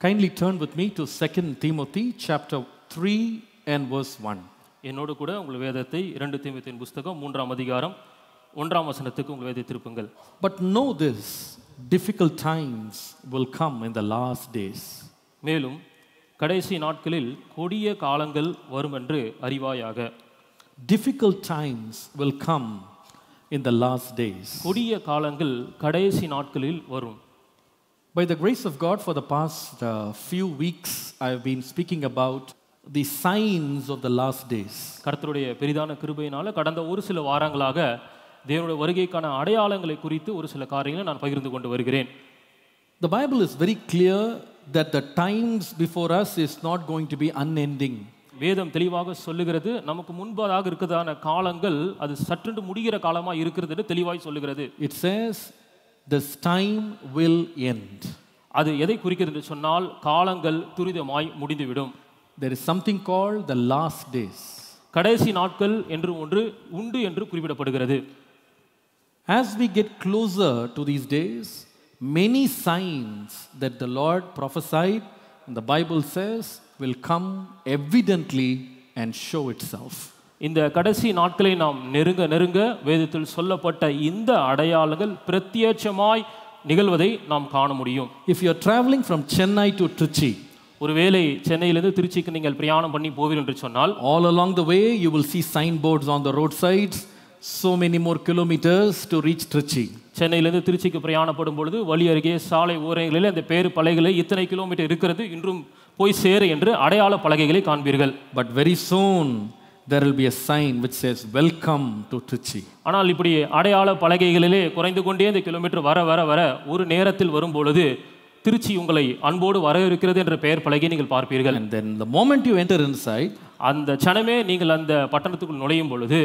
Kindly turn with me to 2 Timothy chapter 3 and verse 1. என்னோடு கூட உங்கள் வேதத்தை இரண்டு தீமத்தின் புஸ்தகம் மூன்றாம் அதிகாரம் ஒன்றாம் வசனத்துக்கு உங்கள் வேதை திருப்புங்கள் But know this difficult times will come in the last days. மேலும் கடைசி நாட்களில் கொடிய காலங்கள் வரும் என்று அறிவாயாக Difficult times will come in the last days. கொடிய காலங்கள் கடைசி நாட்களில் வரும் By the grace of God, for the past uh, few weeks, I've been speaking about the signs of the last days. கர்த்தருடைய பெரிதான கிருபையினால கடந்த ஒரு சில வாரங்களாக தேவனுடைய வருகைக்கான அடையாளங்களை குறித்து ஒரு சில காரியங்களை நான் பகிர்ந்து கொண்டு வருகிறேன் The Bible is very clear that the times before us is not going to be unending. வேதம் தெளிவாக சொல்லுகிறது நமக்கு முன்பதாக இருக்கிறதான காலங்கள் அது சற்றென்று முடிகிற காலமாக இருக்கிறது என்று தெளிவாய் சொல்லுகிறது It says, This time will end. அது எதை குறிக்கிறது என்று சொன்னால் காலங்கள் துரிதமாய் முடிந்துவிடும் There is something called the last days. கடைசி நாட்கள் என்று ஒன்று உண்டு என்று குறிப்பிடப்படுகிறது As we get closer to these days, many signs that the Lord prophesied, and the Bible says, will come evidently and show itself. இந்த கடைசி நாட்களை நாம் நெருங்க நெருங்க வேதத்தில் சொல்லப்பட்ட இந்த அடையாளங்கள் பிரத்யட்சமாய் நிகழ்வதை நாம் காண முடியும் If you are traveling from Chennai to Trichy, ஒருவேளை சென்னையிலிருந்து திருச்சிக்கு நீங்கள் பிரயாணம் பண்ணி போவீர்கள் என்று சொன்னால் all along the way you will see signboards on the roadsides, so many more kilometers to reach Trichy. சென்னையிலிருந்து திருச்சிக்கு பிரயாணப்படும் பொழுது வழி அருகே சாலை ஓரங்களில் அந்த பேரு பலகைகளை இத்தனை கிலோமீட்டர் இருக்கிறது இன்றும் போய் சேர என்று அடையாள பலகைகளை காண்பீர்கள் But very soon there will be a sign which says, Welcome to Trichy. ஆனால் இப்படி அடையாள பலகைகளிலே குறைந்து கொண்டே இந்த கிலோமீட்டர் வர வர வர ஒரு நேரத்தில் வரும் பொழுது திருச்சி உங்களை அன்போடு வரவிருக்கிறது என்ற பெயர் பலகை நீங்கள் பார்ப்பீர்கள் And then the moment you enter inside, அந்த க்ஷணமே நீங்கள் அந்த பட்டணத்துக்குள் நுழையும் பொழுது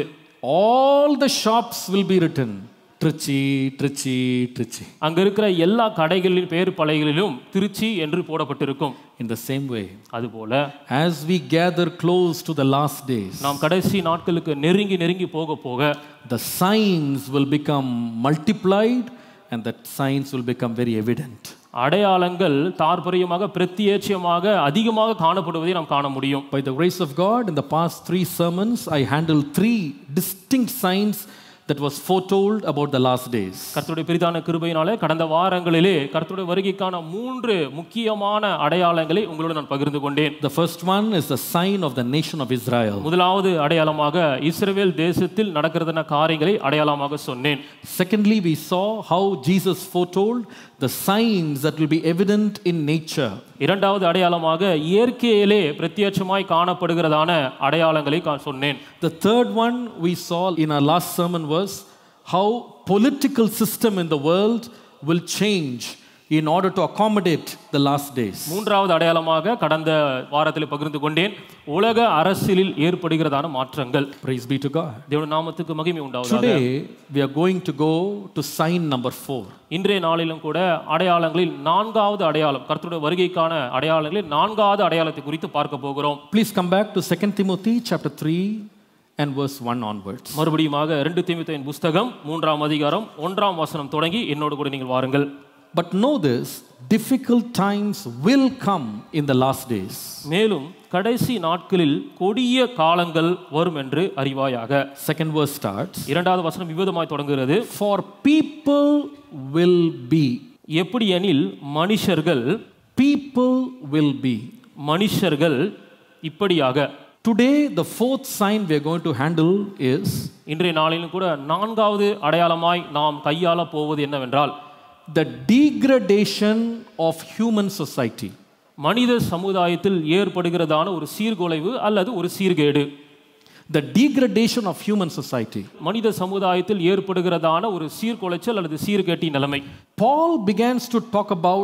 all the shops will be written Trichy, Trichy, Trichy. அங்க இருக்கிற எல்லா கடைகளின் பெயர் பலகைகளிலும் திருச்சி என்று போடப்பட்டிருக்கும் In the same way, அதுபோல as we gather close to the last days, நாம் கடைசி நாட்களுக்கு நெருங்கி நெருங்கி போக போக the signs will become multiplied and the signs will become very evident. அடையாளங்கள் தாற்பரியமாக பிரத்யேட்சமாக அதிகமாக காணப்படுவதை நாம் காண முடியும் By the grace of God, in the past three sermons, I handled three distinct signs that was foretold about the last days. கர்த்தருடைய பெரிதான கிருபையினாலே கடந்த வாரங்களிலே கர்த்தருடைய வருகைக்கான மூன்று முக்கியமான அடையாளங்களை உங்களோடு நான் பகிர்ந்து கொண்டேன் The first one is the sign of the nation of Israel. முதலாவது அடையாளமாக இஸ்ரவேல் தேசத்தில் நடக்கிறதுன காரியங்களை அடையாளமாக சொன்னேன் Secondly, we saw how Jesus foretold the signs that will be evident in nature. இரண்டாவது அடையாளமாக இயற்கையிலே பிரத்யட்சமாய் காணப்படுகிறதான அடையாளங்களை கா- சொன்னேன் The third one we saw in our last sermon was how political system in the world will change in order to accommodate the last days. மூன்றாவது அடையாளமாக கடந்த வாரத்தில் பகிர்ந்து கொண்டேன் உலக அரசியலில் ஏற்படுகிறதான மாற்றங்கள் Praise be to God. தேவன் நாமத்துக்கு மகிமை உண்டாவதாக Today we are going to go to sign number 4. இன்றைய நாளிலும் கூட அடையாளங்களில் நான்காவது அடையாளம் கர்த்தருடைய வருகைக்கான அடையாளங்களில் நான்காவது அடையாளத்தை குறித்து பார்க்க போகிறோம் Please come back to 2 Timothy chapter 3 and verse 1 onwards. மறுபடியுமாக ரெண்டு தீமித்தையின் புஸ்தகம் மூன்றாம் அதிகாரம் ஒன்றாம் வசனம் தொடங்கி என்னோடு கூட நீங்கள் வாருங்கள் But know this difficult times will come in the last days. மேலும் கடைசி நாட்களில் கொடிய காலங்கள் வரும் என்று அறிவாயாக Second verse starts இரண்டாவது வசனம் விவாதமாய் தொடங்குகிறது For people will be, எப்படி எனில் மனுஷர்கள் people will be. மனுஷர்கள் இப்படியாக Today, the fourth sign we are going to handle is இன்றைய நாளிலும் கூட நான்காவது அடையாளமாய் நாம் கையாள போவது என்னவென்றால் the degradation of human society. மனித சமுதாயத்தில் ஏற்படுகிறதான ஒரு சீர்குலைவு அல்லது ஒரு சீர்கேடு The degradation of human society. மனித சமுதாயத்தில் ஏற்படுகிறதான ஒரு சீர்குலைச்சல் அல்லது சீர்கேட்டி நிலைமை Paul begins to talk about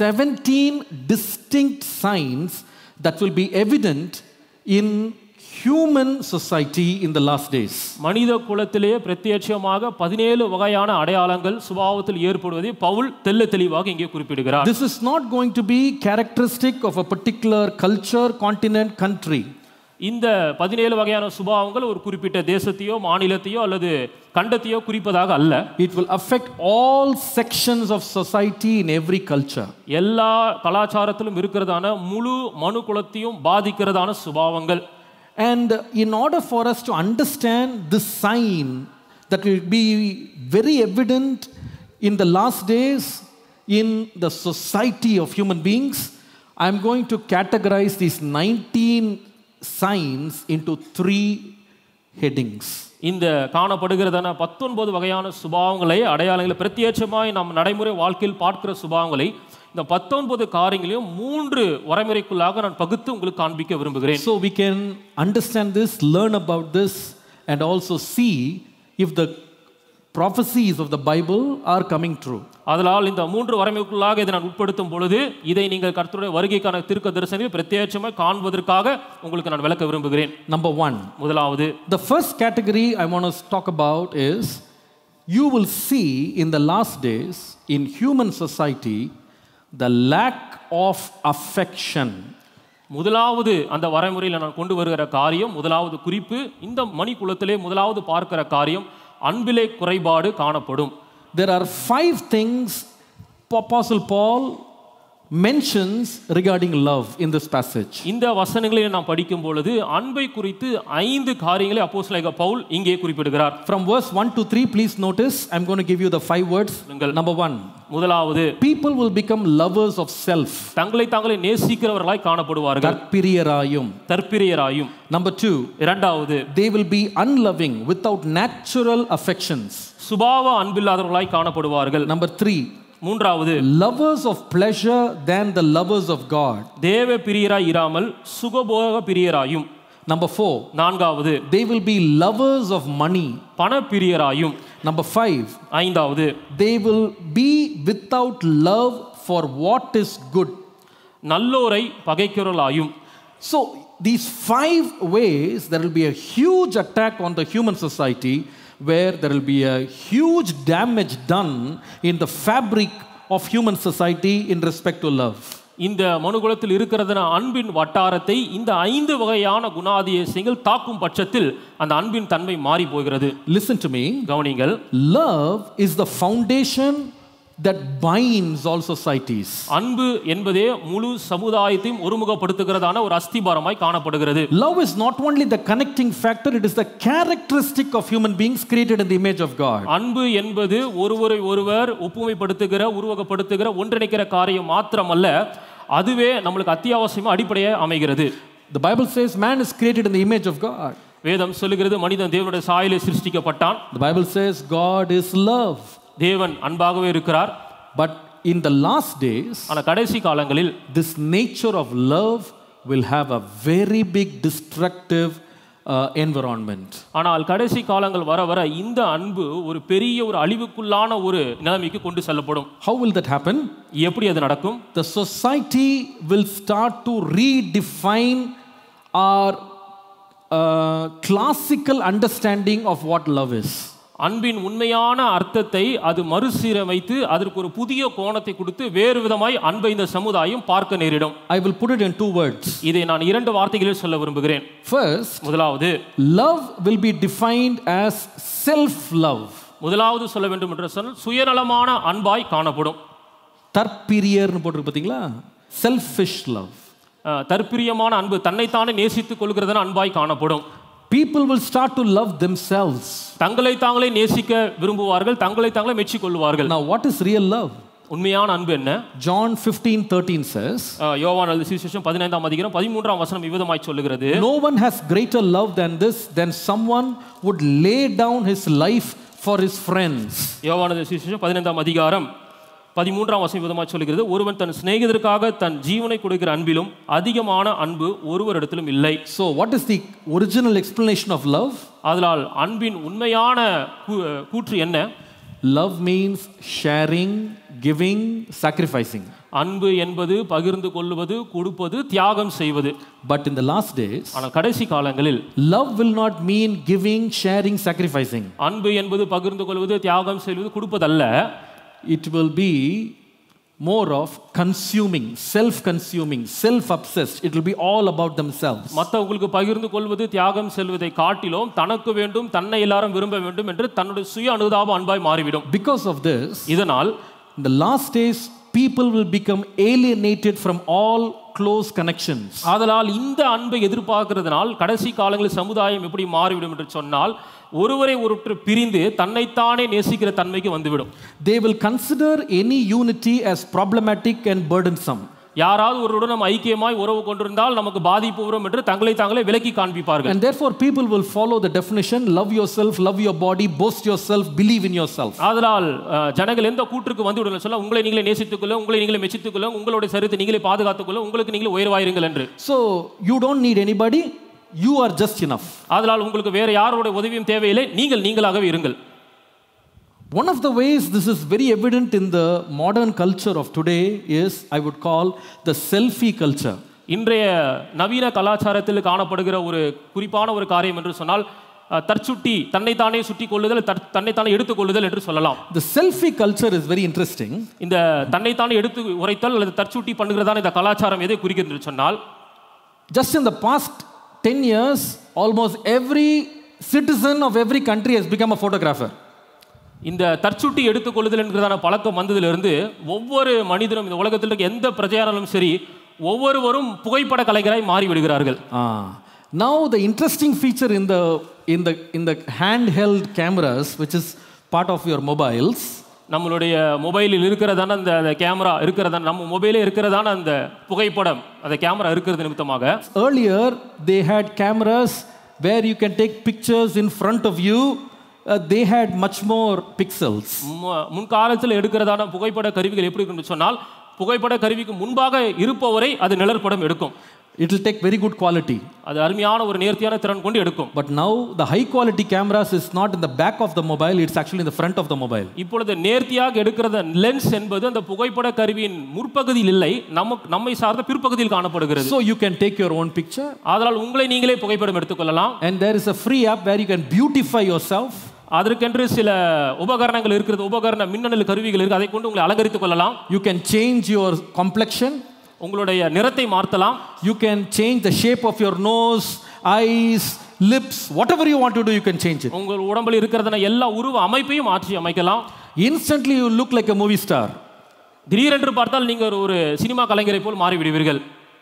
17 distinct signs that will be evident in human society in the last days. மனித குலத்திலே பிரத்யட்சமாக பதினேழு வகையான அடையாளங்கள் சுபாவத்தில் ஏற்படுவதை பவுல் தெல்ல தெளிவாக இங்கே குறிப்பிடுகிறார் This is not going to be characteristic of a particular culture, continent, country. இந்த பதினேழு வகையான சுபாவங்கள் ஒரு குறிப்பிட்ட தேசத்தையோ மாநிலத்தையோ அல்லது கண்டத்தையோ குறிப்பதாக அல்ல It will affect all sections of society in every culture. எல்லா கலாச்சாரத்திலும் இருக்கிறதான முழு மனு குலத்தையும் பாதிக்கிறதான சுபாவங்கள் And in order for us to understand this sign that will be very evident in the last days in the society of human beings, I'm going to categorize these 19 signs into three headings. இந்த காணப்படுகிறதான பத்தொன்பது வகையான சுபாவங்களை அடையாளங்களை பிரத்யேட்சமாய் நாம் நடைமுறை வாழ்க்கையில் பார்க்கிற சுபாவங்களை இந்த பத்தொன்பது காரியங்களையும் மூன்று வரைமுறைக்குள்ளாக நான் பகுத்து உங்களுக்கு காண்பிக்க விரும்புகிறேன் So we can understand this, learn about this, and also see if the prophecies of the Bible are coming true. அதனால் இந்த மூன்று வரைமுறைக்குள்ளாக இதை நான் உட்படுத்தும் பொழுது இதை நீங்கள் கர்த்தருடைய வருகைக்கான திருக்க தரிசனத்தில் பிரத்யேட்சமாய் காண்பதற்காக உங்களுக்கு நான் விளக்க விரும்புகிறேன் Number one, முதலாவது the first category I want to talk about is you will see in the last days in human society the lack of affection. முதலாவது அந்த வரைமுறையில் நான் கொண்டு வருகிற காரியம் முதலாவது குறிப்பு இந்த மணி குலத்திலே முதலாவது பார்க்கிற காரியம் அன்பிலே குறைபாடு காணப்படும் There are five things Apostle Paul mentions regarding love in this passage. இந்த வசனங்களை நாம் படிக்கும் பொழுது அன்பை குறித்து ஐந்து காரியங்களை அப்போஸ்தலனாகிய பவுல் இங்கே குறிப்பிடுகிறார் From verse 1 to 3, please notice, I'm going to give you the five words. நீங்கள் Number one, முதலாவது people will become lovers of self. தங்களை தாங்களே நேசிக்கிறவர்களாய் காணப்படுவார்கள் Karpiriyarayum. தற்பிரியராயும் Number two, இரண்டாவது they will be unloving without natural affections. சுபாவ அன்பில்லாதவர்களாய் காணப்படுவார்கள் Number three, மூன்றாவது lovers of pleasure than the lovers of God. தேவ பிரியராய் இராமல் சுகபோக பிரியராயும் Number four, நான்காவது they will be lovers of money. பண பிரியராயும் Number five, ஐந்தாவது they will be without love for what is good. நல்லோரை பகைக்கிறவர்களாயும் So, these five ways, there will be a huge attack on the human society where there will be a huge damage done in the fabric of human society in respect to love. இந்த மனுகுலத்தில் இருக்கிறதுன அன்பின் வட்டாரத்தை இந்த ஐந்து வகையான குணாதிசயங்கள் தாக்கும் பட்சத்தில் அந்த அன்பின் தன்மை மாறி போகிறது Listen to me. கவனிங்கள் Love is the foundation that binds all societies. அன்பு என்பதே முழு சமுதாயத்தையும் ஒருமுகப்படுத்துகிறதான ஒரு அஸ்திபாரமாய் காணப்படுகிறது Love is not only the connecting factor, it is the characteristic of human beings created in the image of God. அன்பு என்பது ஒருவரை ஒருவர் ஒப்புமைப்படுத்துகிற உருவகப்படுத்துகிற ஒன்றிணைக்கிற காரியம் மாத்திரமல்ல அதுவே நம்மளுக்கு அத்தியாவசியமா அடிப்படையாக அமைகிறது The Bible says man is created in the image of God. வேதம் சொல்லுகிறது மனிதன் தேவனுடைய சாயலை சிருஷ்டிக்கப்பட்டான் The Bible says God is love. தேவன் அன்பாகவே இருக்கிறார் But in the last days, ஆனால் கடைசி காலங்களில் this nature of love will have a very big destructive uh, environment. ஆனால் கடைசி காலங்கள் வர வர இந்த அன்பு ஒரு பெரிய ஒரு அழிவுக்குள்ளான ஒரு நிலைமைக்கு கொண்டு செல்லப்படும் How will that happen? எப்படி அது நடக்கும் The society will start to redefine our uh, classical understanding of what love is. அன்பின் உண்மையான அர்த்தத்தை அது மறுசீரமைத்து அதற்கு ஒரு புதிய கோணத்தை கொடுத்து வேறு விதமாய் அன்பை இந்த சமுதாயம் பார்க்க நேரிடும் I will put it in two words. இதை நான் இரண்டு வார்த்தைகளில் சொல்ல விரும்புகிறேன் First, முதலாவது love will be defined as self love. முதலாவது சொல்ல வேண்டும் என்று சொன்னால் சுயநலமான அன்பாய் காணப்படும் தற்பிரியர்னு போட்டிருக்கு பார்த்தீங்களா செல்ஃபிஷ் லவ் அஹ், தற்பிரியமான அன்பு தன்னைத்தானே நேசித்துக் கொள்கிறதன அன்பாய் காணப்படும் People will start to love themselves. தங்களை தாங்களே நேசிக்க விரும்புவார்கள் தங்களை தாங்களே மெச்சிக் கொள்வார்கள் Now, what is real love? உண்மையான அன்பு என்ன John 15 13 says, அஹ், யோவான் எழுதிய சுவிசேஷம் பதினைந்தாம் அதிகாரம் பதிமூன்றாம் வசனம் விவதமாய் சொல்லுகிறது No one has greater love than this, than someone would lay down his life for his friends. யோவான் எழுதிய சுவிசேஷம் பதினைந்தாம் அதிகாரம் பதிமூன்றாம் வசனம் விதமாக சொல்லுகிறது ஒருவன் தன் சிநேகிதருக்காக தன் ஜீவனை கொடுக்கிற அன்பிலும் அதிகமான அன்பு ஒருவரிடத்திலும் இல்லை So, what is the original explanation of love? அதனால் அன்பின் உண்மையான கூ- கூற்று என்ன Love means sharing, giving, sacrificing. அன்பு என்பது பகிர்ந்து கொள்வது கொடுப்பது தியாகம் செய்வது But in the last days, ஆனால் கடைசி காலங்களில் love will not mean giving, sharing, sacrificing. அன்பு என்பது பகிர்ந்து கொள்வது தியாகம் செய்வது கொடுப்பதல்ல It will be more of consuming, self consuming, self obsessed. It will be all about themselves. மற்றவங்களுக்கு பகிர்ந்து கொள்வது தியாகம் செல்வதை காட்டிலும் தனக்கு வேண்டும் தன்னை எல்லாரும் விரும்ப வேண்டும் என்று தன்னுடைய சுய அனுதாப அன்பாய் மாறிவிடும் Because of this, இதனால் in the last days, people will become alienated from all close connections. ஆதலால் இந்த அன்பை எதிர்பார்க்கிறதுனால் கடைசி காலங்களில் சமுதாயம் எப்படி மாறிவிடும் என்று சொன்னால் ஒருவரை ஒருவர் பிரிந்து தன்னைத்தானே நேசிக்கிற தன்மைக்கு வந்துவிடும் They will consider any unity as problematic and burdensome. யாராவது ஒருவருடன் நம்ம ஐக்கியமாய் உறவு கொண்டிருந்தால் நமக்கு பாதிப்பு வரும் என்று தங்களை தாங்களே விலக்கி காண்பிப்பார்கள் And therefore, people will follow the definition love yourself, love your body, boast yourself, believe in yourself. ஆதலால் அஹ், ஜனங்கள் எந்த கூற்றுக்கு வந்து விடுங்கள் சொல்ல உங்களை நீங்களே நேசித்துக்கொள்ள உங்களை நீங்களே மெச்சித்துக்கொள்ள உங்களுடைய சரித்தை நீங்களே பாதுகாத்துக்கொள்ள உங்களுக்கு நீங்களே உயர்வாயிருங்கள் என்று So, you don't need anybody, you are just enough. ஆதலால் உங்களுக்கு வேற யாருடைய உதவியும் தேவையில்லை நீங்கள் நீங்களாகவே இருங்கள் One of the ways this is very evident in the modern culture of today is, I would call, the selfie culture. இன்றைய நவீன கலாச்சாரத்தில் காணப்படுகிற ஒரு குறிப்பான ஒரு காரியம் என்று சொன்னால் அஹ், தற்சுட்டி தன்னைத்தானே சுட்டி கொள்ளுதல் தற்- தன்னைத்தானே எடுத்துக் கொள்ளுதல் என்று சொல்லலாம் The selfie culture is very interesting. இந்த தன்னைத்தானே எடுத்து உரைத்தல் அல்லது தற்சுட்டி பண்ணுகிறதான இந்த கலாச்சாரம் எதை குறிக்கிறது என்று சொன்னால் Just in the past 10 years, almost every citizen of every country has become a photographer. இந்த தற்சுட்டி எடுத்துக்கொள்ளுதல் என்கிறதான பழக்கம் வந்ததிலிருந்து ஒவ்வொரு மனிதனும் இந்த உலகத்தில் இருக்க எந்த பிரஜையானாலும் சரி ஒவ்வொருவரும் புகைப்பட கலைஞராய் மாறி விடுகிறார்கள் Ah. Now the interesting feature in the in the in the handheld cameras, which is part of your mobiles, நம்மளுடைய மொபைலில் இருக்கிறதான அந்த அந்த கேமரா இருக்கிறதான நம்ம மொபைலே இருக்கிறதான அந்த புகைப்படம் அந்த கேமரா இருக்கிறது நிமித்தமாக earlier they had cameras where you can take pictures in front of you. Uh, they had much more pixels. மு- முன்காலத்தில் எடுக்கிறதான புகைப்பட கருவிகள் எப்படி இருக்குன்னு சொன்னால் புகைப்பட கருவிக்கு முன்பாக இருப்பவரை அது நிழற்படம் எடுக்கும் It will take very good quality. அது அருமையான ஒரு நேர்த்தியான திறன் கொண்டு எடுக்கும் But now the high quality cameras is not in the back of the mobile, it's actually in the front of the mobile. இப்பொழுது நேர்த்தியாக எடுக்கிறத லென்ஸ் என்பது அந்த புகைப்பட கருவியின் முற்பகுதியில் இல்லை நமக்கு நம்மை சார்ந்த பிற்பகுதியில் காணப்படுகிறது So you can take your own picture, அதனால் உங்களை நீங்களே புகைப்படம் எடுத்துக்கொள்ளலாம் and there is a free app where you can beautify yourself. அதற்கென்று சில உபகரணங்கள் இருக்கிறது உபகரண மின்னணு கருவிகள் இருக்கு அதை கொண்டு உங்களை அலங்கரித்துக் கொள்ளலாம் You can change your complexion. உங்களுடைய நிறத்தை மாற்றலாம் You can change the shape of your nose, eyes, lips, whatever you want to do, you can change it. உங்கள் உடம்பில் இருக்கிறதான எல்லா உருவ அமைப்பையும் மாற்றி அமைக்கலாம் Instantly, you look like a movie star. திடீரென்று பார்த்தால் நீங்கள் ஒரு- ஒரு சினிமா கலைஞரை போல் மாறிவிடுவீர்கள்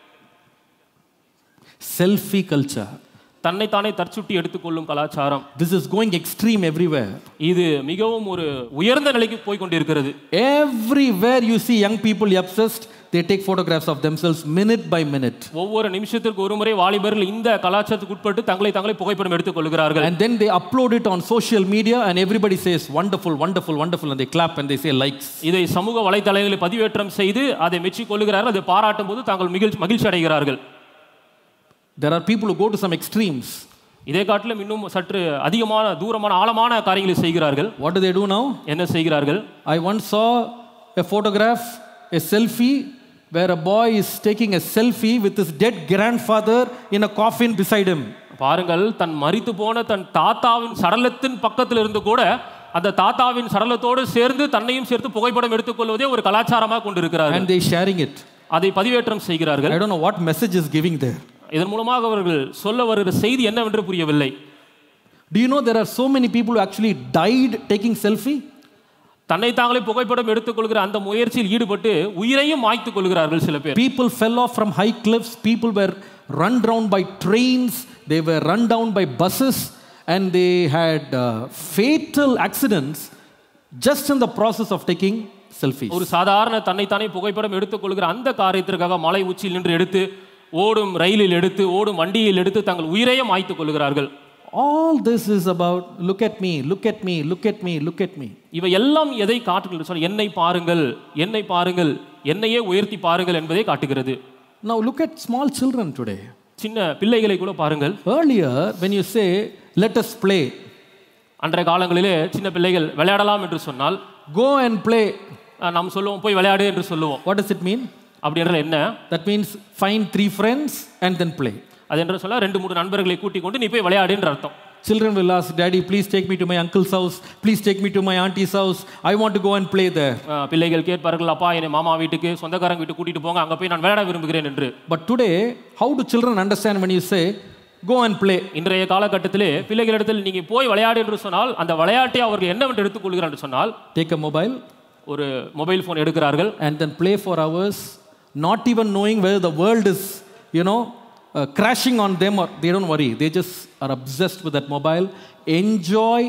Selfie culture. தன்னைத்தானே தற்சுட்டி எடுத்துக்கொள்ளும் கலாச்சாரம் This is going extreme everywhere. இது மிகவும் ஒரு உயர்ந்த நிலைக்கு போய் கொண்டிருக்கிறது Everywhere you see young people obsessed, they take photographs of themselves minute by minute. ஒவ்வொரு நிமிஷத்திற்கு ஒரு முறை வாலிபர்கள் இந்த கலாச்சாரத்துக்கு உட்பட்டு தங்களை தங்களை புகைப்படம் எடுத்துக் கொள்கிறார்கள் And then they upload it on social media, and everybody says, Wonderful, wonderful, wonderful, and they clap and they say likes. இதை சமூக வலைத்தளங்களில் பதிவேற்றம் செய்து அதை மெச்சிக் கொள்கிறார்கள் அதை பாராட்டும் போது தாங்கள் மகிழ்ச்சி மகிழ்ச்சி அடைகிறார்கள் There are people who go to some extremes. இதை காட்டிலும் இன்னும் சற்று அதிகமான தூரமான ஆழமான காரியங்களை செய்கிறார்கள் What do they do now? என்ன செய்கிறார்கள் I once saw a photograph, a selfie, where a boy is taking a selfie with his dead grandfather in a coffin beside him. பாருங்கள் தன் மரித்து போன தன் தாத்தாவின் சடலத்தின் பக்கத்தில் இருந்து கூட அந்த தாத்தாவின் சடலத்தோடு சேர்ந்து தன்னையும் சேர்த்து புகைப்படம் எடுத்துக்கொள்வதே ஒரு கலாச்சாரமாக கொண்டிருக்கிறார்கள் And they sharing it. அதை பதிவேற்றம் செய்கிறார்கள் I don't know what message is giving there. இதன் மூலமாக அவர்கள் சொல்ல வருகிற செய்தி என்னவென்று புரியவில்லை Do you know there are so many people who actually died taking selfie? தன்னை தாங்களே புகைப்படம் எடுத்துக்கொள்கிற அந்த முயற்சியில் ஈடுபட்டு உயிரையும் மாய்த்துக் கொள்கிறார்கள் சில பேர் People fell off from high cliffs, people were run down by trains, they were run down by buses, and they had uh, fatal accidents just in the process of taking selfies. ஒரு சாதாரண தன்னைத்தானே புகைப்படம் எடுத்துக்கொள்கிற அந்த காரியத்திற்காக மலை உச்சியில் நின்று எடுத்து ஓடும் ரயிலில் எடுத்து ஓடும் வண்டியில் எடுத்து தங்கள் உயிரையும் மாய்த்துக் கொள்கிறார்கள் All this is about look at me, look at me, look at me, look at me. இவை எல்லாம் எதை காட்டுகிறது சொன்ன என்னை பாருங்கள் என்னை பாருங்கள் என்னையே உயர்த்தி பாருங்கள் என்பதை காட்டுகிறது Now look at small children today. சின்ன பிள்ளைகளை கூட பாருங்கள் Earlier, when you say, let us play, அன்றைய காலங்களிலே சின்ன பிள்ளைகள் விளையாடலாம் என்று சொன்னால் go and play, அஹ், நாம் சொல்லுவோம் போய் விளையாடு என்று சொல்லுவோம் what does it mean? அப்படி என்றால் என்ன That means find three friends and then play. அது என்று சொல்ல ரெண்டு மூணு நண்பர்களை கூட்டிக் கொண்டு நீ போய் விளையாடு என்று அர்த்தம் children will ask, Daddy, please take me to my uncle's house. Please take me to my auntie's house. I want to go and play there. அஹ், பிள்ளைகள் கேட்பார்கள் அப்பா என்னை மாமா வீட்டுக்கு சொந்தக்காரங்க வீட்டுக்கு கூட்டிட்டு போங்க அங்க போய் நான் விளையாட விரும்புகிறேன் என்று But today, how do children understand when you say, go and play? இன்றைய காலகட்டத்திலே பிள்ளைகளிடத்தில் நீங்க போய் விளையாடு என்று சொன்னால் அந்த விளையாட்டை அவர்கள் என்னவென்று எடுத்துக்கொள்கிறார் என்று சொன்னால் Take a mobile ஒரு மொபைல் ஃபோன் எடுக்கிறார்கள் and then play for hours, not even knowing whether the world is, you know, uh, crashing on them or they don't worry. They just are obsessed with that mobile. Enjoy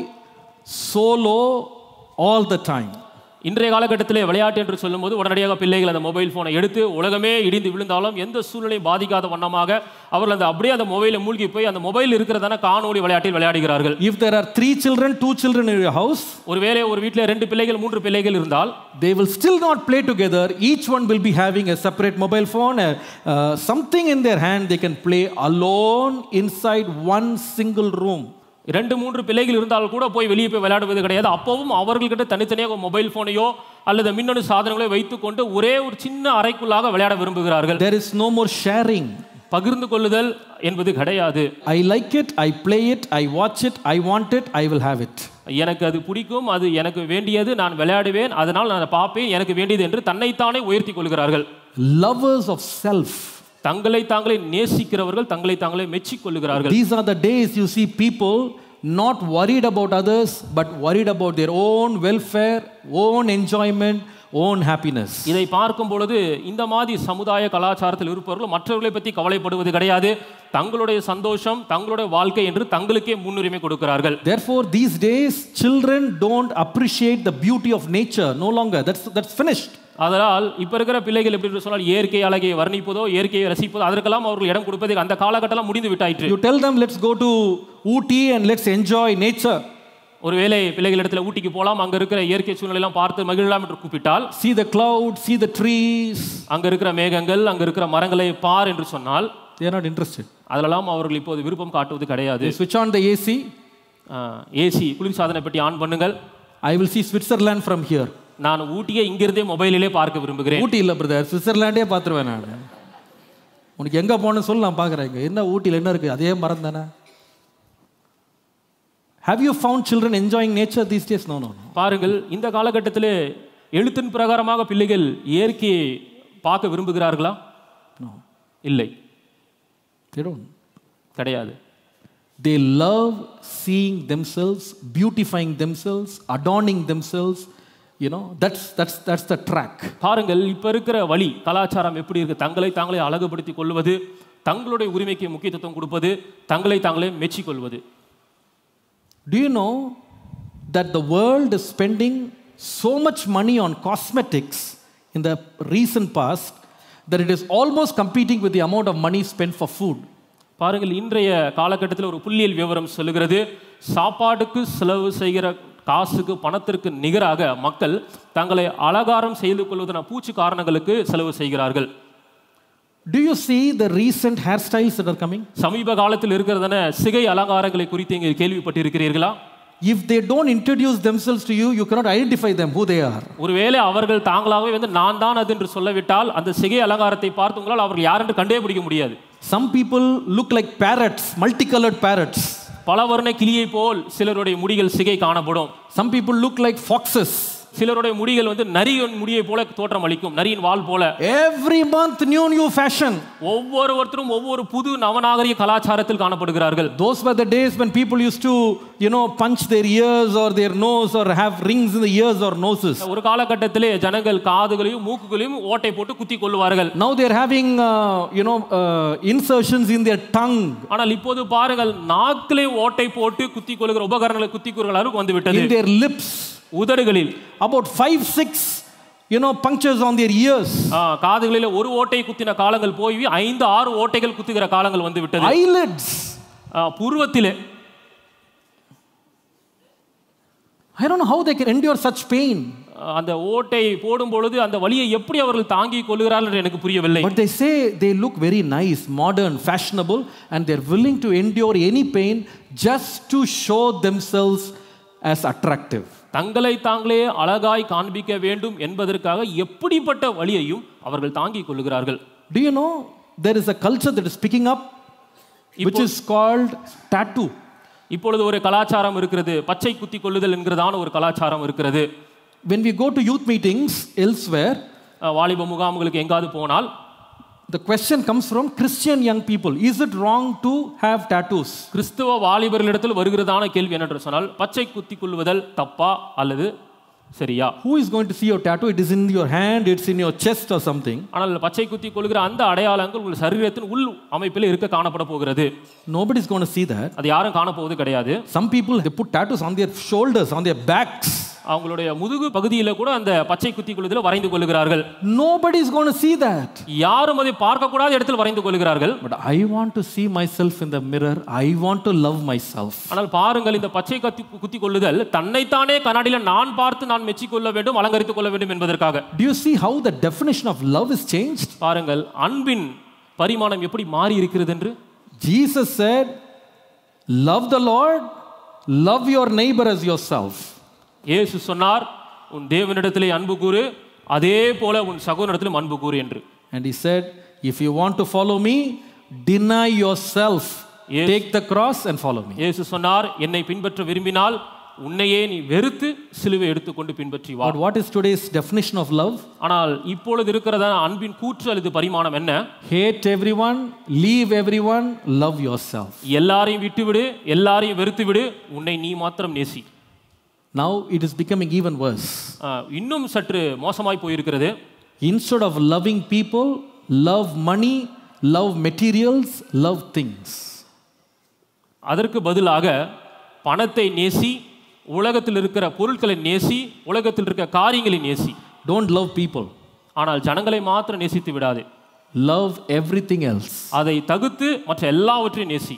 solo all the time. இன்றைய காலகட்டத்திலே விளையாட்டு என்று சொல்லும்போது உடனடியாக பிள்ளைகள் அந்த mobile ஃபோனை எடுத்து உலகமே இடிந்து விழுந்தாலும் எந்த சூழ்நிலையும் பாதிக்காத வண்ணமாக அவர்கள் அந்த அப்படியே அந்த மொபைலை மூழ்கி போய் அந்த மொபைல் இருக்கிறதான காணொளி விளையாட்டில் விளையாடுகிறார்கள் If there are three children, two children in your house, ஒருவேளை ஒரு வீட்டில் ரெண்டு பிள்ளைகள் மூன்று பிள்ளைகள் இருந்தால் they will still not play together. Each one will be having a separate mobile phone, a, uh, something in their hand they can play alone inside one single room. இரண்டு மூன்று பிள்ளைகள் இருந்தால் கூட போய் வெளியே போய் விளையாடுவது கிடையாது அப்பவும் அவர்கள்கிட்ட தனித்தனியாக மொபைல் ஃபோனையோ அல்லது மின்னணு சாதனங்களோ வைத்துக்கொண்டு ஒரே ஒரு சின்ன அறைக்குள்ளாக விளையாட விரும்புகிறார்கள் There is no more sharing. பகிர்ந்து கொள்ளுதல் என்பது கிடையாது I like it, I play it, I watch it, I want it, I will have it. எனக்கு அது பிடிக்கும் அது எனக்கு வேண்டியது நான் விளையாடுவேன் அதனால் நான் அதை பார்ப்பேன் எனக்கு வேண்டியது என்று தன்னைத்தானே உயர்த்தி கொள்கிறார்கள் Lovers of self. தங்களை தாங்களே நேசிக்கிறவர்கள் தங்களை தாங்களே மெச்சிக் கொள்ளுகிறார்கள் These are the days you see people not worried about others, but worried about their own welfare, own enjoyment, own happiness. இதை பார்க்கும் பொழுது இந்த மாதிரி சமுதாய கலாச்சாரத்தில் இருப்பவர்கள் மற்றவர்களை பற்றி கவலைப்படுவது கிடையாது தங்களுடைய சந்தோஷம் தங்களுடைய வாழ்க்கை என்று தங்களுக்கே முன்னுரிமை கொடுக்கிறார்கள் Therefore, these days, children don't appreciate the beauty of nature no longer. That's, that's finished. அதனால் இப்ப இருக்கிற பிள்ளைகள் எப்படி என்று சொன்னால் இயற்கை அழகையை வர்ணிப்பதோ இயற்கையை ரசிப்பதோ அதற்கெல்லாம் அவர்கள் இடம் கொடுப்பது அந்த காலகட்டம்லாம் முடிந்து விட்டாயிற்று You tell them, let's go to Ooty and let's enjoy nature. ஒருவேளை பிள்ளைகளிடத்தில் ஊட்டிக்கு போலாம் அங்க இருக்கிற இயற்கை சூழ்நிலையெல்லாம் பார்த்து மகிழலாம் என்று கூப்பிட்டால் See the clouds, see the trees. அங்க இருக்கிற மேகங்கள் அங்க இருக்கிற மரங்களை பார் என்று சொன்னால் They are not interested. அதிலெல்லாம் அவர்கள் இப்போது விருப்பம் காட்டுவது கிடையாது They switch on the AC. AC குளிர்சாதனை பெட்டி ஆன் பண்ணுங்கள் I will see Switzerland from here. நான் ஊட்டியை இங்கிருந்தே மொபைலிலே பார்க்க விரும்புகிறேன் ஊட்டி இல்லை பிரதர் சுவிட்சர்லாண்டே பார்த்துருவேன் நான் உனக்கு எங்கே போகணும்னு சொல்லு நான் பார்க்குறேன் இங்கே என்ன ஊட்டியில் என்ன இருக்குது அதே மரம் தானே have you found children enjoying nature these days no no பாருங்கள் இந்த காலகட்டத்திலே எழுத்தின் பிரகாரமாக பிள்ளைகள் இயற்கையை பார்க்க விரும்புகிறார்களா நோ இல்லை தே டோன்ட் கிடையாது They love seeing themselves, beautifying themselves, adorning themselves. You know, that's, that's, that's the track. பாருங்கள் இப்ப இருக்கிற வழி கலாச்சாரம் எப்படி இருக்கு தங்களை தாங்களே அழகுபடுத்திக் கொள்வது தங்களுடைய உரிமைக்கு முக்கியத்துவம் கொடுப்பது தங்களை தாங்களே மெச்சிக் கொள்வது Do you know that the world is spending so much money on cosmetics in the recent past that it is almost competing with the amount of money spent for food? பாருங்கள் இன்றைய காலகட்டத்தில் ஒரு புள்ளியல் விவரம் சொல்லுகிறது சாப்பாட்டுக்கு செலவு செய்கிற காசுக்கு பணத்திற்கு நிகராக மக்கள் தங்களை அலங்காரம் செய்து கொள்வதன பூச்சி காரணங்களுக்கு செலவு செய்கிறார்கள் Do you see the recent hairstyles that are coming? சமீப காலத்தில் இருக்கிறதான சிகை அலங்காரங்களை குறித்து இங்கே கேள்விப்பட்டிருக்கிறீர்களா If they don't introduce themselves to you, you cannot identify them who they are. ஒருவேளை அவர்கள் தாங்களாகவே வந்து நான் தான் அது என்று சொல்லவிட்டால் அந்த சிகை அலங்காரத்தை பார்த்து உங்களால் அவர்கள் யார் என்று கண்டே பிடிக்க முடியாது Some people look like parrots, multicolored parrots. பல வர்ண கிளியை போல் சிலருடைய முடிகள் சிகை காணப்படும் Some people look like foxes. சிலருடைய முடிகள் வந்து நரியின் முடியை போல தோற்றம் அளிக்கும் நரியின் வால் போல Every month, new, new fashion. ஒவ்வொருவருத்தரும் ஒவ்வொரு புது நவநாகரிக கலாச்சாரத்தில் காணப்படுகிறார்கள் Those were the days when people used to, you know, punch their ears or their nose or have rings in the ears or noses. ஒரு காலகட்டத்திலே ஜனங்கள் காதுகளையும் மூக்குகளையும் ஓட்டை போட்டு குத்தி கொள்வார்கள் Now they're having, uh, you know, uh, insertions in their tongue. ஆனால் இப்போது பாருங்கள் நாக்கிலே ஓட்டை போட்டு குத்தி கொள்கிற உபகரணங்களை குத்தி கொள்கிற அளவுக்கு வந்து விட்டது in their lips. உதடுகளில் About five, six, you know, punctures on their ears. ஆ, காதுகளிலே ஒரு ஓட்டை குத்தின காலங்கள் போய் ஐந்து ஆறு ஓட்டைகள் குத்துகிற காலங்கள் வந்து விட்டது Eyelids. Ah, புருவத்திலே I don't know how they can endure such pain. ஆ, அந்த ஓட்டை போடும் பொழுது அந்த வலியை எப்படி அவர்கள் தாங்கிக் கொள்கிறார்கள் என்று எனக்கு புரியவில்லை But they say they look very nice, modern, fashionable, and they're willing to endure any pain just to show themselves as attractive. தங்களை தாங்களே அழகாய் காண்பிக்க வேண்டும் என்பதற்காக எப்படிப்பட்ட வழியையும் அவர்கள் தாங்கிக் கொள்கிறார்கள் Do you know there is a culture that is picking up which is called tattoo? இப்பொழுது ஒரு கலாச்சாரம் இருக்கிறது பச்சை குத்தி கொள்ளுதல் என்கிறதான ஒரு கலாச்சாரம் இருக்கிறது When we go to youth meetings elsewhere, அஹ், வாலிப முகாம்களுக்கு எங்காவது போனால் the question comes from Christian young people Is it wrong to have tattoos? கிறிஸ்துவ வாலிபர்களிடத்தில் வருகிறதான கேள்வி என்னென்று சொன்னால் பச்சை குத்தி கொள்ளுதல் தப்பா அல்லது சரியா Who is going to see your tattoo? It is in your hand, it's in your chest or something. ஆனால் பச்சை குத்தி கொள்கிற அந்த அடையாளங்கள் உங்கள் சரீரத்தின் உள் அமைப்பில் இருக்க காணப்பட போகிறது Nobody's going to see that. அது யாரும் காணப்போவது கிடையாது Some people, they put tattoos on their shoulders, on their backs. அவங்களுடைய முதுகு பகுதியில் கூட அந்த பச்சை குத்தி கொள்ளுதல் வரைந்து கொள்கிறார்கள் Nobody's going to see that. யாரும் அதை பார்க்கக்கூடாத இடத்தில் வரைந்து கொள்கிறார்கள் But I want to see myself in the mirror. I want to love myself. ஆனால் பாருங்கள் இந்த பச்சை கத்தி குத்தி கொள்ளுதல் தன்னைத்தானே கண்ணாடியில நான் பார்த்து நான் மெச்சிக்கொள்ள வேண்டும் அலங்கரித்துக் கொள்ள வேண்டும் என்பதற்காக Do you see how the definition of love is changed? பாருங்கள் அன்பின் பரிமாணம் எப்படி மாறி இருக்கிறது என்று Jesus said, Love the Lord, love your neighbor as yourself. இயேசு சொன்னார் உன் தேவனிடத்திலே அன்பு கூறு அதே போல உன் சகோதரத்திலும் அன்பு கூறு என்று And he said, If you want to follow me, deny yourself. Yes. Take the cross and follow me. இயேசு சொன்னார் என்னை பின்பற்ற விரும்பினால் உன்னையே நீ வெறுத்து சிலுவை எடுத்துக்கொண்டு பின்பற்றி வா But what is today's definition of love? ஆனால் இப்பொழுது இருக்கிறதான அன்பின் கூற்று அல்லது பரிமாணம் என்ன Hate everyone, leave everyone, love yourself. எல்லாரையும் விட்டுவிடு எல்லாரையும் வெறுத்து விடு உன்னை நீ மாத்திரம் நேசி Now it is becoming even worse. ஆஹ், இன்னும் சற்று மோசமாய் போயிருக்கிறது Instead of loving people, love money, love materials, love things. அதற்கு பதிலாக பணத்தை நேசி உலகத்தில் இருக்கிற பொருட்களை நேசி உலகத்தில் இருக்கிற காரியங்களை நேசி Don't love people, ஆனால் ஜனங்களை மாத்திரம் நேசித்து விடாதே love everything else. அதை தகுத்து மற்ற எல்லாவற்றையும் நேசி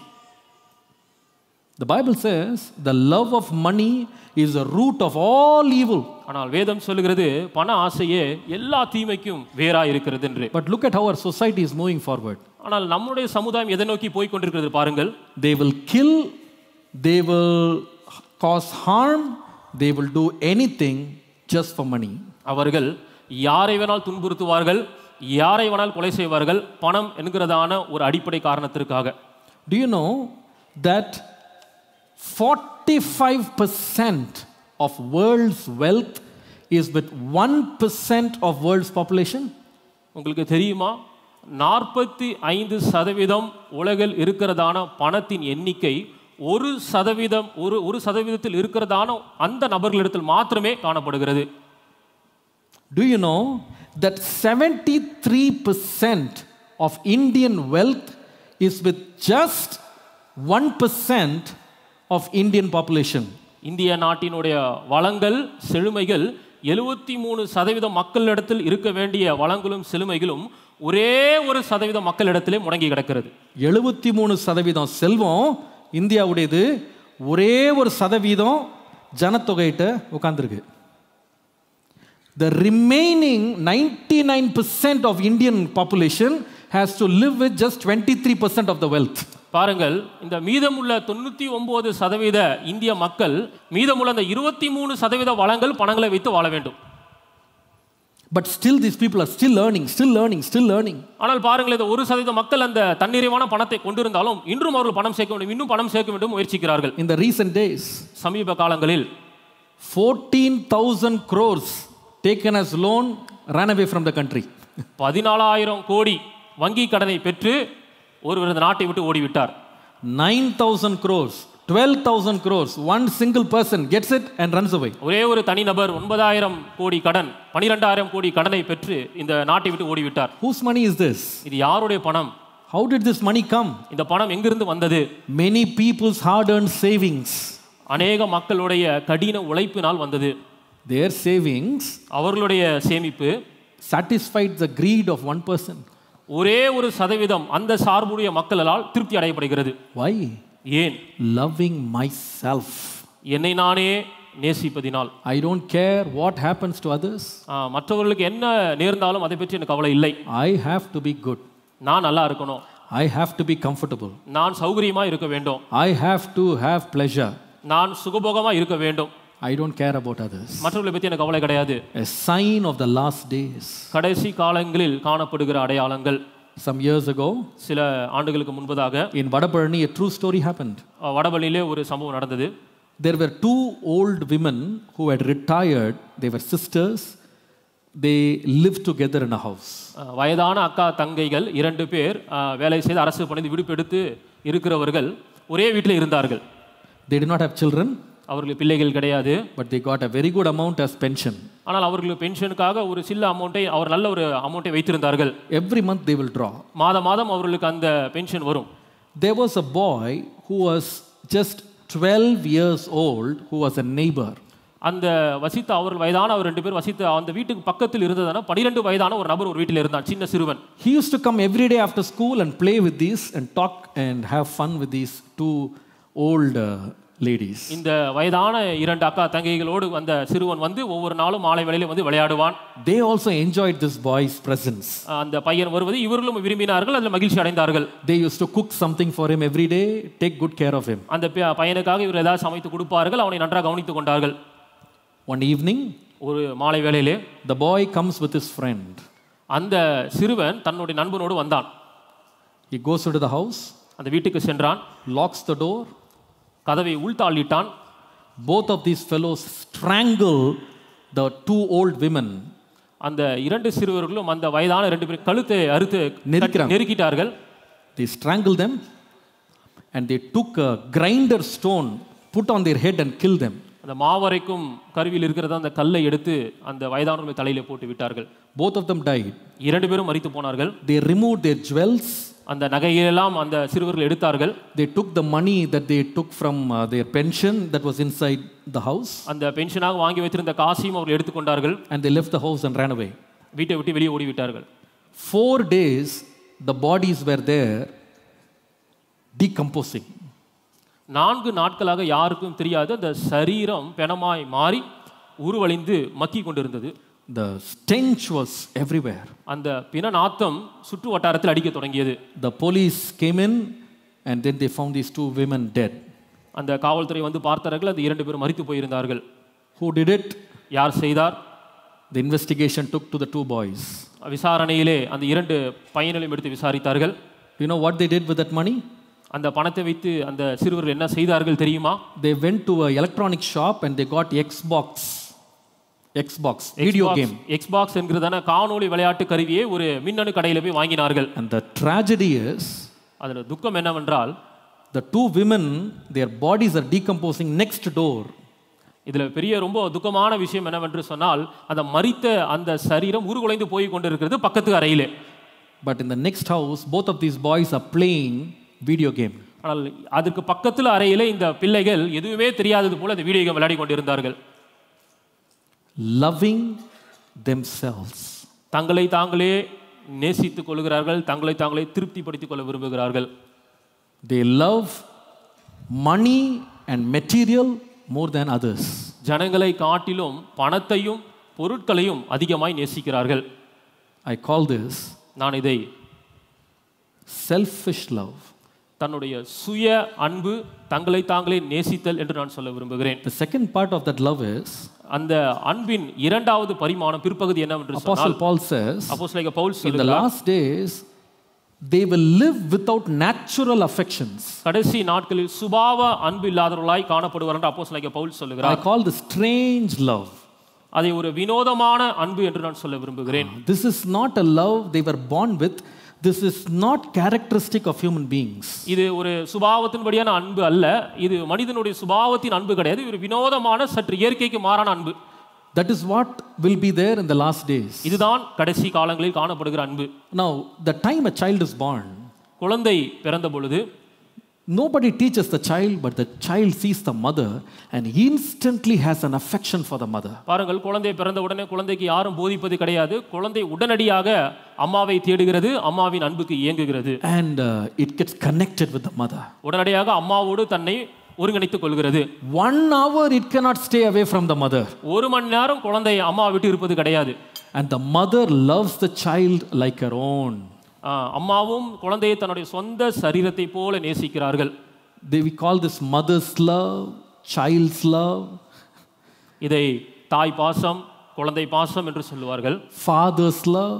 The Bible says the love of money is the root of all evil. ஆனால் வேதம் சொல்லுகிறது பண ஆசையே எல்லா தீமைக்கும் வேறா இருக்கிறது என்று But look at how our society is moving forward. ஆனால் நம்முடைய சமுதாயம் எதை நோக்கி போய் கொண்டிருக்கிறது பாருங்கள் They will kill, they will cause harm, they will do anything just for money. அவர்கள் யாரை வேணால் துன்புறுத்துவார்கள் யாரை வேணால் கொலை செய்வார்கள் பணம் என்கிறதான ஒரு அடிப்படை காரணத்திற்காக Do you know that 45% of world's wealth is with 1% of world's population? உங்களுக்கு தெரியுமா நாற்பத்தி ஐந்து சதவீதம் உலகில் இருக்கிறதான பணத்தின் எண்ணிக்கை ஒரு சதவீதம் ஒரு ஒரு சதவீதத்தில் இருக்கிறதான அந்த நபர்களிடத்தில் மாத்திரமே காணப்படுகிறது Do you know that 73% of Indian wealth is with just 1% of Indian population? இந்திய நாட்டினுடைய வளங்கள் செழுமைகள் எழுபத்தி மூணு சதவீத மக்களிடத்தில் இருக்க வேண்டிய வளங்களும் செழுமைகளும் ஒரே ஒரு சதவீத மக்களிடத்திலே முடங்கி கிடக்கிறது எழுபத்தி மூணு சதவீதம் செல்வம் இந்தியாவுடையது ஒரே ஒரு சதவீதம் ஜனத்தொகையிட்ட உட்காந்துருக்கு The remaining 99% of Indian population has to live with just 23% of the wealth. பாருங்கள் இந்த மீதமுள்ள தொண்ணூற்றி ஒன்பது சதவீத இந்திய மக்கள் மீதமுள்ள அந்த இருபத்தி மூணு சதவீத வளங்கள் பணங்களை வைத்து வாழ வேண்டும் But still, these people are still learning, still learning, still learning. ஆனால் பாருங்கள் இந்த ஒரு சதவீத மக்கள் அந்த தன்னிறைவான பணத்தை கொண்டிருந்தாலும் இன்றும் அவர்கள் பணம் சேர்க்க வேண்டும் இன்னும் பணம் சேர்க்க வேண்டும் முயற்சிக்கிறார்கள் In the recent days, சமீப காலங்களில் 14,000 crores taken as loan ran away from the country. பதினாலாயிரம் கோடி வங்கி கடனை பெற்று ஒருவர் இந்த நாட்டை விட்டு ஓடிவிட்டார் 9,000 crores, 12,000 crores, one single person gets it and runs away. ஒரே ஒரு தனிநபர் ஒன்பதாயிரம் கோடி கடன் பனிரெண்டாயிரம் கோடி கடனை பெற்று இந்த நாட்டை விட்டு ஓடிவிட்டார் Whose money is this? இது யாருடைய பணம் How did this money come? இந்த பணம் எங்கிருந்து வந்தது Many people's hard earned savings. அநேக மக்களுடைய கடின உழைப்பினால் வந்தது Their savings அவர்களுடைய சேமிப்பு satisfied the greed of one person. ஒரே ஒரு சதவீதம் அந்த சார்புடைய மக்களால் திருப்தி அடையப்படுகிறது Why? ஏன் Loving myself. என்னை நானே நேசிப்பதினால் I don't care what happens to others. ஆ, மற்றவர்களுக்கு என்ன நேர்ந்தாலும் அதை பற்றி எனக்கு கவலை இல்லை I have to be good. நான் நல்லா இருக்கணும் I have to be comfortable. நான் சௌகரியமா இருக்க வேண்டும் I have to have pleasure. நான் சுகபோகமா இருக்க வேண்டும் I don't care about others. மற்றவர்களை பற்றி எனக்கு கவலை கிடையாது A sign of the last days. கடைசி காலங்களில் காணப்படுகிற அடையாளங்கள் some years ago சில ஆண்டுகளுக்கு முன்பதாக in Vadaparani, a true story happened. அஹ், வடபள்ளியிலே ஒரு சம்பவம் நடந்தது There were two old women who had retired. They were sisters. They lived together in a house. அஹ், வயதான அக்கா தங்கைகள் இரண்டு பேர் அஹ், வேலை செய்து அரசு பணிந்து விடுப்பெடுத்து இருக்கிறவர்கள் ஒரே வீட்டில் இருந்தார்கள் They did not have children, அவர்களுக்கு பிள்ளைகள் கிடையாது but they got a very good amount as pension. ஆனால் அவர்களுக்கு பென்ஷனுக்காக ஒரு சில அமௌண்ட்டை அவர் நல்ல ஒரு அமௌண்ட்டை வைத்திருந்தார்கள் Every month they will draw. மாதம் மாதம் அவர்களுக்கு அந்த பென்ஷன் வரும் There was a boy who was just 12 years old who was a neighbor. அந்த வசித்த அவர் வயதான அவர் ரெண்டு பேர் வசித்த அந்த வீட்டுக்கு பக்கத்தில் இருந்ததுன்னா பனிரெண்டு வயதான ஒரு நபர் ஒரு வீட்டில் இருந்தான் சின்ன சிறுவன் He used to come every day after school and play with these and talk and have fun with these two old uh, ladies. இந்த வயதான இரண்டு அக்கா தங்கைகளோடு அந்த சிறுவன் வந்து ஒவ்வொரு நாளும் மாலை வேளையில வந்து விளையாடுவான் They also enjoyed this boy's presence. அந்த பையன் வருவது இவர்களும் விரும்பினார்கள் அதில் மகிழ்ச்சி அடைந்தார்கள் They used to cook something for him every day, take good care of him. அந்த பைய- பையனுக்காக இவர் ஏதாவது சமைத்து கொடுப்பார்கள் அவனை நன்றாக கவனித்துக் கொண்டார்கள் One evening, ஒரு மாலை வேளையிலே the boy comes with his friend. அந்த சிறுவன் தன்னுடைய நண்பனோடு வந்தான் He goes into the house, அந்த வீட்டுக்கு சென்றான் locks the door. கதவை உள்தாளிட்டான் Both of these fellows strangle the two old women. அந்த இரண்டு சிறுவர்களும் அந்த வயதான ரெண்டு பேரும் கழுத்தை அறுத்து நெரிக்கிறாங்க. நெருக்கிட்டார்கள் They strangle them and they took a grinder stone, put on their head and killed them. அந்த மாவரைக்கும் கருவியில் இருக்கிறத அந்த கல்லை எடுத்து அந்த வயதானவர்கள் தலையில போட்டு விட்டார்கள் Both of them died. இரண்டு பேரும் மரித்து போனார்கள் They removed their jewels. அந்த நகையெல்லாம் அந்த சிறுவர்கள் எடுத்தார்கள் They took the money that they took from uh, their pension that was inside the house அந்த பென்ஷனாக வாங்கி வைத்திருந்த காசையும் அவர்கள் எடுத்துக்கொண்டார்கள் and they left the house and ran away. வீட்டை விட்டு வெளியே ஓடி விட்டார்கள் Four days, the bodies were there decomposing. நான்கு நாட்களாக யாருக்கும் தெரியாது அந்த சரீரம் பிணமாய் மாறி உருவழிந்து மக்கி கொண்டிருந்தது The stench was everywhere. அந்த பிண நாத்தம் சுற்று வட்டாரத்தில் அடிக்க தொடங்கியது The police came in and then they found these two women dead. அந்த காவல்துறை வந்து பார்த்தார்கள் அந்த இரண்டு பேரும் மரித்து போயிருந்தார்கள் Who did it? யார் செய்தார் The investigation took to the two boys. விசாரணையிலே அந்த இரண்டு பையனையும் எடுத்து விசாரித்தார்கள் You know what they did with that money? அந்த பணத்தை வைத்து அந்த சிறுவர்கள் என்ன செய்தார்கள் தெரியுமா They went to an electronic shop and they got Xbox. Xbox, video game. Xbox என்கிறதான காணொளி விளையாட்டு கருவியை ஒரு மின்னணு கடையில் போய் வாங்கினார்கள் And the tragedy is அதில் துக்கம் என்னவென்றால் the two women, their bodies are decomposing next door. இதில் பெரிய ரொம்ப துக்கமான விஷயம் என்னவென்று சொன்னால் அந்த மரித்த அந்த சரீரம் உருகுலைந்து போய் கொண்டிருக்கிறது பக்கத்து அறையிலே But in the next house, both of these boys are playing video game. ஆனால் அதற்கு பக்கத்தில் அறையிலே இந்த பிள்ளைகள் எதுவுமே தெரியாதது போல இந்த வீடியோ கேம் விளையாடி கொண்டிருந்தார்கள் Loving themselves. தங்களை தாங்களே நேசித்துக் கொள்கிறார்கள் தங்களை தாங்களே திருப்திப்படுத்திக் கொள்ள விரும்புகிறார்கள் They love money and material more than others. ஜனங்களை காட்டிலும் பணத்தையும் பொருட்களையும் அதிகமாய் நேசிக்கிறார்கள் I call this நான் இதை selfish love. தன்னுடைய சுய அன்பு தங்களை தாங்களே நேசித்தல் என்று நான் சொல்ல விரும்புகிறேன் The second part of that love is அந்த அன்பின் இரண்டாவது பரிமாணம் பிற்பகுதி என்னவென்று சொன்னால் Apostle Paul says அப்போஸ்தலனாகிய பவுல் in the சொல்லுகிறார் last days they will live without natural affections. கடைசி நாட்களில் சுபாவ அன்பு இல்லாதவர்களாய் காணப்படுவார் என்று அப்போஸ்தலனாகிய பவுல் I சொல்லுகிறார் call this strange love. அதை ஒரு வினோதமான அன்பு என்று நான் சொல்ல விரும்புகிறேன் This is not a love they were born with. This is not characteristic of human beings. இது ஒரு சுபாவத்தின்படியான அன்பு அல்ல இது மனிதனுடைய சுபாவத்தின் அன்பு கிடையாது இது ஒரு வினோதமான சற்று இயற்கைக்கு மாறான அன்பு That is what will be there in the last days. இதுதான் கடைசி காலங்களில் காணப்படுகிற அன்பு Now, the time a child is born, குழந்தை பிறந்த பொழுது nobody teaches the child, but the child sees the mother and instantly has an affection for the mother. பாருங்கள் குழந்தை பிறந்த உடனே குழந்தைக்கு யாரும் போதிப்பது கிடையாது குழந்தை உடனடியாக அம்மாவை தேடுகிறது அம்மாவின் அன்புக்கு இயங்குகிறது And uh, it gets connected with the mother. உடனடியாக அம்மாவோடு தன்னை ஒருங்கிணைத்துக் கொள்கிறது One hour it cannot stay away from the mother. ஒரு மணி நேரம் குழந்தை அம்மா விட்டு இருப்பது கிடையாது And the mother loves the child like her own. ஆ, அம்மாவும் குழந்தையை தன்னுடைய சொந்த சரீரத்தை போல நேசிக்கிறார்கள் They, we call this mother's love, child's love, இதை தாய் பாசம் குழந்தை பாசம் என்று சொல்லுவார்கள் father's love.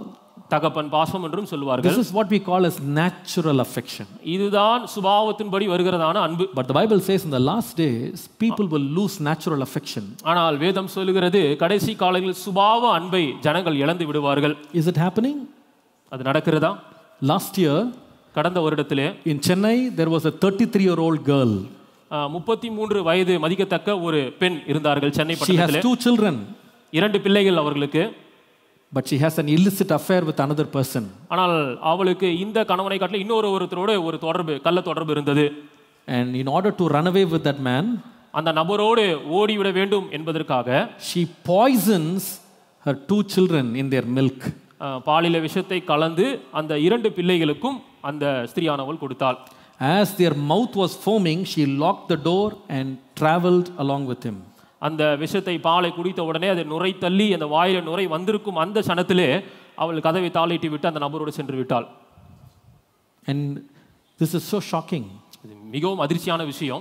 தகப்பன் பாசம் என்றும் சொல்லுவார்கள் This is what we call as natural affection. இதுதான் சுபாவத்தின்படி வருகிறதான அன்பு But the Bible says in the last days, people will lose natural affection. ஆனால் வேதம் சொல்லுகிறது கடைசி காலங்களில் சுபாவ அன்பை ஜனங்கள் இழந்து விடுவார்கள் Is it happening? அது நடக்கிறதா Last year கடந்த வருடத்திலே in Chennai, there was a 33 year old girl. முப்பத்தி மூன்று வயது மதிக்கத்தக்க ஒரு பெண் இருந்தார்கள் சென்னை She பட்டணத்திலே has two children, இரண்டு பிள்ளைகள் அவர்களுக்கு but she has an illicit affair with another person. ஆனால் அவளுக்கு இந்த கணவனை காட்டில இன்னொரு ஒருத்தரோடு ஒரு தொடர்பு கள்ள தொடர்பு இருந்தது And in order to run away with that man, அந்த நபரோடு ஓடிவிட வேண்டும் என்பதற்காக she poisons her two children in their milk. அஹ், பாலில விஷத்தை கலந்து அந்த இரண்டு பிள்ளைகளுக்கும் அந்த ஸ்திரியானவள் கொடுத்தாள் As their mouth was foaming, she locked the door and traveled along with him. அந்த விஷத்தை பாலை குடித்த உடனே அதை நுரை தள்ளி அந்த வாயில நுரை வந்திருக்கும் அந்த சனத்திலே அவள் கதவை தாளிட்டு விட்டு அந்த நபரோடு சென்று விட்டாள் And this is so shocking. இது மிகவும் அதிர்ச்சியான விஷயம்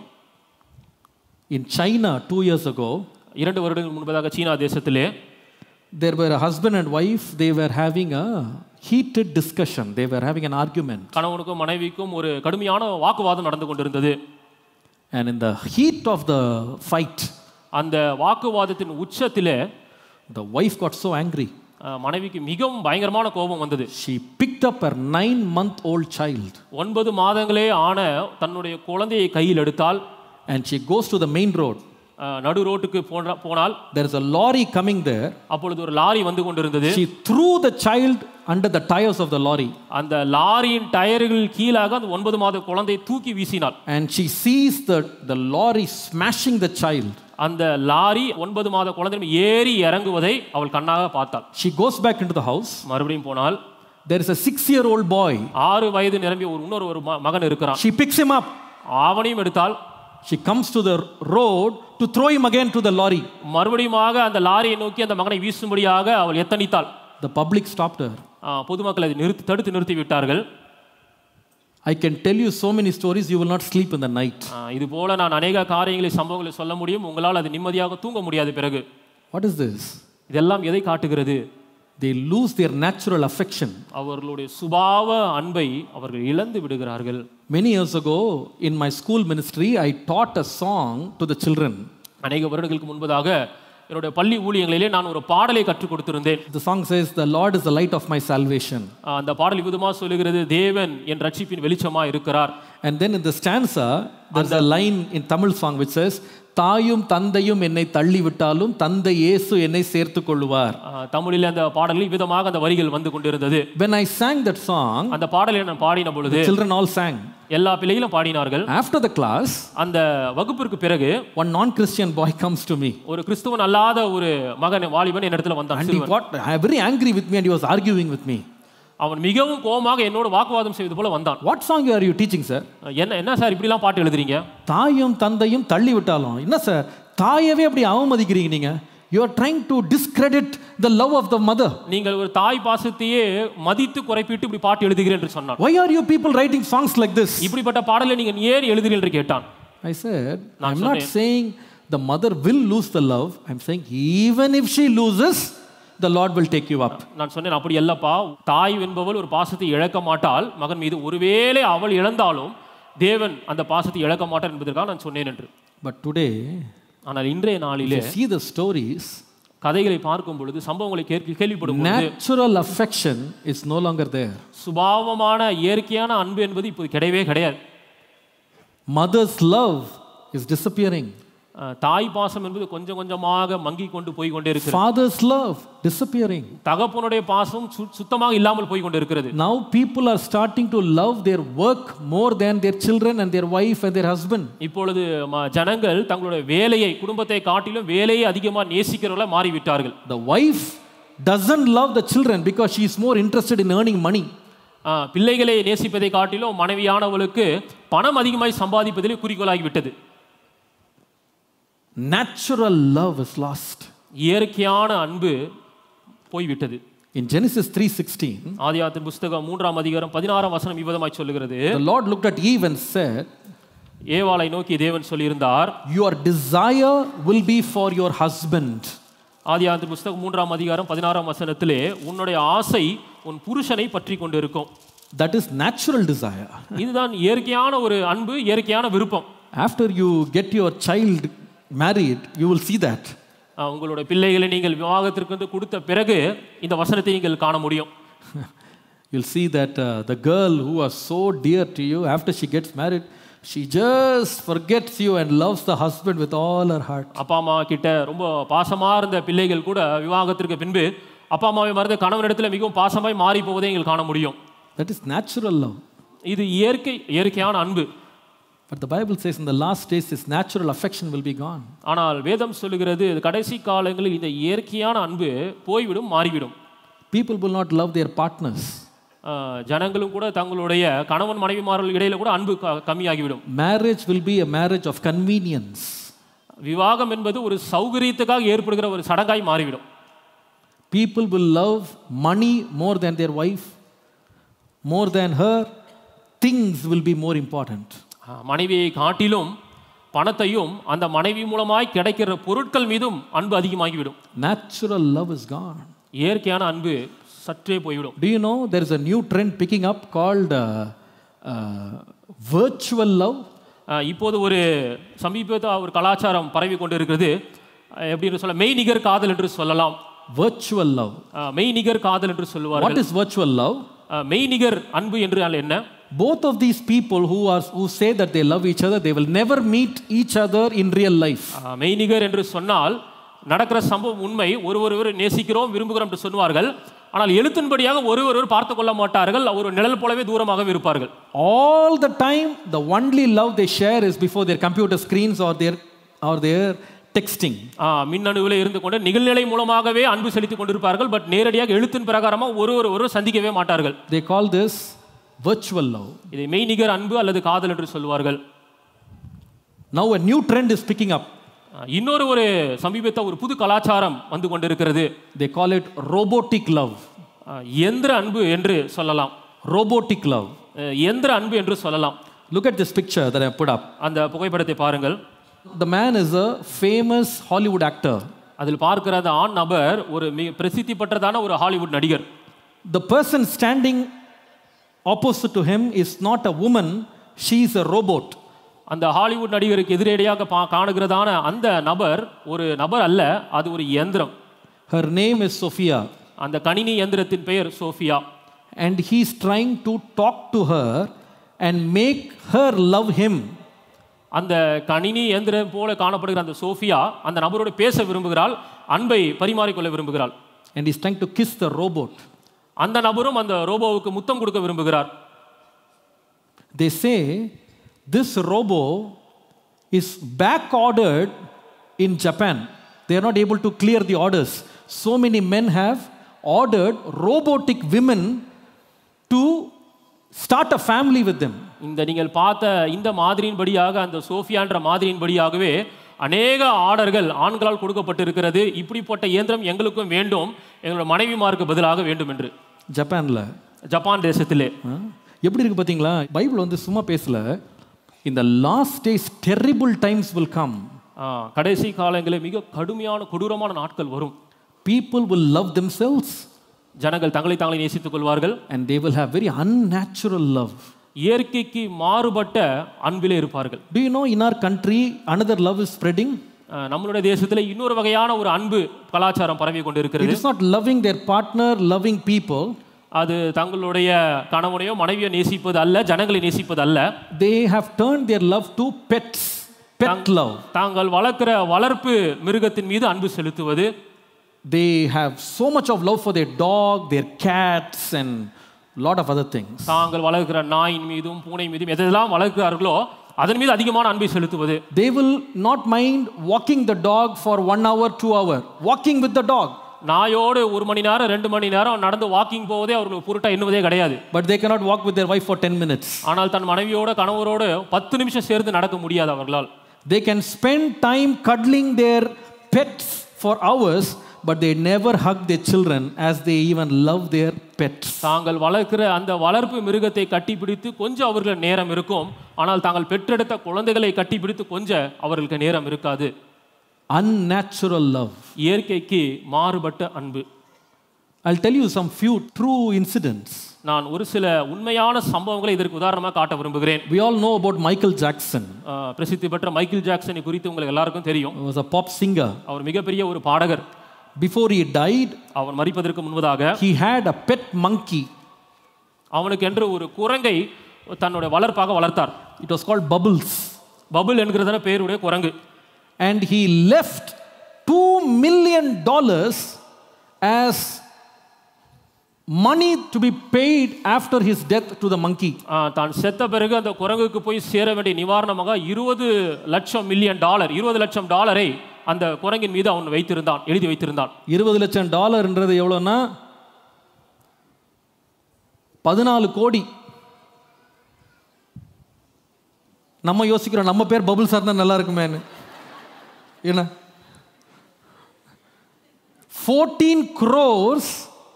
In China, two years ago, இரண்டு வருடங்கள் முன்பதாக சீனா தேசத்திலே there were a husband and wife, they were having a heated discussion, they were having an argument. கணவனுக்கும் மனைவிக்கும் ஒரு கடுமையான வாக்குவாதம் நடந்து கொண்டிருந்தது And in the heat of the fight, அந்த வாக்குவாதத்தின் உச்சத்திலே the wife got so angry. அஹ், மனைவிக்கு மிகவும் பயங்கரமான கோபம் வந்தது She picked up her nine month old child ஒன்பது மாதங்களே ஆன தன்னுடைய குழந்தையை கையில் எடுத்தால் and she goes to the main road. அஹ், நடு ரோட்டுக்கு போன போனால் There is a lorry coming there. அப்பொழுது ஒரு லாரி வந்து கொண்டிருந்தது She threw the child under the tires of the lorry அந்த லாரியின் டயர்கள் கீழாக அந்த ஒன்பது மாத குழந்தையை தூக்கி வீசினாள் and she sees the, the lorry smashing the child. அந்த லாரி ஒன்பது மாத குழந்தை மேல் ஏறி இறங்குவதை அவள் கண்ணாக பார்த்தாள் She goes back into the house. மறுபடியும் போனால் There is a six year old boy. ஆறு வயது நிரம்பிய ஒரு இன்னொரு ஒரு ம- மகன் இருக்கிறான் She picks him up. அவனையும் எடுத்தால் She comes to the road to throw him again to the lorry. மறுபடியுமாக அந்த லாரியை நோக்கி அந்த மகனை வீசும்படியாக அவள் எத்தனித்தாள் The public stopped her. ஆ, பொதுமக்கள் அதை நிறுத்தி தடுத்து நிறுத்தி விட்டார்கள் I can tell you so many stories, you will not sleep in the night. ஆ, இது போல நான் அநேக காரியங்களை சம்பவங்களை சொல்ல முடியும் உங்களால் அது நிம்மதியாக தூங்க முடியாது பிறகு What is this? இதெல்லாம் எதை காட்டுகிறது They lose their natural affection. அவர்களுடைய சுபாவ அன்பை அவர்கள் இழந்து விடுகிறார்கள் Many years ago, in my school ministry, I taught a song to the children. அநேக வருடங்களுக்கு முன்பதாக என்னுடைய பள்ளி ஊழியங்களிலே நான் ஒரு பாடலை கற்றுக் கொடுத்திருந்தேன் The song says, The Lord is the light of my salvation. ஆ, அந்த பாடல் விதமாக சொல்லுகிறது தேவன் என் ரட்சிப்பின் வெளிச்சமா இருக்கிறார் And then in the stanza, there's a line in Tamil song which says, தாயும் தந்தையும் என்னை தள்ளிவிட்டாலும் தந்தை இயேசு என்னை சேர்த்துக் கொள்ளுவார் ஆ, தமிழில் அந்த பாடலில் விதமாக அந்த வரிகள் வந்து கொண்டிருந்தது When I sang that song, அந்த பாடலை நான் பாடின பொழுது children all sang. எல்லா பிள்ளைகளும் பாடினார்கள் After the class, அந்த வகுப்பிற்கு பிறகு one non-Christian boy comes to me. ஒரு கிறிஸ்துவன் அல்லாத ஒரு மகன் வாலிபன் என்னிடத்துல வந்தான் And he சிறுவன். got very angry with me and he was arguing with me. அவன் மிகவும் கோபமாக என்னோட வாக்குவாதம் செய்வது போல வந்தான் What song are you teaching, sir? என்ன என்ன சார் இப்படிலாம் பாட்டு எழுதுறீங்க தாயும் தந்தையும் தள்ளி விட்டாலும் என்ன சார் தாயவே அப்படி அவமதிக்கிறீங்க நீங்க you are trying to discredit the love of the mother நீங்கள் ஒரு தாய் பாசத்தையே மதித்து குறைப்பிட்டு இப்படி பாட்டு எழுதுகிறேன் என்று சொன்னான் why are you people writing songs like this இப்படிப்பட்ட பாடலை நீங்க ஏன் எழுதுகிறீர்கள் என்று கேட்டான் ஐ said நான் i'm not saying the mother will lose the love i'm saying even if she loses the lord will take you up நான் சொன்னேன் அப்படி அல்லப்பா தாய் என்பவள் ஒரு பாசத்தை இழக்க மாட்டாள் மகன் மீது ஒருவேளை அவள் இழந்தாலும் தேவன் அந்த பாசத்தை இழக்க மாட்டார் என்பதற்காக நான் சொன்னேன் என்று but today ஆனால் இன்றைய நாளிலே you see the stories கதைகளை பார்க்கும் பொழுது சம்பவங்களை கேட்க கேள்விப்படும் பொழுது natural affection is no longer there சுபாவமான இயற்கையான அன்பு என்பது இப்போது கிடையவே கிடையாது mother's love is disappearing அஹ், தாய் பாசம் என்பது கொஞ்சம் கொஞ்சமாக மங்கி கொண்டு போய் கொண்டே இருக்கிறது father's love disappearing தகப்பனுடைய பாசம் சு- சுத்தமாக இல்லாமல் போய் கொண்டு இருக்கிறது Now people are starting to love their work more than their children and their wife and their husband. இப்பொழுது ம- ஜனங்கள் தங்களுடைய வேலையை குடும்பத்தை காட்டிலும் வேலையை அதிகமாக நேசிக்கிறவர்கள மாறிவிட்டார்கள் The wife doesn't love the children because she is more interested in earning money. அஹ், பிள்ளைகளை நேசிப்பதை காட்டிலும் மனைவியானவளுக்கு பணம் அதிகமாய் சம்பாதிப்பதிலே குறிக்கோளாகி விட்டது Natural love is lost. இயற்கையான அன்பு போய்விட்டது In Genesis 3:16, ஆதியாத்தின் புஸ்தகம் மூன்றாம் அதிகாரம் பதினாறாம் வசனம் இவ்விதமாய் சொல்லுகிறது the Lord looked at Eve and said, ஏவாளை நோக்கி தேவன் சொல்லியிருந்தார் "Your desire will be for your husband, ஆதியாந்தின் புஸ்தகம் மூன்றாம் அதிகாரம் பதினாறாம் வசனத்திலே உன்னுடைய ஆசை உன் புருஷனை பற்றி கொண்டு இருக்கும் That is natural desire. இதுதான் இயற்கையான ஒரு அன்பு இயற்கையான விருப்பம் After you get your child married, you will see that. ஆஹ் உங்களோட பிள்ளைகளை நீங்கள் விவாகத்திற்கு வந்து கொடுத்த பிறகு இந்த வசனத்தை நீங்கள் காண முடியும் You'll see that uh, the girl who was so dear to you, after she gets married, she just forgets you and loves the husband with all her heart. அப்பா அம்மா கிட்ட ரொம்ப பாசமா இருந்த பிள்ளைகள் கூட விவாகத்திற்கு பின்பு அப்பா அம்மாவை மறந்து கணவனிடத்துல மிகவும் பாசமாய் மாறி போவதை நீங்கள் காண முடியும் That is natural love. இது இயற்கை இயற்கையான அன்பு But the Bible says in the last days, this natural affection will be gone. ஆனால் வேதம் சொல்லுகிறது கடைசி காலங்களில் இந்த இயற்கையான அன்பு போய்விடும் மாறிவிடும் People will not love their partners. ஆஹ் ஜனங்களும் கூட தங்களுடைய கணவன் மனைவிமார்கள் இடையில கூட அன்பு க- கம்மியாகிவிடும் Marriage will be a marriage of convenience. விவாகம் என்பது ஒரு சௌகரியத்துக்காக ஏற்படுகிற ஒரு சடங்காய் மாறிவிடும் People will love money more than their wife, more than her. Things will be more important. ஆஹ் மனைவியை காட்டிலும் பணத்தையும் அந்த மனைவி மூலமாய் கிடைக்கிற பொருட்கள் மீதும் அன்பு அதிகமாகிவிடும் Natural love is gone. இயற்கையான அன்பு சற்றே போய்விடும் Do you know there is a new trend picking up called uh, uh, virtual love? ஆஹ் இப்போது ஒரு சமீபத்த ஒரு கலாச்சாரம் பரவி கொண்டு இருக்கிறது ஆஹ் எப்படி சொல்ல மெய்நிகர் காதல் என்று சொல்லலாம் Virtual love. ஆஹ் மெய்நிகர் காதல் என்று சொல்லுவார்கள் What is virtual love? ஆஹ் மெய்நிகர் அன்பு என்று என்ன Both of these people who are who say that they love each other, they will never meet each other in real life. ஆஹ் மெய்நிகர் என்று சொன்னால் நடக்கிற சம்பவம் உண்மை ஒரு ஒருவர் நேசிக்கிறோம் விரும்புகிறோம் என்று சொல்லுவார்கள் ஆனால் எழுத்தின்படியாக ஒரு ஒருவர் பார்த்து கொள்ள மாட்டார்கள் ஒரு நிழல் போலவே தூரமாகவே இருப்பார்கள் All the time, the only love they share is before their computer screens or their or their texting. ஆஹ் மின்னணுவில் இருந்து கொண்டு நிகழ்நிலை மூலமாகவே அன்பு செலுத்திக் கொண்டிருப்பார்கள் பட் நேரடியாக எழுத்தின் பிரகாரமாக ஒரு ஒரு ஒருவர் சந்திக்கவே மாட்டார்கள் They call this virtual love. இதை மெய்நிகர் அன்பு அல்லது காதல் என்று சொல்வார்கள் Now a new trend is picking up. ஆஹ் இன்னொரு ஒரு சமீபத்த ஒரு புது கலாச்சாரம் வந்து கொண்டிருக்கிறது They call it robotic love. ஆஹ் எந்திர அன்பு என்று சொல்லலாம் Robotic love. ஆஹ் எந்திர அன்பு என்று சொல்லலாம் Look at this picture that I put up. அந்த புகைப்படத்தை பாருங்கள் The man is a famous Hollywood actor. அதில் பார்க்கிற அந்த ஆண் நபர் ஒரு மிக பிரசித்தி பெற்றதான ஒரு ஹாலிவுட் நடிகர் The person standing opposite to him is not a woman, she is a robot. அந்த ஹாலிவுட் நடிகருக்கு எதிரடியாக பா காணுகிறதான அந்த நபர் ஒரு நபர் அல்ல அது ஒரு இயந்திரம் Her name is Sophia. அந்த கணினி இயந்திரத்தின் பெயர் Sophia And he's trying to talk to her and make her love him. அந்த கணினி இயந்திரம் போல காணப்படுகிற அந்த சோஃபியா அந்த நபரோடு பேச விரும்புகிறாள் அன்பை பரிமாறிக்கொள்ள விரும்புகிறாள் And he's trying to kiss the robot. அந்த நபரும் அந்த ரோபோவுக்கு முத்தம் கொடுக்க விரும்புகிறார் They say this robo is back ordered in Japan. They are not able to clear the orders. So many men have ordered robotic women to start a family with them. இந்த நீங்கள் பார்த்த இந்த மாதிரியின்படியாக அந்த சோஃபியான்ற மாதிரியின்படியாகவே அநேக ஆர்டர்கள் ஆண்களால் கொடுக்கப்பட்டிருக்கிறது இப்படிப்பட்ட இயந்திரம் எங்களுக்கும் வேண்டும் எங்களோட மனைவிமாருக்கு பதிலாக வேண்டும் என்று ஜப்பான்ல ஜப்பான் தேசத்திலே ஆ? எப்படி இருக்கு பார்த்தீங்களா பைபிள் வந்து சும்மா பேசல இந்த last days terrible times will come ah, கடைசி காலங்களில் மிக கடுமையான கொடூரமான நாட்கள் வரும் பீப்புள் வில் லவ் themselves ஜனங்கள் தங்களை தாங்களை நேசித்துக் கொள்வார்கள் and they will have very unnatural love இயற்கைக்கு மாறுபட்ட அன்பிலே இருப்பார்கள் do you know in our country another love is spreading ஆ, நம்மளுடைய தேசத்தில் இன்னொரு வகையான ஒரு அன்பு கலாச்சாரம் பரவி கொண்டு it இருக்கிறது is not loving their partner loving people அது தங்களுடைய கணவனையோ மனைவியோ நேசிப்பது அல்ல ஜனங்களை நேசிப்பது அல்ல they have turned their love to pets pet love தாங்கள் வளர்க்கிற வளர்ப்பு மிருகத்தின் மீது அன்பு செலுத்துவது they have so much of love for their dog their cats and lot of other things தாங்கள் வளர்க்கிற நாயின் மீதும் பூனை மீதும் எதெல்லாம் வளர்க்கிறார்களோ அதன் மீது அதிகமான அன்பை செலுத்துவது they will not mind walking the dog for one hour two hour walking with the dog நாயோடு ஒரு மணி நேரம் ரெண்டு மணி நேரம் நடந்து வாக்கிங் போவதே அவர்களுக்கு பொருட்டா எண்ணுவதே கிடையாது but they cannot walk with their wife for 10 minutes ஆனால் தன் மனைவியோட கணவரோடு பத்து நிமிஷம் சேர்ந்து நடக்க முடியாது அவர்களால் they can spend time cuddling their pets for hours but they never hug their children as they even love their pets தாங்கள் வளர்க்கிற அந்த வளர்ப்பு மிருகத்தை கட்டிப்பிடித்து கொஞ்சம் அவர்கள் நேரம் இருக்கும் ஆனால் தாங்கள் பெற்றெடுத்த குழந்தைகளை கட்டிப்பிடித்து கொஞ்சம் அவர்களுக்கு நேரம் இருக்காது unnatural love இயற்கைக்கு மாறுபட்ட அன்பு I'll tell you some few true incidents. நான் ஒரு சில உண்மையான சம்பவங்களை இதற்கு உதாரணமாக காட்ட விரும்புகிறேன் We all know about Michael Jackson. ஆஹ் பிரசித்தி பெற்ற மைக்கேல் ஜாக்சனை குறித்து உங்களுக்கு எல்லாருக்கும் தெரியும் He was a pop singer. அவர் மிகப்பெரிய ஒரு பாடகர் Before he died, அவர் மறிப்பதற்கு முன்பதாக he had a pet monkey. அவனுக்கு என்று ஒரு குரங்கை தன்னுடைய வளர்ப்பாக வளர்த்தார் It was called Bubbles. Babul என்கிறதான பேருடைய குரங்கு And he left $2 million as money to be paid after his death to the monkey. ஆஹ் தான் செத்த பிறகு அந்த குரங்குக்கு போய் சேர வேண்டிய நிவாரணமாக இருபது லட்சம் மில்லியன் டாலர் இருபது லட்சம் டாலரை அந்த குரங்கின் மீது அவன் வைத்திருந்தான் எழுதி வைத்திருந்தான் இருபது லட்சம் டாலர்ன்றது எவ்வளோன்னா பதினாலு கோடி நம்ம யோசிக்கிறோம் நம்ம பேர் பபுள்ஸாக இருந்தால் நல்லா இருக்குமேன்னு என்ன fourteen crores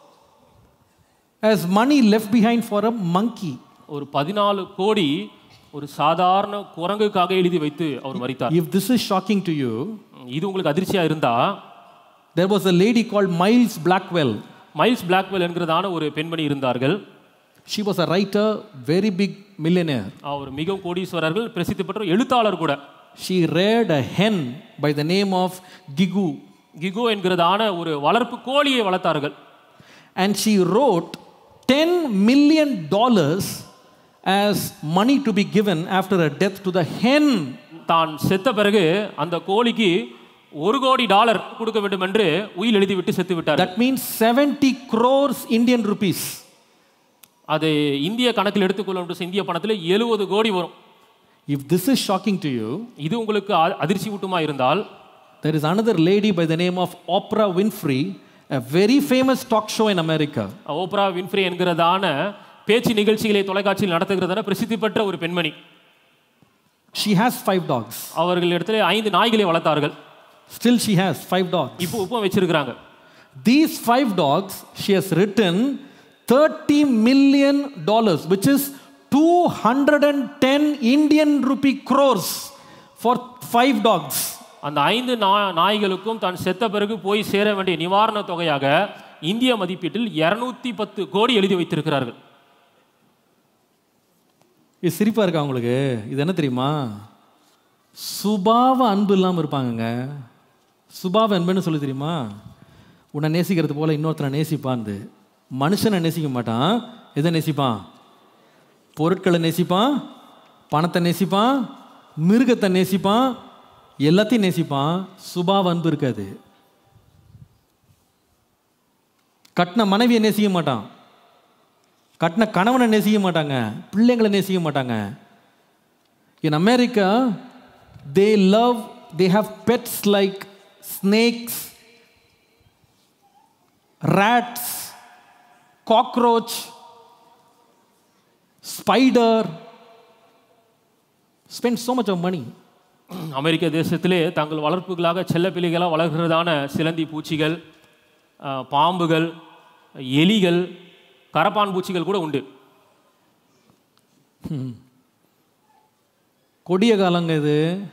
as money left behind for a monkey ஒரு பதினாலு கோடி ஒரு சாதாரண குரங்குக்காக எழுதி வைத்து அவர் மறித்தார் if this is shocking to you இது உங்களுக்கு அதிர்ச்சியா இருந்தா there was a lady called miles blackwell Miles Blackwell என்கிறதான ஒரு பெண்மணி இருந்தார்கள் she was a writer very big millionaire அவர் மிகவும் கோடீஸ்வரர்கள் பிரசித்தி பெற்ற எழுத்தாளர் கூட she reared a hen by the name of gigu கிகோ என்கிறதான ஒரு வளர்ப்பு கோழியை வளர்த்தார்கள் and she wrote 10 million dollars as money to be given after her death to the hen தான் செத்த பிறகு அந்த கோழிக்கு ஒரு கோடி டாலர் கொடுக்க வேண்டும் என்று உயில் எழுதிவிட்டு செத்து விட்டார் that means 70 crores indian rupees அது இந்திய கணக்கில் எடுத்துக்கொள்ள இந்திய பணத்தில் எழுபது கோடி வரும் if this is shocking to you இது உங்களுக்கு அ- அதிர்ச்சி ஊட்டுமா இருந்தால் there is another lady by the name of oprah winfrey a very famous talk show in america Oprah Winfrey என்கிறதான பேச்சு நிகழ்ச்சிகளை தொலைக்காட்சியில் நடத்துகிறதான பிரசித்தி பெற்ற ஒரு பெண்மணி she has five dogs அவர்கள் இடத்துல ஐந்து நாய்களை வளர்த்தார்கள் still she has five dogs இப்போ இப்போ வச்சிருக்கிறாங்க These five dogs, she has written 30 million dollars, which is 210 Indian rupee crores for five dogs. அந்த ஐந்து நா நாய்களுக்கும் தான் செத்த பிறகு போய் சேர வேண்டிய நிவாரண தொகையாக இந்திய மதிப்பீட்டில் இருநூத்தி பத்து கோடி எழுதி வைத்திருக்கிறார்கள் இது சிரிப்பா இருக்கா உங்களுக்கு இது என்ன தெரியுமா சுபாவ அன்பு இல்லாமல் இருப்பாங்கங்க சுபாவ அன்புன்னு சொல்லி தெரியுமா உன்னை நேசிக்கிறது போல இன்னொருத்தனை நேசிப்பான்னு மனுஷனை நேசிக்க மாட்டான் எதை நேசிப்பான் பொருட்களை நேசிப்பான் பணத்தை நேசிப்பான் மிருகத்தை நேசிப்பான் எல்லாத்தையும் நேசிப்பான் சுபாவ அன்பு இருக்காது கட்டின மனைவியை நேசிக்க மாட்டான் கட்டின கணவனை நேசிக்க மாட்டாங்க பிள்ளைங்களை நேசிக்க மாட்டாங்க in America they love they have pets like snakes rats cockroach spider spend so much of money அமெரிக்க தேசத்திலே தங்கள் வளர்ப்புகளாக செல்லப்பிள்ளைகளாக வளர்கிறதான சிலந்தி பூச்சிகள் அஹ், பாம்புகள் எலிகள் கரப்பான் பூச்சிகள் கூட உண்டு கொடிய காலங்க இது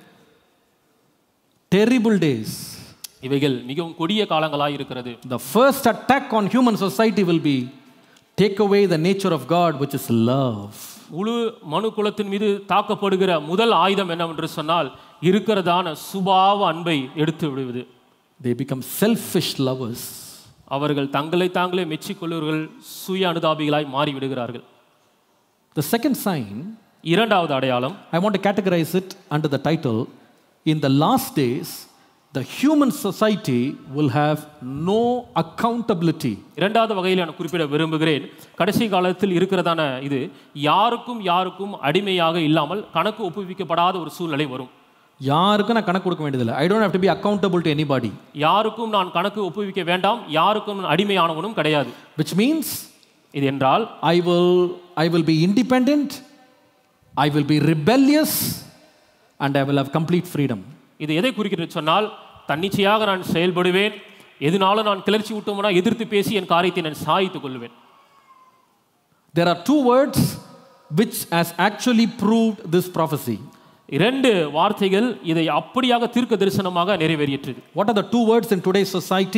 டெரிபிள் டேஸ் இவைகள் மிகவும் கொடிய காலங்களாக இருக்கிறது The first attack on human society will be take away the nature of God, which is love. முழு மனு குலத்தின் மீது தாக்கப்படுகிற முதல் ஆயுதம் என்னவென்று சொன்னால் இருக்கிறதான சுபாவ அன்பை எடுத்து விடுவது They become selfish lovers. அவர்கள் தங்களை தாங்களே மெச்சிக்கொள்ளுவர்கள் சுய அனுதாபிகளாய் மாறி விடுகிறார்கள் The second sign, இரண்டாவது அடையாளம் I want to categorize it under the title In the last days, the human society will have no accountability. இரண்டாவது வகையில் நான் குறிப்பிட விரும்புகிறேன் கடைசி காலத்தில் இருக்கிறதான இது யாருக்கும் யாருக்கும் அடிமையாக இல்லாமல் கணக்கு ஒப்புவிக்கப்படாத ஒரு சூழ்நிலை வரும் யாருக்கும் நான் கணக்கு கொடுக்க வேண்டியதில்லை I don't have to be accountable to anybody யாருக்கும் நான் கணக்கு ஒப்புவிக்க வேண்டாம் யாருக்கும் நான் அடிமையானவனும் கிடையாது which means இது என்றால் I will, I will be independent, I will be rebellious, and I will have complete freedom. இது எதை குறிக்கிறது சொன்னால் தன்னிச்சையாக நான் செயல்படுவேன் எதுனாலும் நான் கிளர்ச்சி விட்டோம்னா எதிர்த்து பேசி என் காரியத்தை நான் சாய்த்துக் கொள்வேன் There are two words which has actually proved this prophecy. இரண்டு வார்த்தைகள் இதை அப்படியாக தீர்க்க தரிசனமாக நிறைவேறியது What are the two words in today's society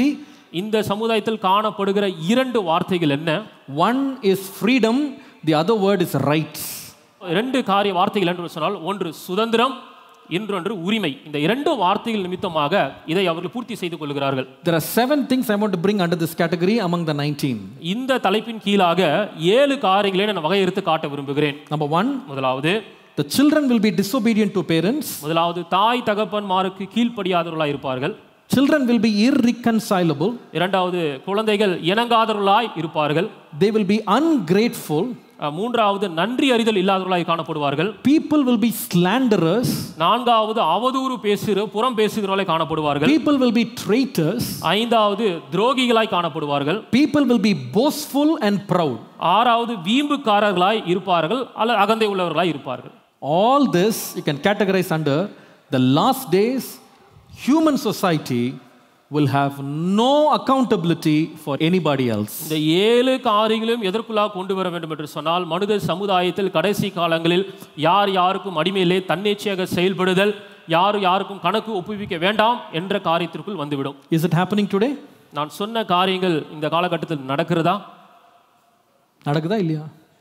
இந்த சமுதாயத்தில் காணப்படுகிற இரண்டு வார்த்தைகள் என்ன One is freedom, the other word is rights. ரெண்டு காரிய வார்த்தைகள் என்று சொன்னால் ஒன்று சுதந்திரம் இன்னொன்று உரிமை இந்த இரண்டு வார்த்தைகள் நிமித்தமாக இதை அவர்கள் பூர்த்தி செய்து கொள்கிறார்கள் There are seven things I want to bring under this category among the 19. இந்த தலைப்பின் கீழாக ஏழு காரியங்களை நான் வகையறுத்து காட்ட விரும்புகிறேன் Number one, முதலாவது the children will be disobedient to parents, முதலாவது தாய் தகப்பன்மாருக்கு கீழ்ப்படியாதவர்களாய் இருப்பார்கள் children will be irreconcilable, இரண்டாவது குழந்தைகள் இணங்காதவர்களாய் இருப்பார்கள் they will be ungrateful, அஹ், மூன்றாவது நன்றி அறிதல் இல்லாதவர்களாய் காணப்படுவார்கள் people will be slanderers, நான்காவது அவதூறு பேசுகிற புறம் பேசுகிறவர்களாய் காணப்படுவார்கள் people will be traitors, ஐந்தாவது துரோகிகளாய் காணப்படுவார்கள் people will be boastful and proud. ஆறாவது வீம்புக்காரர்களாய் இருப்பார்கள் அல்லது அகந்தை உள்ளவர்களாய் இருப்பார்கள் All this you can categorize under the last days, human society will have no accountability for anybody else. இந்த ஏழு காரியங்களும் எதற்குள்ளாக கொண்டு வர வேண்டும் என்று சொன்னால் மனித சமுதாயத்தில் கடைசி காலங்களில் யார் யாருக்கும் அடிமையிலே தன்னேச்சையாக செயல்படுதல் யார் யாருக்கும் கணக்கு ஒப்புவிக்க வேண்டாம் என்ற காரியத்திற்குள் வந்துவிடும் Is it happening today? நான் சொன்ன காரியங்கள் இந்த காலகட்டத்தில் நடக்கிறதா நடக்குதா இல்லையா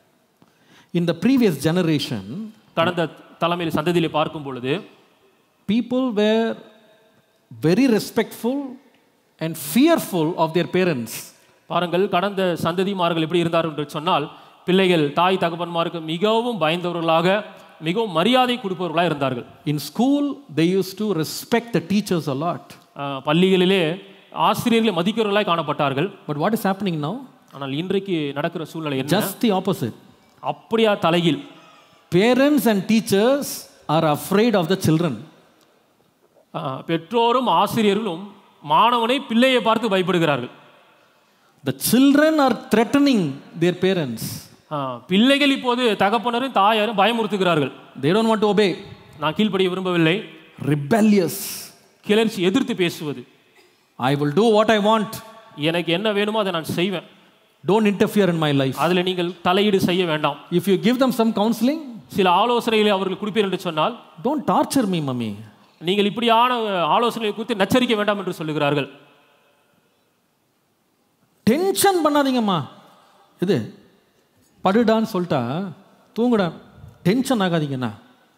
In the previous generation, கடந்த தலைமையில் சந்ததியிலே பார்க்கும் பொழுது people were very respectful and fearful of their parents. பாருங்கள் கடந்த சந்ததிமார்கள் எப்படி இருந்தார் என்று சொன்னால் பிள்ளைகள் தாய் தகப்பன்மாருக்கு மிகவும் பயந்தவர்களாக மிகவும் மரியாதை கொடுப்பவர்களாக இருந்தார்கள் In school, they used to respect the teachers a lot. அஹ், பள்ளிகளிலே ஆசிரியர்களை மதிக்கிறவர்களாய் காணப்பட்டார்கள் But what is happening now? ஆனால் இன்றைக்கு நடக்கிற சூழ்நிலை என்ன Just the opposite. அப்படியா தலையில் Parents and teachers are afraid of the children. அஹ், பெற்றோரும் ஆசிரியர்களும் மாணவனை பிள்ளையை பார்த்து பயப்படுகிறார்கள் The children are threatening their parents. அஹ், பிள்ளைகள் இப்போது தகப்பனரும் தாயாரும் பயமுறுத்துகிறார்கள் They don't want to obey. நான் கீழ்ப்படிய விரும்பவில்லை Rebellious. கிளர்ச்சி எதிர்த்து பேசுவது I will do what I want. எனக்கு என்ன வேணுமோ அதை நான் செய்வேன் Don't interfere in my life. அதில் நீங்கள் தலையீடு செய்ய வேண்டாம் If you give them some counseling, சில ஆலோசனைகளை அவர்கள் கொடுப்பீர் என்று சொன்னால் don't torture me, mummy. நீங்கள் இப்படியான ஆலோசனைகளை குறித்து நச்சரிக்க வேண்டாம் என்று சொல்லுகிறார்கள் டென்ஷன் பண்ணாதீங்கம்மா இது படுடான்னு சொல்லிட்டா தூங்குடா டென்ஷன் ஆகாதீங்கண்ணா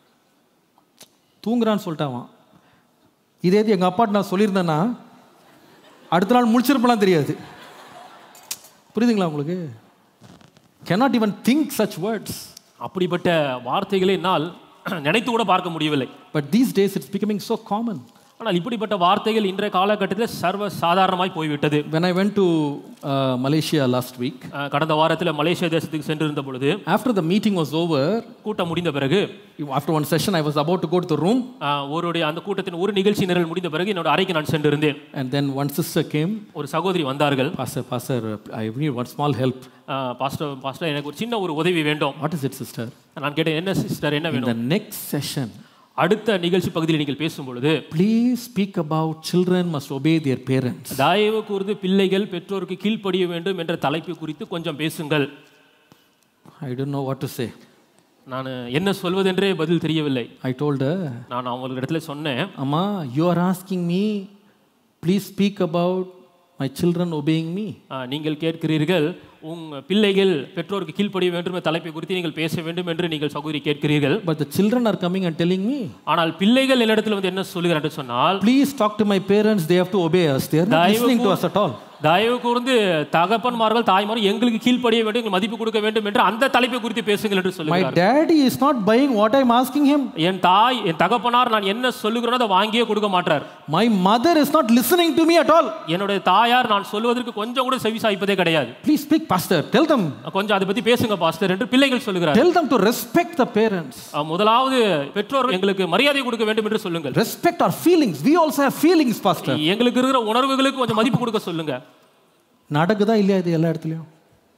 தூங்குறான்னு சொல்லிட்டாவான் இதே இது எங்கள் அப்பாட்ட நான் சொல்லியிருந்தேன்னா அடுத்த நாள் முடிச்சிருப்பலாம் தெரியாது புரியுதுங்களா உங்களுக்கு cannot even think such words அப்படிப்பட்ட வார்த்தைகளை என்னால் நினைத்து கூட பார்க்க முடியவில்லை but these days it's becoming so common ஆனால் இப்படிப்பட்ட வார்த்தைகள் இன்றைய காலகட்டத்தில் சர்வ சாதாரணமாய் போய்விட்டது when i went to uh, malaysia last week அஹ், கடந்த வாரத்தில் மலேசியா தேசத்துக்கு சென்றிருந்த பொழுது after the meeting was over கூட்டம் முடிந்த பிறகு after one session i was about to go to the room அஹ், ஒருடைய அந்த கூட்டத்தின் ஒரு நிகழ்ச்சி நிரல் முடிந்த பிறகு என்னோட அறைக்கு நான் சென்றிருந்தேன் and then one sister came ஒரு சகோதரி வந்தார்கள் Pastor, Pastor, I need one small help. Ah, pastor pastor எனக்கு ஒரு சின்ன ஒரு உதவி வேண்டும் What is it, sister? நான் கேட்டேன் என்ன சிஸ்டர் என்ன In வேணும் the next session, அடுத்த நிகழ்ச்சி பகுதியில் நீங்கள் பேசும் பொழுது please speak about children must obey their parents. தயவு கூர்ந்து பிள்ளைகள் பெற்றோருக்கு கீழ்ப்படிய வேண்டும் என்ற தலைப்பு குறித்து கொஞ்சம் பேசுங்கள் I don't know what to say. நான் என்ன சொல்வதென்றே பதில் தெரியவில்லை I told her, நான் அவங்களிடத்துல சொன்னேன் Amma, you are asking me, please speak about my children obeying me. "ஆ, நீங்கள் கேட்கிறீர்கள் உங்க பிள்ளைகள் பெற்றோருக்கு கீழ்ப்படிய வேண்டும் என்ற தலைப்பை குறித்து நீங்கள் பேச வேண்டும் என்று நீங்கள் சகோதரி கேட்கிறீர்கள் But the children are coming and telling me, ஆனால் பிள்ளைகள் என்னிடத்தில் வந்து என்ன சொல்லுகிறார் என்று சொன்னால் please talk to my parents, they have to obey us. They are not Daiva listening to ku- us at all. தயவு கூர்ந்து தகப்பன்மார்கள் தாய்மார்கள் எங்களுக்கு கீழ்ப்படிய வேண்டும் எங்களுக்கு மதிப்பு கொடுக்க வேண்டும் என்று அந்த தலைப்பை குறித்து பேசுங்கள் என்று My சொல்லுகிறார் daddy is not buying what I'm asking him. என் தாய் என் தகப்பனார் நான் என்ன சொல்லுகிறேனோ அதை வாங்கியே கொடுக்க மாட்டார் My mother is not listening to me at all. என்னுடைய தாயார் நான் சொல்வதற்கு கொஞ்சம் கூட செவி சாய்ப்பதே கிடையாது Please speak, Pastor. Tell them. கொஞ்சம் அதை பத்தி பேசுங்க பாஸ்டர் என்று பிள்ளைகள் சொல்லுகிறார் Tell them to respect the parents. அஹ், முதலாவது பெற்றோர் எங்களுக்கு மரியாதை கொடுக்க வேண்டும் என்று சொல்லுங்கள் Respect our feelings. We also have feelings, Pastor. எங்களுக்கு இருக்கிற உணர்வுகளுக்கு கொஞ்சம் மதிப்பு கொடுக்க சொல்லுங்க நடக்குதா இல்லையா இது எல்லா இடத்துலையும்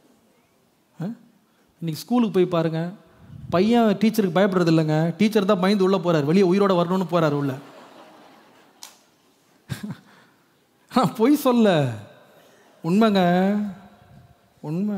ஆ? இன்னைக்கு ஸ்கூலுக்கு போய் பாருங்க பையன் டீச்சருக்கு பயப்படுறது இல்லைங்க டீச்சர் தான் பயந்து உள்ள போறாரு வெளியே உயிரோட வரணும்னு போறாரு உள்ள நான் பொய் சொல்ல உண்மைங்க உண்மை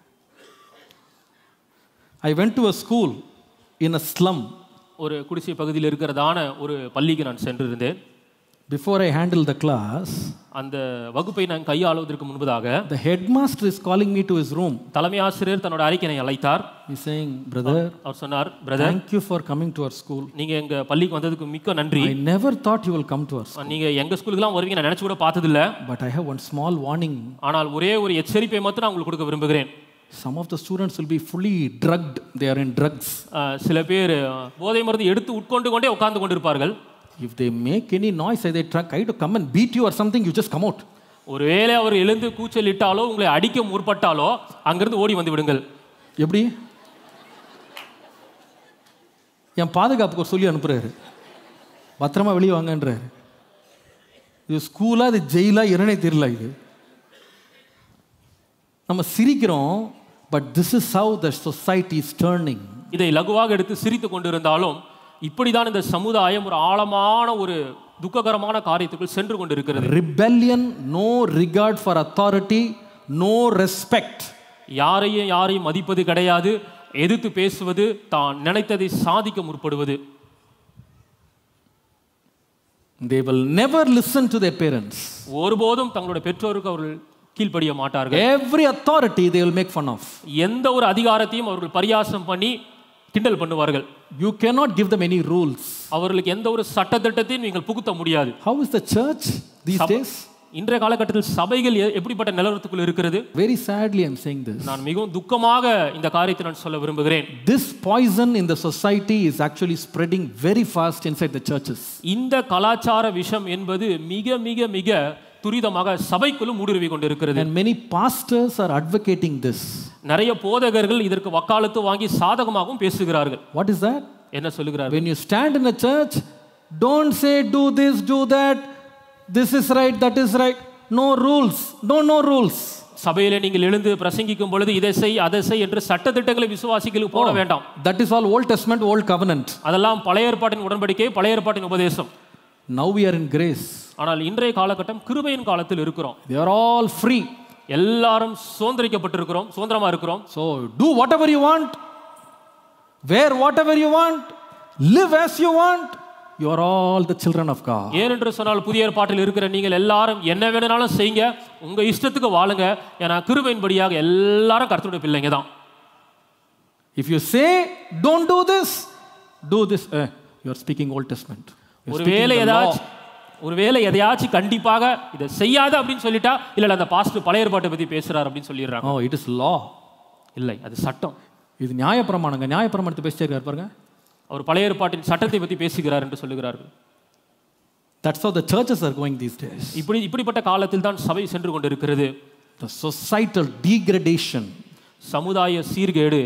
I went to a school in a slum ஒரு குடிசை பகுதியில் இருக்கிறதான ஒரு பள்ளிக்கு நான் சென்றிருந்தேன் before I handle the class அந்த வகுப்பை நான் கையாளுவதற்கு முன்பதாக the headmaster is calling me to his room. தலைமை ஆசிரியர் தன்னோட அறிக்கையை அழைத்தார் He's saying, Brother, அவர் சொன்னார் brother thank you for coming to our school. நீங்க எங்க பள்ளிக்கு வந்ததுக்கு மிக்க நன்றி I never thought you will come to us, நீங்க எங்க ஸ்கூலுக்குலாம் வருவீங்க நான் நினைச்சு கூட பார்த்ததில்ல but I have one small warning. ஆனால் ஒரே ஒரு எச்சரிப்பை மட்டும் நான் உங்களுக்கு கொடுக்க விரும்புகிறேன் Some of the students will be fully drugged, they are in drugs. அஹ், சில பேர் அஹ், போதை மருந்து எடுத்து உட்கொண்டு கொண்டே உட்கார்ந்து கொண்டிருப்பார்கள் If they make any noise, if they try try to come and beat you or something, you just come out. ஒருவேளை அவர் எழுந்து கூச்சலிட்டாலோ உங்களை அடிக்க முற்பட்டாலோ அங்கிருந்து ஓடி வந்து விடுங்கள் எப்படி என் பாதுகாப்புக்கு ஒரு சொல்லி அனுப்புறாரு பத்திரமா வெளியே வாங்கன்றாரு இது ஸ்கூலா இது ஜெயிலா என்னன்னே தெரியல இது நம்ம சிரிக்கிறோம் but this is how the society is turning இதை லகுவாக எடுத்து சிரித்து கொண்டிருந்தாலும் இப்படிதான் இந்த சமுதாயம் ஒரு ஆழமான ஒரு துக்ககரமான காரியத்துக்குள் சென்று கொண்டிருக்கிறது rebellion no regard for authority no respect யாரையும் யாரையும் மதிப்பது கிடையாது எதிர்த்து பேசுவது தான் நினைத்ததை சாதிக்க முற்படுவது they will never listen to their parents ஒருபோதும் தங்களுடைய பெற்றோருக்கு அவர்கள் கீழ்ப்படிய மாட்டார்கள் every authority they will make fun of எந்த ஒரு அதிகாரத்தையும் அவர்கள் பரியாசம் பண்ணி கிண்டல் பண்ணுவார்கள் you cannot give them any rules அவர்களுக்கு எந்த ஒரு சட்டத்திட்டத்தையும் நீங்கள் புகுத்த முடியாது how is the church these days இன்றைய காலகட்டத்தில் சபைகள் எ- எப்படிப்பட்ட நிலவரத்துக்குள் இருக்கிறது Very sadly, I'm saying this. நான் மிகவும் துக்கமாக இந்த காரியத்தை நான் சொல்ல விரும்புகிறேன் This poison in the society is actually spreading very fast inside the churches. இந்த கலாச்சார விஷம் என்பது மிக மிக மிக துரிதமாக சபைக்குள்ளும் ஊடுருவி கொண்டிருக்கிறது And many pastors are advocating this. நிறைய போதகர்கள் இதற்கு வக்காலத்து வாங்கி சாதகமாகவும் பேசுகிறார்கள் What is that? என்ன சொல்லுகிறார்கள் When you stand in a church, don't say, do this, do that, this is right, that is right. No rules. No, no rules. சபையிலே நீங்கள் எழுந்து பிரசங்கிக்கும் பொழுது இதை செய் அதை செய் என்று சட்டத்திட்டங்களை விசுவாசிகளுக்கு போட வேண்டாம் That is all Old Testament, Old Covenant. அதெல்லாம் பழைய ஏற்பாட்டின் உடன்படிக்கை பழைய ஏற்பாட்டின் உபதேசம் Now we are in grace. ஆனால் இன்றைய காலகட்டம் கிருபையின் காலத்தில் இருக்கிறோம் They are all free. எல்லாரும் சுதந்திரிக்கப்பட்டிருக்கிறோம் சுதந்திரமா இருக்கிறோம் So do whatever you want, wear whatever you want, live as you want. You are all the children of God. ஏனென்று சொன்னால் புதிய ஏற்பாட்டில் இருக்கிற நீங்கள் எல்லாரும் என்ன வேணும்னாலும் செய்யுங்க உங்க இஷ்டத்துக்கு வாழுங்க ஏன்னா கிருபையின்படியாக எல்லாரும் கர்த்தருடைய பிள்ளைங்க தான் If you say, don't do this, do this, eh, you are speaking Old Testament. You are speaking ஒருவேளை the law. ஏதாச்சும் ஒருவேளை எதையாச்சும் கண்டிப்பாக இதை செய்யாத அப்படின்னு சொல்லிட்டா இல்ல இல்ல, அந்த பாஸ்டர் பழைய ஏற்பாட்டை பத்தி பேசுறாரு அப்படின்னு சொல்லிடுறாங்க Oh, it is law. இல்லை அது சட்டம் இது நியாயப்பிரமாணங்க நியாயப்பிரமாணத்தை பேசிட்டே இருக்காரு பாருங்க அவர் பழைய ஏற்பாட்டின் சட்டத்தை பத்தி பேசுகிறார் என்று சொல்லுகிறார்கள் That's how the churches are going these days. இப்படி இப்படிப்பட்ட காலத்தில் தான் சபை சென்று கொண்டிருக்கிறது The societal degradation. சமுதாய சீர்கேடு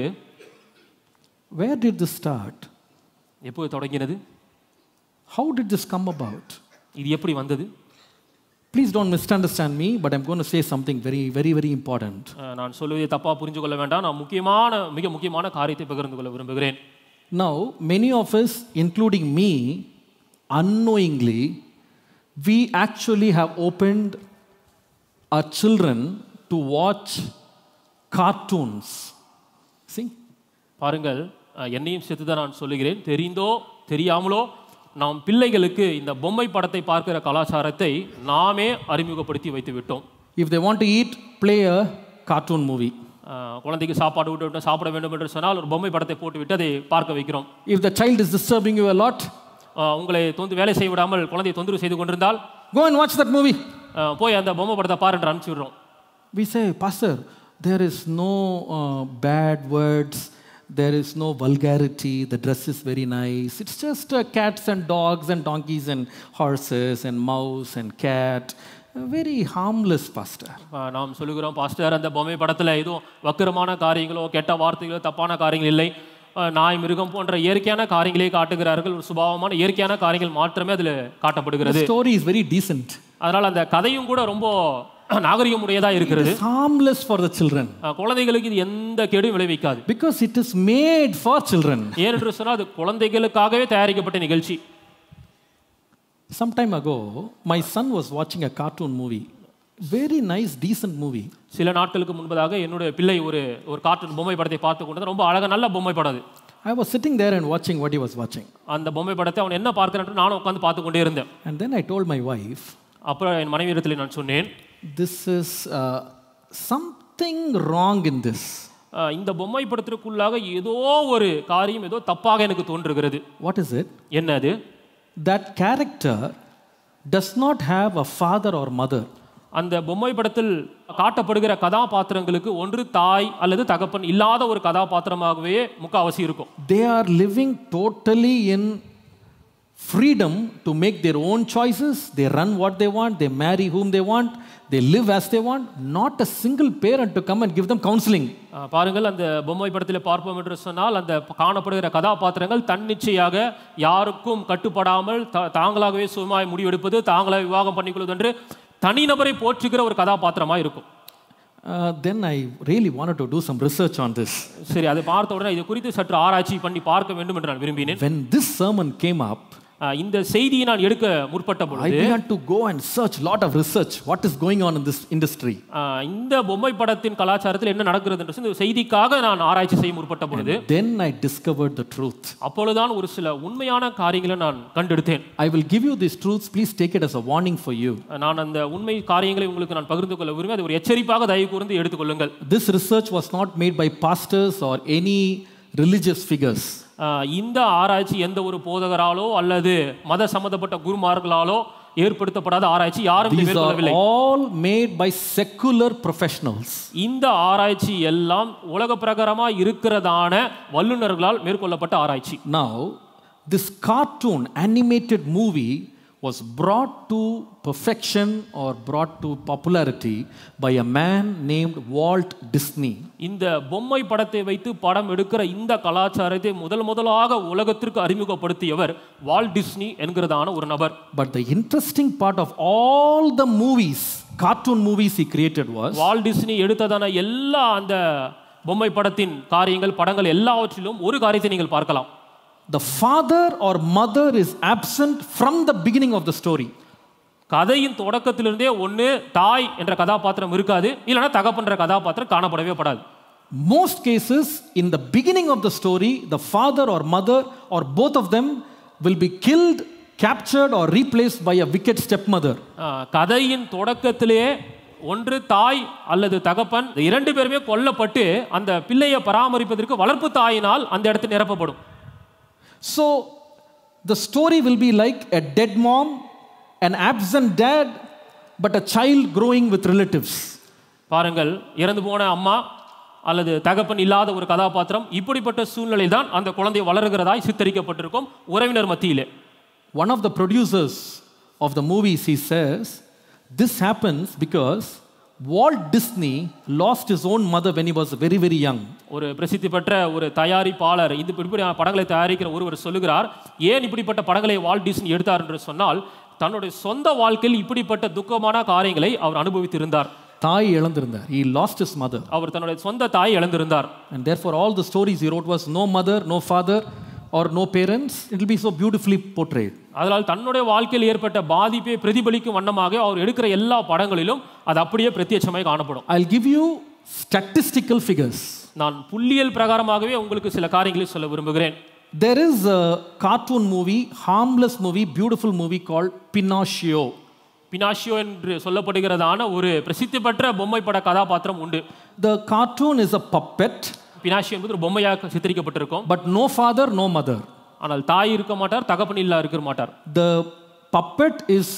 Where did this start? எப்போது தொடங்கினது How did this come about? இது எப்படி வந்தது Please don't misunderstand me, but I'm going to say something very, very, very important. அஹ், நான் சொல்லுவதை தப்பா புரிஞ்சு கொள்ள வேண்டாம் நான் முக்கியமான மிக முக்கியமான காரியத்தை பகிர்ந்து கொள்ள விரும்புகிறேன் Now, many of us, including me, unknowingly, we actually have opened our children to watch cartoons. See? பாருங்கள் அஹ், என்னையும் சேர்த்து தான் நான் சொல்லுகிறேன் தெரிந்தோ தெரியாமலோ நாம் பிள்ளைகளுக்கு இந்த பொம்மை படத்தை பார்க்கிற கலாச்சாரத்தை நாமே அறிமுகப்படுத்தி வைத்து விட்டோம் If they want to eat, play a cartoon movie. அஹ், குழந்தைக்கு சாப்பாடு விட்டு விட்டு சாப்பிட வேண்டும் என்று சொன்னால் ஒரு பொம்மை படத்தை போட்டு விட்டு அதை பார்க்க வைக்கிறோம் If the child is disturbing you a lot, அஹ், உங்களை தொந்து வேலை செய்ய விடாமல் குழந்தையை தொந்தரவு செய்து கொண்டிருந்தால் go and watch that movie. அஹ், போய் அந்த பொம்மை படத்தை பாரு என்று அனுப்பிச்சி விடுறோம் We say, Pastor, there is no uh, bad words, there is no vulgarity, the dress is very nice. It's just uh, cats and dogs and donkeys and horses and mouse and cat. Uh, very harmless, Pastor. அஹ், நாம் சொல்லுகிறோம் pastor அந்த பொம்மை படத்தில் எதுவும் வக்கிரமான காரியங்களோ கெட்ட வார்த்தைகளோ தப்பான காரியங்கள் இல்லை அஹ், நாய் மிருகம் போன்ற இயற்கையான காரியங்களே காட்டுகிறார்கள் ஒரு சுபாவமான இயற்கையான காரியங்கள் மாத்திரமே அதில் காட்டப்படுகிறது The story is very decent. அதனால் அந்த கதையும் கூட ரொம்ப நாகரிகம் உடையதா இருக்கிறது It's harmless for the children அஹ், குழந்தைகளுக்கு இது எந்த கேடும் விளைவிக்காது because it is made for children. ஏனென்று சொன்னால் அது குழந்தைகளுக்காகவே தயாரிக்கப்பட்ட நிகழ்ச்சி Some time ago, my son was watching a cartoon movie. Very nice, decent movie. சில நாட்களுக்கு முன்பதாக என்னுடைய பிள்ளை ஒரு ஒரு கார்ட்டூன் பொம்மை படத்தை பார்த்து கொண்டு ரொம்ப அழகா நல்ல பொம்மை படம் அது I was sitting there and watching what he was watching. அந்த பொம்மை படத்தை அவன் என்ன பார்க்கிறான் நானும் உட்காந்து பார்த்து கொண்டே இருந்தேன் And then I told my wife, அப்புறம் என் மனைவியிடத்தில் நான் சொன்னேன் This is uh, something wrong in this. அஹ், இந்த பொம்மை படத்திற்குள்ளாக ஏதோ ஒரு காரியம் ஏதோ தப்பாக எனக்கு தோன்றுகிறது What is it? என்ன அது That character does not have a father or mother. அந்த பொம்மை படத்தில் காட்டப்படுகிற கதாபாத்திரங்களுக்கு ஒன்று தாய் அல்லது தகப்பன் இல்லாத ஒரு கதாபாத்திரமாகவே முக்காவாசி இருக்கும் They are living totally in freedom to make their own choices. They run what they want, they marry whom they want, they live as they want. Not a single parent to come and give them counseling. அஹ், பாருங்கள் அந்த பொம்மை படத்தில் பார்ப்போம் என்று சொன்னால் அந்த காணப்படுகிற கதாபாத்திரங்கள் தன்னிச்சையாக யாருக்கும் கட்டுப்படாமல் தா- தாங்களாகவே சுயமாய் முடிவெடுப்பது தாங்களாக விவாகம் பண்ணிக்கொள்வது என்று தனிநபரை போற்றுகிற ஒரு கதாபாத்திரமாக இருக்கும் Uh, then I really wanted to do some research on this. சரி அதை பார்த்த உடனே இது குறித்து சற்று ஆராய்ச்சி பண்ணி பார்க்க வேண்டும் என்று நான் விரும்பினேன் When this sermon came up, அஹ், இந்த செய்தியை நான் எடுக்க முற்பட்ட I பொழுது began to go and search lot of research. What is going on in this industry? அஹ், இந்த பொம்மை படத்தின் கலாச்சாரத்தில் என்ன நடக்கிறது என்று சொல்லி இந்த செய்திக்காக நான் ஆராய்ச்சி செய்ய முற்பட்ட பொழுது Then I discovered the truth. அப்பொழுதுதான் ஒரு சில உண்மையான காரியங்களை நான் கண்டெடுத்தேன் I will give you these truths. Please take it as a warning for you. நான் அந்த உண்மை காரியங்களை உங்களுக்கு நான் பகிர்ந்து கொள்ள விரும்பி அது ஒரு எச்சரிப்பாக தயவு கூர்ந்து எடுத்துக்கொள்ளுங்கள் This research was not made by pastors or any religious figures. அஹ், இந்த ஆராய்ச்சி எந்த ஒரு போதகராலோ அல்லது மத சம்பந்தப்பட்ட குருமார்களாலோ ஏற்படுத்தப்படாத ஆராய்ச்சி யாரும் இதை These are மேற்கொள்ளவில்லை all made by secular professionals. இந்த ஆராய்ச்சி எல்லாம் உலக பிரகாரமா இருக்கிறதான வல்லுநர்களால் மேற்கொள்ளப்பட்ட ஆராய்ச்சி Now, this cartoon animated movie was brought to perfection or brought to popularity by a man named Walt Disney. இந்த பொம்மை படத்தை வைத்து படம் எடுக்கிற இந்த கலாச்சாரத்தை முதல் முதலாக உலகத்திற்கு அறிமுகப்படுத்தியவர் வால் டிஸ்னி என்கிறதான ஒரு நபர் But the interesting part of all the movies, cartoon movies he created was Walt Disney எடுத்ததான எல்லா அந்த பொம்மை படத்தின் காரியங்கள் படங்கள் எல்லாவற்றிலும் ஒரு காரியத்தை நீங்கள் பார்க்கலாம் the father or mother is absent from the beginning of the story. கதையின் தொடக்கத்திலிருந்தே ஒன்று தாய் என்ற கதாபாத்திரம் இருக்காது இல்லைன்னா தகப்பன்ற கதாபாத்திரம் காணப்படவே படாது Most cases, in the beginning of the story, the father or mother or both of them will be killed, captured, or replaced by a wicked stepmother. ஆஹ், கதையின் தொடக்கத்திலேயே ஒன்று தாய் அல்லது தகப்பன் இந்த இரண்டு பேருமே கொல்லப்பட்டு அந்த பிள்ளையை பராமரிப்பதற்கு வளர்ப்பு தாயினால் அந்த இடத்தில் நிரப்பப்படும் So, the story will be like a dead mom, an absent dad, but a child growing with relatives. பாருங்கள் இறந்து போன அம்மா அல்லது தகப்பன் இல்லாத ஒரு கதாபாத்திரம் இப்படிப்பட்ட சூழ்நிலை தான் அந்த குழந்தை வளருகிறதாய் சித்தரிக்கப்பட்டிருக்கும் உறவினர் மத்தியிலே One of the producers of the movies, he says, this happens because Walt Disney lost his own mother when he was very, very young. ஒரு பிரசித்தி பெற்ற ஒரு தயாரிப்பாளர் இது இப்படி படங்களை தயாரிக்கிற ஒருவர் சொல்லுகிறார் ஏன் இப்படிப்பட்ட படங்களை வால்ட் டிஸ்னி எடுத்தார் என்று சொன்னால் தன்னுடைய சொந்த வாழ்க்கையில் இப்படிப்பட்ட துக்கமான காரியங்களை அவர் அனுபவித்திருந்தார் தாய் இழந்திருந்தார் he lost his mother அவர் தன்னுடைய சொந்த தாய் இழந்திருந்தார் and therefore all the stories he wrote was no mother no father or no parents it will be so beautifully portrayed அதனால் தன்னுடைய வாழ்க்கையில் ஏற்பட்ட பாதிப்பை பிரதிபலிக்கும் வண்ணமாக அவர் எடுக்கிற எல்லா படங்களிலும் அது அப்படியே பிரத்யட்சமாய் காணப்படும் i'll give you statistical figures நான் புள்ளியல் பிரகாரமாகவே உங்களுக்கு சில காரியங்களை சொல்ல விரும்புகிறேன் there is a cartoon movie harmless movie beautiful movie called pinocchio பினாஷியோ என்று சொல்லப்படுகிறதான ஒரு பிரசித்தி பெற்ற பொம்மை பட கதாபாத்திரம் உண்டு the cartoon is a puppet பினாஷியோ என்பது ஒரு பொம்மையாக சித்தரிக்கப்பட்டிருக்கும் but no father no mother ஆனால் தாய் இருக்க மாட்டார் தகப்பன் இல்லா இருக்க மாட்டார் the puppet is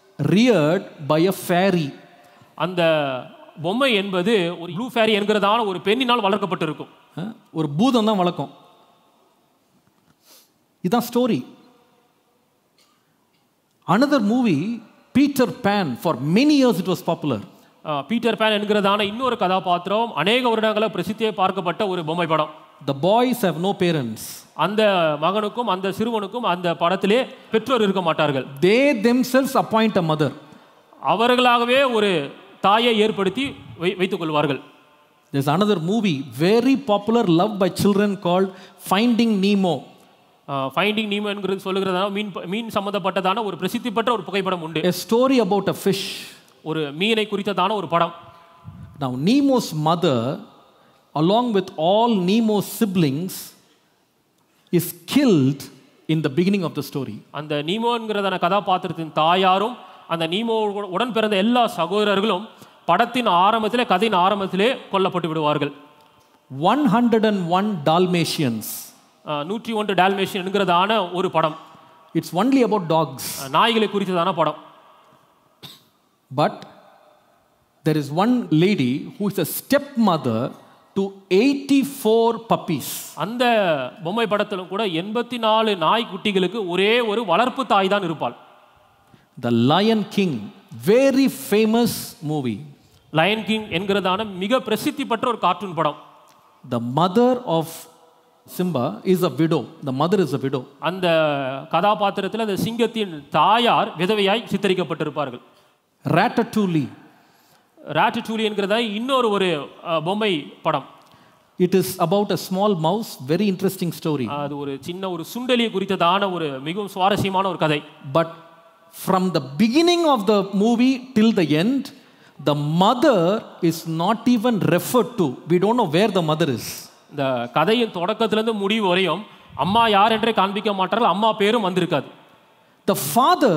reared by a fairy அந்த பொம்மை என்பது ஒரு ப்ளூ ஃபேரி என்கிறதான ஒரு பெண்ணினால் வளர்க்கப்பட்டிருக்கும் அஹ், ஒரு பூதம் தான் வளர்க்கும் இதான் story another movie Peter Pan for many years it was popular ah, Peter Pan என்கிறதான இன்னொரு கதாபாத்திரம் அநேக வருடங்கள பிரசித்தியை பார்க்கப்பட்ட ஒரு பொம்மை படம் the boys have no parents அந்த மகனுக்கும் அந்த சிறுவனுக்கும் அந்த படத்திலே பெற்றோர் இருக்க மாட்டார்கள் they themselves appoint a mother அவர்களாகவே ஒரு தாயை ஏற்படுத்தி வை வைத்துக் கொள்வார்கள் There's another movie, very popular, loved by children, called Finding Nemo. Finding Nemo என்கிறது சொல்லுகிறதான மீன் ப- மீன் சம்பந்தப்பட்டதான ஒரு பிரசித்தி பெற்ற ஒரு புகைப்படம் உண்டு A story about a fish. ஒரு மீனை குறித்ததான ஒரு படம் Now, Nemo's mother, along with all Nemo's siblings, is killed in the beginning of the story. அந்த நீமோ என்கிறதான கதாபாத்திரத்தின் தாயாரும் அந்த நீமோ உடன் பிறந்த எல்லா சகோதரர்களும் படத்தின் ஆரம்பத்திலே கதையின் ஆரம்பத்திலே கொல்லப்பட்டு விடுவார்கள் 101 Dalmatians. அஹ், நூற்றி ஒன்று டால்மேஷன் என்கிறதான ஒரு படம் It's only about dogs. அஹ், நாய்களை குறித்ததான படம் But there is one lady who is a stepmother to 84 puppies. அந்த பொம்மை படத்திலும் கூட எண்பத்தி நாலு நாய்க்குட்டிகளுக்கு ஒரே ஒரு வளர்ப்பு தாய் தான் இருப்பாள் The Lion King, very famous movie. Lion King என்கிறதான மிக பிரசித்தி பெற்ற ஒரு கார்ட்டூன் படம் The mother of Simba is a widow. The mother is a widow. அந்த கதாபாத்திரத்தில் அந்த சிங்கத்தின் தாயார் விதவையாய் சித்தரிக்கப்பட்டிருப்பார்கள் Ratatouille. ராட்டூலி என்கிறதா இன்னொரு ஒரு அஹ், பொம்மை படம் It is about a small mouse, very interesting story. அது ஒரு சின்ன ஒரு சுண்டலியை குறித்ததான ஒரு மிகவும் சுவாரஸ்யமான ஒரு கதை But from the beginning of the movie till the end, the mother is not even referred to. We don't know where the mother is. இந்த கதையின் தொடக்கத்திலிருந்து முடிவு வரையும் அம்மா யார் என்றே காண்பிக்க மாட்டார்கள் அம்மா பேரும் வந்திருக்காது The father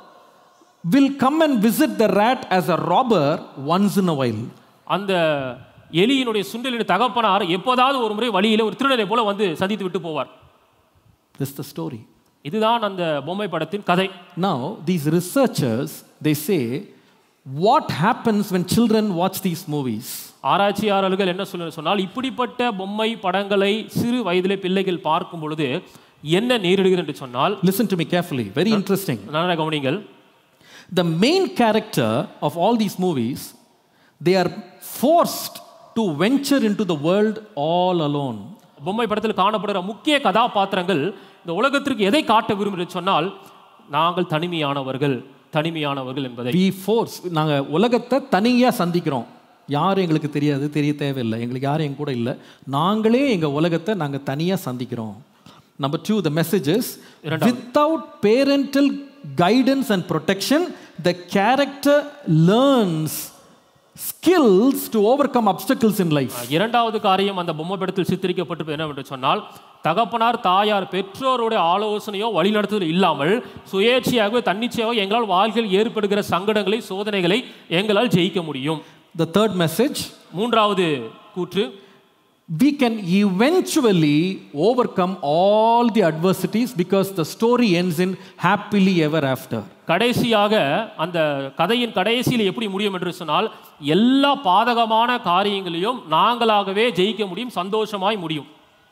will come and visit the rat as a robber once in a while. அந்த எலியினுடைய சுண்டலின் தகப்பனார் எப்போதாவது ஒரு முறை வழியில ஒரு திருடனை போல வந்து சந்தித்து விட்டு போவார் This is the story. இதுதான் அந்த பொம்மை படத்தின் கதை Now, these researchers, they say, what happens when children watch these movies? ஆராய்ச்சியாளர்கள் என்ன சொல்ல சொன்னால் இப்படிப்பட்ட பொம்மை படங்களை சிறு வயதிலே பிள்ளைகள் பார்க்கும் பொழுது என்ன நேரிடுகிறது என்று சொன்னால் Listen to me carefully, very interesting. நல்லா கவனிங்கள் The main character of all these movies, they are forced to venture into the world all alone. பொம்மை படத்தில் காணப்படுகிற முக்கிய கதாபாத்திரங்கள் இந்த உலகத்திற்கு எதை காட்ட விரும்புகிறது சொன்னால் நாங்கள் தனிமையானவர்கள் தனிமையானவர்கள் என்பதை We force, நாங்கள் உலகத்தை தனியாக சந்திக்கிறோம் யாரும் எங்களுக்கு தெரியாது தெரிய தேவையில்லை எங்களுக்கு யாரும் எங்க கூட இல்லை நாங்களே எங்கள் உலகத்தை நாங்கள் தனியாக சந்திக்கிறோம் number two the messages without parental guidance and protection the character learns skills to overcome obstacles in life இரண்டாவது காரியம் அந்த பொம்மை படத்தில் சித்தரிக்கப்பட்டு என்னவென்று சொன்னால் தகப்பனார் தாயார் பெற்றோருடைய ஆலோசனையோ வழிநடத்துதல் இல்லாமல் சுயேட்சையாகவே தன்னிச்சையாக எங்களால் வாழ்க்கையில் ஏற்படுகிற சங்கடங்களை சோதனைகளை எங்களால் ஜெயிக்க முடியும் த தேர்ட் மெசேஜ் மூன்றாவது கூற்று we can eventually overcome all the adversities because the story ends in happily ever after. கடைசியாக அந்த கதையின் கடைசியில் எப்படி முடியும் என்று சொன்னால் எல்லா பாதகமான காரியங்களையும் நாங்களாகவே ஜெயிக்க முடியும் சந்தோஷமாய் முடியும்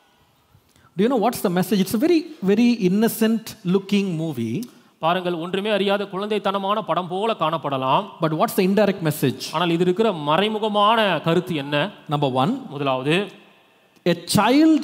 Do you know what's the message? It's a very, very innocent looking movie, பாருங்கள் ஒன்றுமே அறியாத குழந்தைத்தனமான படம் போல காணப்படலாம் but what's the indirect message? ஆனால் இது இருக்கிற மறைமுகமான கருத்து என்ன Number one, முதலாவது a child,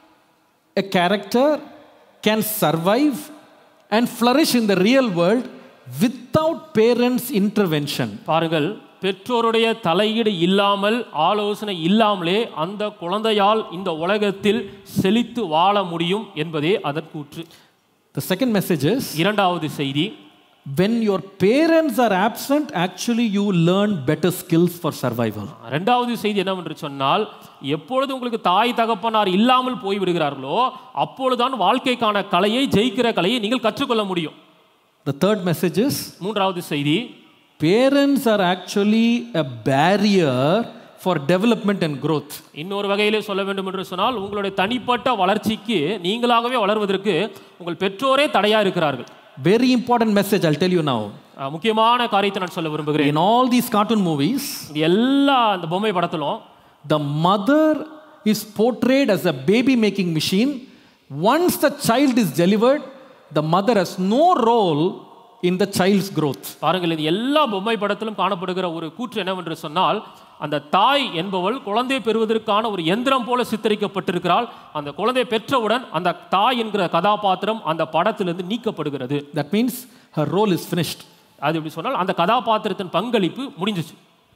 a character can survive and flourish in the real world without parents' intervention. பாருங்கள் பெற்றோருடைய தலையீடு இல்லாமல் ஆலோசனை இல்லாமலே அந்த குழந்தையால் இந்த உலகத்தில் செழித்து வாழ முடியும் என்பதே அதன் கூற்று The second message is இரண்டாவது செய்தி when your parents are absent, actually you learn better skills for survival. ரெண்டாவது செய்தி என்னவென்று சொன்னால் எப்பொழுது உங்களுக்கு தாய் தகப்பனார் இல்லாமல் போய் விடுகிறார்களோ அப்பொழுதுதான் வாழ்க்கைக்கான கலையை ஜெயிக்கிற கலையை நீங்கள் கற்றுக்கொள்ள முடியும் The third message is மூன்றாவது செய்தி parents are actually a barrier for development and growth. இன்னொரு வகையிலே சொல்ல வேண்டும் என்று சொன்னால் உங்களுடைய தனிப்பட்ட வளர்ச்சிக்கு நீங்களாகவே வளர்வதற்கு உங்கள் பெற்றோரே தடையா இருக்கிறார்கள் Very important message, I'll tell you now. அஹ், முக்கியமான காரியத்தை நான் சொல்ல விரும்புகிறேன் In all these cartoon movies, இது எல்லா அந்த பொம்மை படத்திலும் the mother is portrayed as a baby making machine. Once the child is delivered, the mother has no role in the child's growth. பாருங்கள் இது எல்லா பொம்மை படத்திலும் காணப்படுகிற ஒரு கூற்று என்னவென்று சொன்னால் அந்த தாய் என்பவள் குழந்தை பெறுவதற்கான ஒரு எந்திரம் போல சித்தரிக்கப்பட்டிருக்கிறாள் அந்த குழந்தை பெற்றவுடன் அந்த தாய் என்கிற கதாபாத்திரம் அந்த படத்திலிருந்து நீக்கப்படுகிறது That means her role is finished. அது எப்படி சொன்னால் அந்த கதாபாத்திரத்தின் பங்களிப்பு முடிஞ்சிச்சு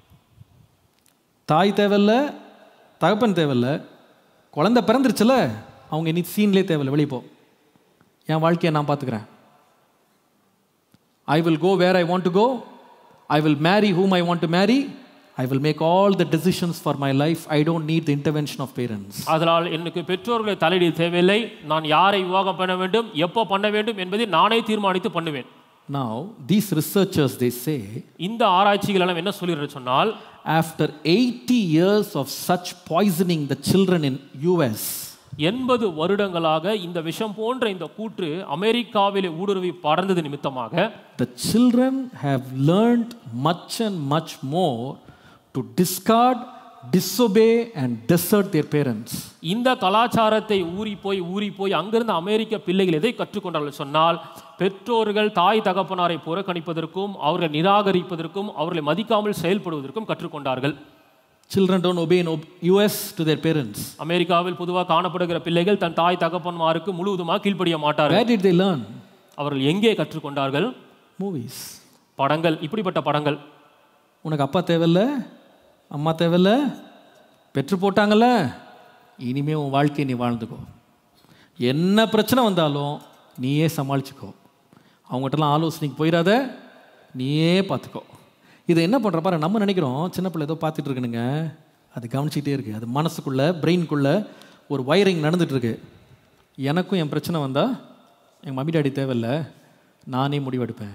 தாய் தேவையில்ல தகப்பன் தேவையில்ல குழந்தை பிறந்துருச்சுல அவங்க இனி சீன்லேயே தேவையில்ல வெளியே போ என் வாழ்க்கையை நான் பார்த்துக்கிறேன் I will go where I want to go I will marry whom I want to marry I will make all the decisions for my life I don't need the intervention of parents அதனால் எனக்கு பெற்றோர்களை தலையீடு தேவையில்லை நான் யாரை விவாகம் பண்ண வேண்டும் எப்போ பண்ண வேண்டும் என்பதை நானே தீர்மானித்து பண்ணுவேன் Now, these researchers they say இந்த ஆராய்ச்சிகள் எல்லாம் என்ன சொல்லிடுற சொன்னால் after 80 years of such poisoning the children in US, எண்பது வருடங்களாக இந்த விஷம் போன்ற இந்த கூற்று அமெரிக்காவிலே ஊடுருவி பறந்தது நிமித்தமாக the children have learned much and much more to discard, disobey, and desert their parents. இந்த கலாச்சாரத்தை ஊறி போய் ஊறி போய் அங்கிருந்து அமெரிக்க பிள்ளைகள் எதை கற்றுக்கொண்டார்கள் சொன்னால் பெற்றோர்கள் தாய் தகப்பனாரை புறக்கணிப்பதற்கும் அவர்களை நிராகரிப்பதற்கும் அவர்களை மதிக்காமல் செயல்படுவதற்கும் கற்றுக்கொண்டார்கள் Children don't obey in ob- US to their parents. அமெரிக்காவில் பொதுவாக காணப்படுகிற பிள்ளைகள் தன் தாய் தகப்பன்மாருக்கு முழுவதுமாக கீழ்ப்படிய மாட்டார்கள் Where did they learn? அவர்கள் எங்கே கற்றுக்கொண்டார்கள் Movies. படங்கள் இப்படிப்பட்ட படங்கள் உனக்கு அப்பா தேவையில்ல அம்மா தேவையில்ல பெற்று போட்டாங்கல்ல இனிமே உன் வாழ்க்கையை நீ வாழ்ந்துக்கோ என்ன பிரச்சனை வந்தாலும் நீயே சமாளிச்சுக்கோ அவங்ககிட்டலாம் ஆலோசனைக்கு போயிடாத நீயே பார்த்துக்கோ இதை என்ன பண்ணுற பாரு நம்ம நினைக்கிறோம் சின்ன பிள்ளை ஏதோ பார்த்துட்டு இருக்குனுங்க அது கவனிச்சிக்கிட்டே இருக்கு அது மனசுக்குள்ளே பிரெயின்குள்ளே ஒரு வயரிங் நடந்துட்டு இருக்கு எனக்கும் என் பிரச்சனை வந்தால் எங்கள் மம்மி டாடி தேவையில்ல நானே முடிவெடுப்பேன்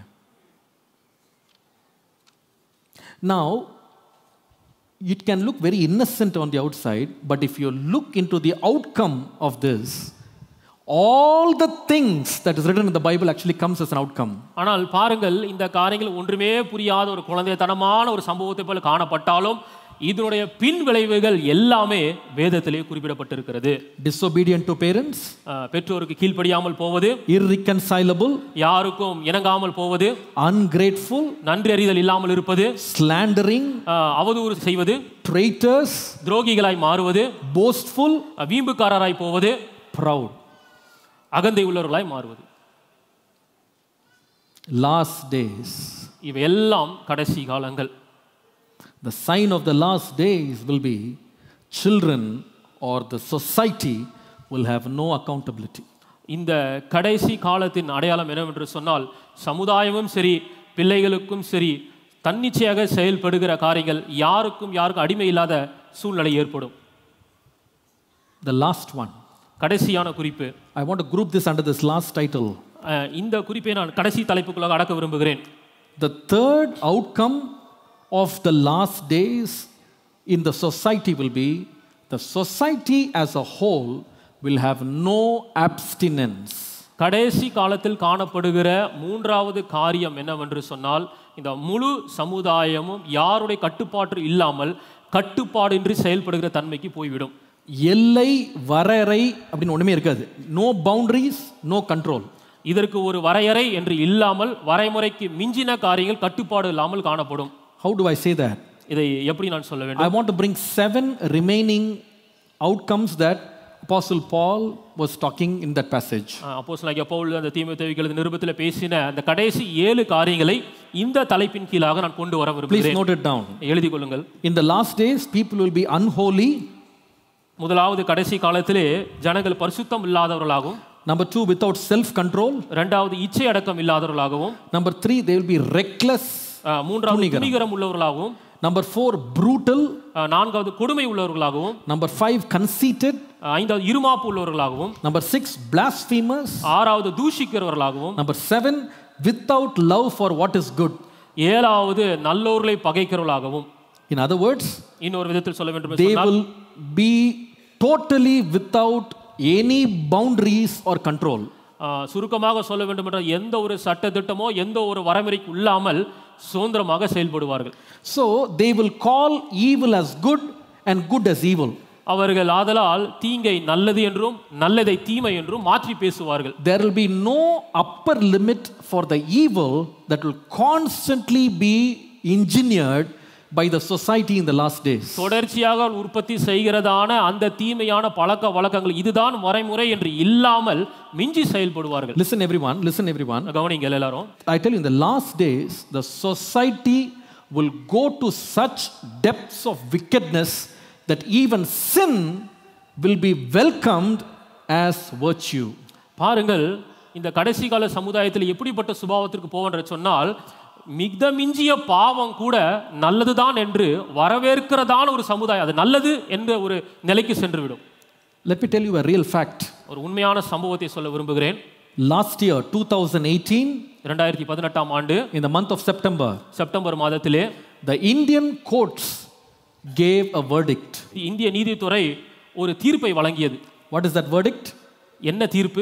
Now, it can look very innocent on the outside, but if you look into the outcome of this, all the things that is written in the Bible actually comes as an outcome. ஆனால் பாருங்கள் இந்த காரியங்கள் ஒன்றுமே புரியாத ஒரு குழந்தைத்தனமான ஒரு சம்பவத்தை போல காணப்பட்டாலும் இதனுடைய பின் விளைவுகள் எல்லாமே வேதத்திலே குறிப்பிடப்பட்டிருக்கிறது Disobedient to parents, அஹ், பெற்றோருக்கு கீழ்ப்படியாமல் போவது irreconcilable, யாருக்கும் இணங்காமல் போவது ungrateful, நன்றி அறிதல் இல்லாமல் இருப்பது slandering, அஹ், அவதூறு செய்வது traitors, துரோகிகளாய் மாறுவது boastful, அஹ், வீம்புக்காரராய் போவது proud. அகந்தை உள்ளவர்களாய் மாறுவது Last days. இவையெல்லாம் கடைசி காலங்கள் The sign of the last days will be children or the society will have no accountability. இந்த கடைசி காலத்தின் அடையாளம் என்னவென்று சொன்னால் சமுதாயமும் சரி பிள்ளைகளுக்கும் சரி தன்னிச்சையாக செயல்படுகிற காரியங்கள் யாருக்கும் யாருக்கும் அடிமை இல்லாத சூழ்நிலை ஏற்படும் The last one. கடைசியான குறிப்பு I want to group this under this last title. அஹ், இந்த குறிப்பை நான் கடைசி தலைப்புக்குள்ளாக அடக்க விரும்புகிறேன் The third outcome of the last days in the society will be the society as a whole will have no abstinence. கடைசி காலத்தில் காணப்படுகிற மூன்றாவது காரியம் என்னவென்று சொன்னால் இந்த முழு சமுதாயமும் யாருடைய கட்டுப்பாட்டு இல்லாமல் கட்டுப்பாடின்றி செயல்படுகிற தன்மைக்கு போய்விடும் எல்லை வரையறை அப்படின்னு ஒண்ணுமே இருக்காது நோ பவுண்டரிஸ் நோ கண்ட்ரோல் இதற்கு ஒரு வரையறை என்று இல்லாமல் வரைமுறைக்கு மிஞ்சின காரியங்கள் கட்டுப்பாடு இல்லாமல் காணப்படும் How do I say that? இதை எப்படி நான் சொல்ல வேண்டும் I want to bring seven remaining outcomes that Apostle Paul was talking in that passage. அப்போ பவுல் அந்த தீமோத்தேயுக்களது நிருபத்தில் பேசின அந்த கடைசி ஏழு காரியங்களை இந்த தலைப்பின் கீழாக நான் கொண்டு வர Please விரும்புகிறேன் note it down. எழுதி கொள்ளுங்கள் In the last days, people will be unholy. முதலாவது கடைசி காலத்திலே ஜனங்கள் பரிசுத்தம் இல்லாதவர்களாகவும் Number two, without self control. இரண்டாவது இச்சை அடக்கம் இல்லாதவர்களாகவும் Number three, they will be reckless. அஹ், மூன்றாவது துணிகரம் உள்ளவர்களாகவும் Number four, brutal. அஹ், நான்காவது கொடுமை உள்ளவர்களாகவும் Number five, conceited. அஹ், ஐந்தாவது இருமாப்பு உள்ளவர்களாகவும் Number six, blasphemers. ஆறாவது தூஷிக்கிறவர்களாகவும் Number seven, without love for what is good. ஏழாவது நல்லோர்களை பகைக்கிறவர்களாகவும் In other words, இன்னொரு விதத்தில் சொல்ல வேண்டும் என்று they சொன்னால், will be totally without any boundaries or control. அஹ், சுருக்கமாக சொல்ல வேண்டும் என்றால் எந்த ஒரு சட்ட திட்டமோ எந்த ஒரு வரைமுறைக்கு இல்லாமல் சுதந்திரமாக செயல்படுவார்கள் So they will call evil as good and good as evil. அவர்கள் ஆதலால் தீங்கை நல்லது என்றும் நல்லதை தீமை என்றும் மாற்றி பேசுவார்கள் There will be no upper limit for the evil that will constantly be engineered by the society in the last days. தொடர்ச்சியாக உற்பத்தி செய்கிறதான அந்த தீமையான பழக்க வழக்கங்கள் இதுதான் வரைமுறை என்று இல்லாமல் மிஞ்சி செயல்படுவார்கள் Listen, everyone, listen, everyone. கவனிங்கள் எல்லாரும் I tell you, in the last days, the society will go to such depths of wickedness that even sin will be welcomed as virtue. பாருங்கள் இந்த கடைசி கால சமுதாயத்தில் எப்படிப்பட்ட சுபாவத்திற்கு போவென்று சொன்னால் மிக மிஞ்சிய பாவம் கூட நல்லதுதான் என்று வரவேற்கிறதான ஒரு சமுதாயம் அது நல்லது என்ற ஒரு நிலைக்கு சென்றுவிடும் Let me tell you a real fact. ஒரு உண்மையான சம்பவத்தை சொல்ல விரும்புகிறேன் Last year, 2018, இரண்டாயிரத்தி பதினெட்டாம் ஆண்டு in the month of September, September மாதத்திலே the Indian courts gave a verdict. இந்திய நீதித்துறை ஒரு தீர்ப்பை வழங்கியது What is that verdict? என்ன தீர்ப்பு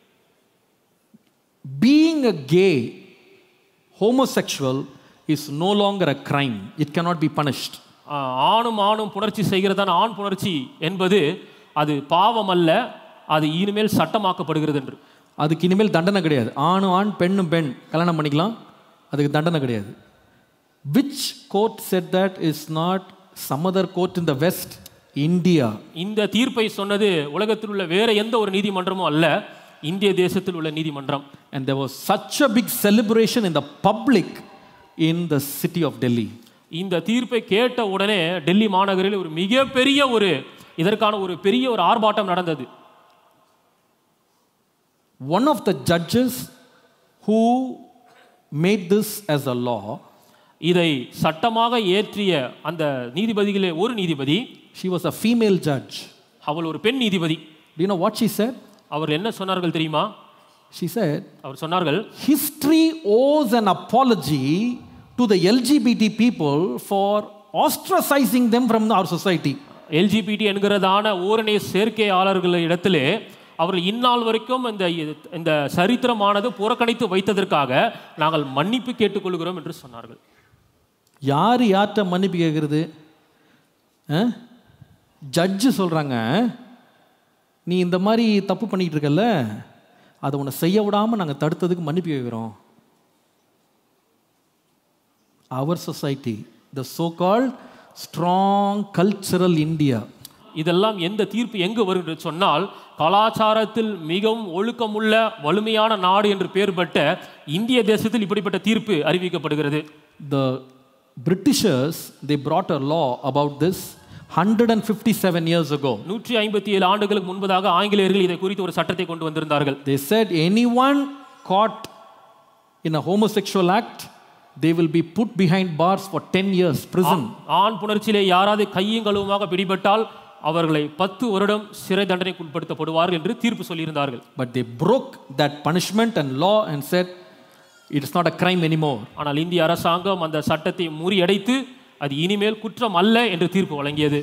Being a gay homosexual is no longer a crime, it cannot be punished. ஆ, ஆணும் ஆணும் புணர்ச்சி செய்கிறதான ஆண் புணர்ச்சி என்பது அது பாவம் அல்ல அது இனிமேல் சட்டமாக்கப்படுகிறது என்று அதுக்கு இனிமேல் தண்டனை கிடையாது ஆணும் ஆண் பெண்ணும் பெண் கல்யாணம் பண்ணிக்கலாம் அதுக்கு தண்டனை கிடையாது which court said that is not some other court in the West India இந்த தீர்ப்பை சொன்னது உலகத்தில் உள்ள வேற எந்த ஒரு நீதிமன்றமும் அல்ல இந்திய தேசத்தில் உள்ள நீதிமன்றம் and there was such a big celebration in the public in the city of delhi இந்த தீர்ப்பை கேட்ட உடனே டெல்லி மாநகரில் ஒரு மிகப்பெரிய ஒரு இதற்கான ஒரு பெரிய ஒரு ஆர்ப்பாட்டம் நடந்தது one of the judges who made this as a law இதை சட்டமாக ஏற்றிய அந்த நீதிபதிகளே ஒரு நீதிபதி she was a female judge அவள் ஒரு பெண் நீதிபதி do you know what she said அவர் என்ன சொன்னார்கள் தெரியுமா she said அவர் சொன்னார்கள் history owes an apology to the lgbt people for ostracizing them from our society LGBT என்கிறதான ஓரணை சேர்க்கையாளர்கள் இடத்திலே அவர்கள் இந்நாள் வரைக்கும் இந்த இந்த சரித்திரமானது புறக்கணித்து வைத்ததற்காக நாங்கள் மன்னிப்பு கேட்டுக்கொள்கிறோம் என்று சொன்னார்கள் யார் யார்கிட்ட மன்னிப்பு கேட்குறது ஜட்ஜு சொல்கிறாங்க நீ இந்த மாதிரி தப்பு பண்ணிக்கிட்டு இருக்கல்ல அதை உன்னை செய்ய விடாமல் நாங்கள் தடுத்ததுக்கு மன்னிப்பு கேட்குறோம் அவர் society the so called strong cultural India இதெல்லாம் எந்த தீர்ப்பு எங்கு வரும் என்று சொன்னால் கலாச்சாரத்தில் மிகவும் ஒழுக்கமுள்ள வலிமையான நாடு என்று பெயர் பெற்ற இந்திய தேசத்தில் இப்படிப்பட்ட தீர்ப்பு அறிவிக்கப்படுகிறது the Britishers they brought a law about this 157 years ago நூற்றி ஐம்பத்தி ஏழு ஆண்டுகளுக்கு முன்பதாக ஆங்கிலேயர்கள் இதை குறித்து ஒரு சட்டத்தை கொண்டு வந்திருந்தார்கள் They said anyone caught in a homosexual act, they will be put behind bars for 10 years prison. ஆண் புணர்ச்சியிலே யாராவது கையும் களுவுமாக பிடிபட்டால் அவர்களை பத்து வருடம் சிறை தண்டனைக்கு உட்படுத்தப்படுவார்கள் என்று தீர்ப்பு சொல்லியிருந்தார்கள் But they broke that punishment and law and said it is not a crime anymore. ஆனால் இந்திய அரசாங்கம் அந்த சட்டத்தை முறியடைத்து அது இனிமேல் குற்றம் அல்ல என்று தீர்ப்பு வழங்கியது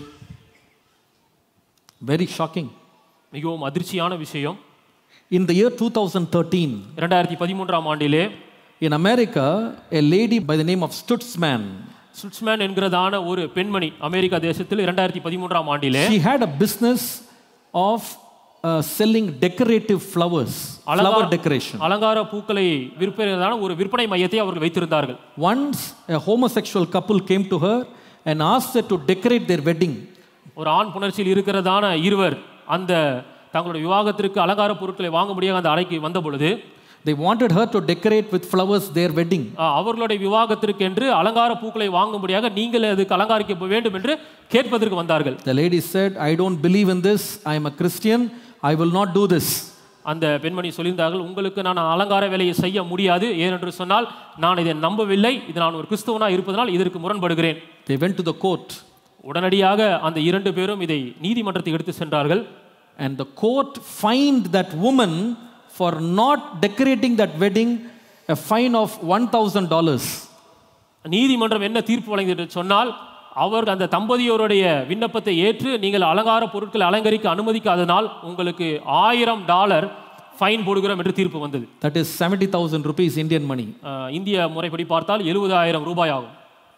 Very shocking. மிகவும் அதிர்ச்சியான விஷயம் In the year 2013, இரண்டாயிரத்தி பதிமூன்றாம் ஆண்டிலே in America, a lady by the name of Stutzman, சுட்ஸ்மேன் என்கிறதான ஒரு பெண்மணி அமெரிக்கா தேசத்தில் இரண்டாயிரத்தி பதிமூன்றாம் ஆண்டிலே she had a business of uh, selling decorative flowers, flower decoration. அலங்கார பூக்களை விற்பனைதான ஒரு விற்பனை மையத்தை அவர்கள் வைத்திருந்தார்கள் Once a homosexual couple came to her and asked her to decorate their wedding. ஒரு ஆண் புணர்ச்சியில் இருக்கிறதான இருவர் அந்த தங்களுடைய விவாகத்திற்கு அலங்கார பொருட்களை வாங்க முடியாத அந்த அறைக்கு வந்த பொழுது They wanted her to decorate with flowers their wedding. ஆ, அவர்களுடைய விவாகத்திற்கு என்று அலங்கார பூக்களை வாங்கும்படியாக நீங்கள் அதுக்கு அலங்காரிக்க வேண்டும் என்று கேட்பதற்கு வந்தார்கள் The lady said, I don't believe in this. I am a Christian. I will not do this. அந்த பெண்மணி சொல்லியிருந்தார்கள் உங்களுக்கு நான் அலங்கார வேலையை செய்ய முடியாது ஏனென்று சொன்னால் நான் இதை நம்பவில்லை இது நான் ஒரு கிறிஸ்தவனாக இருப்பதனால் இதற்கு முரண்படுகிறேன் They went to the court, உடனடியாக அந்த இரண்டு பேரும் இதை நீதிமன்றத்துக்கு எடுத்து சென்றார்கள் and the court fined that woman for not decorating that wedding a fine of $1,000. நீதிமன்றம் என்ன தீர்ப்பு வழங்கியது என்று சொன்னால் அவர் அந்த தம்பதியோருடைய விண்ணப்பத்தை ஏற்று நீங்கள் அலங்கார பொருட்களை அலங்கரிக்க அனுமதிக்காதனால் உங்களுக்கு ஆயிரம் டாலர் ஃபைன் போடுகிறோம் என்று தீர்ப்பு வந்தது That is 70,000 rupees Indian money. அஹ், இந்திய முறைப்படி பார்த்தால் எழுபதாயிரம் ரூபாய் ஆகும்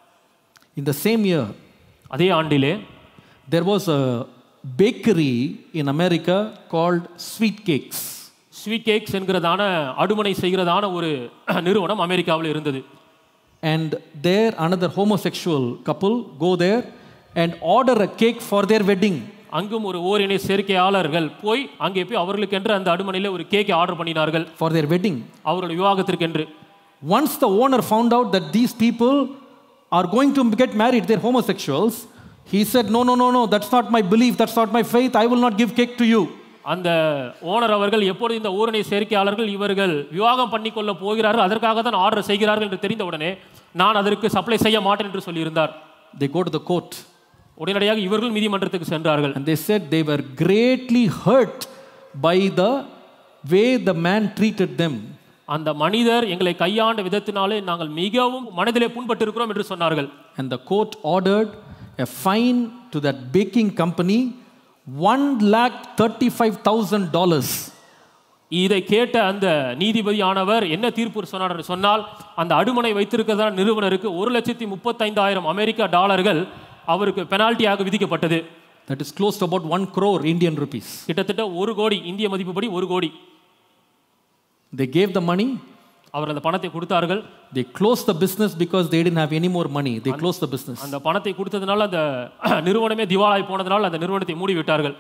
In the same year, அதே ஆண்டிலே there was a bakery in America called Sweet Cakes. Sweet Cakes என்கிறதான அடுமனை செய்கிறதான ஒரு நிறுவனம் அமெரிக்காவில் இருந்தது And there, another homosexual couple go there and order a cake for their wedding. அங்கும் ஒரு ஓரினை சேர்க்கையாளர்கள் போய் அங்கே போய் அவர்களுக்கென்று அந்த அடுமனையில் ஒரு கேக்கை ஆர்டர் பண்ணினார்கள் For their wedding. அவர்களுடைய விவாகத்திற்கென்று Once the owner found out that these people are going to get married, they're homosexuals, he said, No, no, no, no, that's not my belief, that's not my faith, I will not give cake to you. அந்த owner அவர்கள் எப்பொழுது இந்த ஊரணை சேர்க்கையாளர்கள் இவர்கள் விவாகம் பண்ணிக்கொள்ள போகிறார்கள் அதற்காக தான் ஆர்டர் செய்கிறார்கள் என்று தெரிந்த உடனே நான் அதற்கு சப்ளை செய்ய மாட்டேன் என்று சொல்லியிருந்தார் They go to the court உடனடியாக இவர்கள் நீதிமன்றத்துக்கு சென்றார்கள் and they said they were greatly hurt by the way the man treated them. அந்த மனிதர் எங்களை கையாண்ட விதத்தினாலே நாங்கள் மிகவும் மனதிலே புண்பட்டிருக்கிறோம் என்று சொன்னார்கள் And the court ordered a fine to that baking company one lakh thirty-five thousand dollars. இதை கேட்ட அந்த நீதிபதியானவர் என்ன தீர்ப்பு சொன்னார் என்று சொன்னால் அந்த அடுமனை வைத்திருக்கிறதான நிறுவனருக்கு ஒரு லட்சத்தி முப்பத்தைந்தாயிரம் அமெரிக்கா டாலர்கள் அவருக்கு பெனால்ட்டியாக விதிக்கப்பட்டது That is close to about one crore Indian rupees. கிட்டத்தட்ட ஒரு கோடி இந்திய மதிப்புப்படி ஒரு கோடி They gave the money. அவர் அந்த பணத்தை கொடுத்தார்கள் They closed the business because they didn't have any more money. They closed the business. அந்த பணத்தை கொடுத்ததுனால அந்த நிறுவனமே திவாலாய் போனதுனால அந்த நிறுவனத்தை மூடி விட்டார்கள்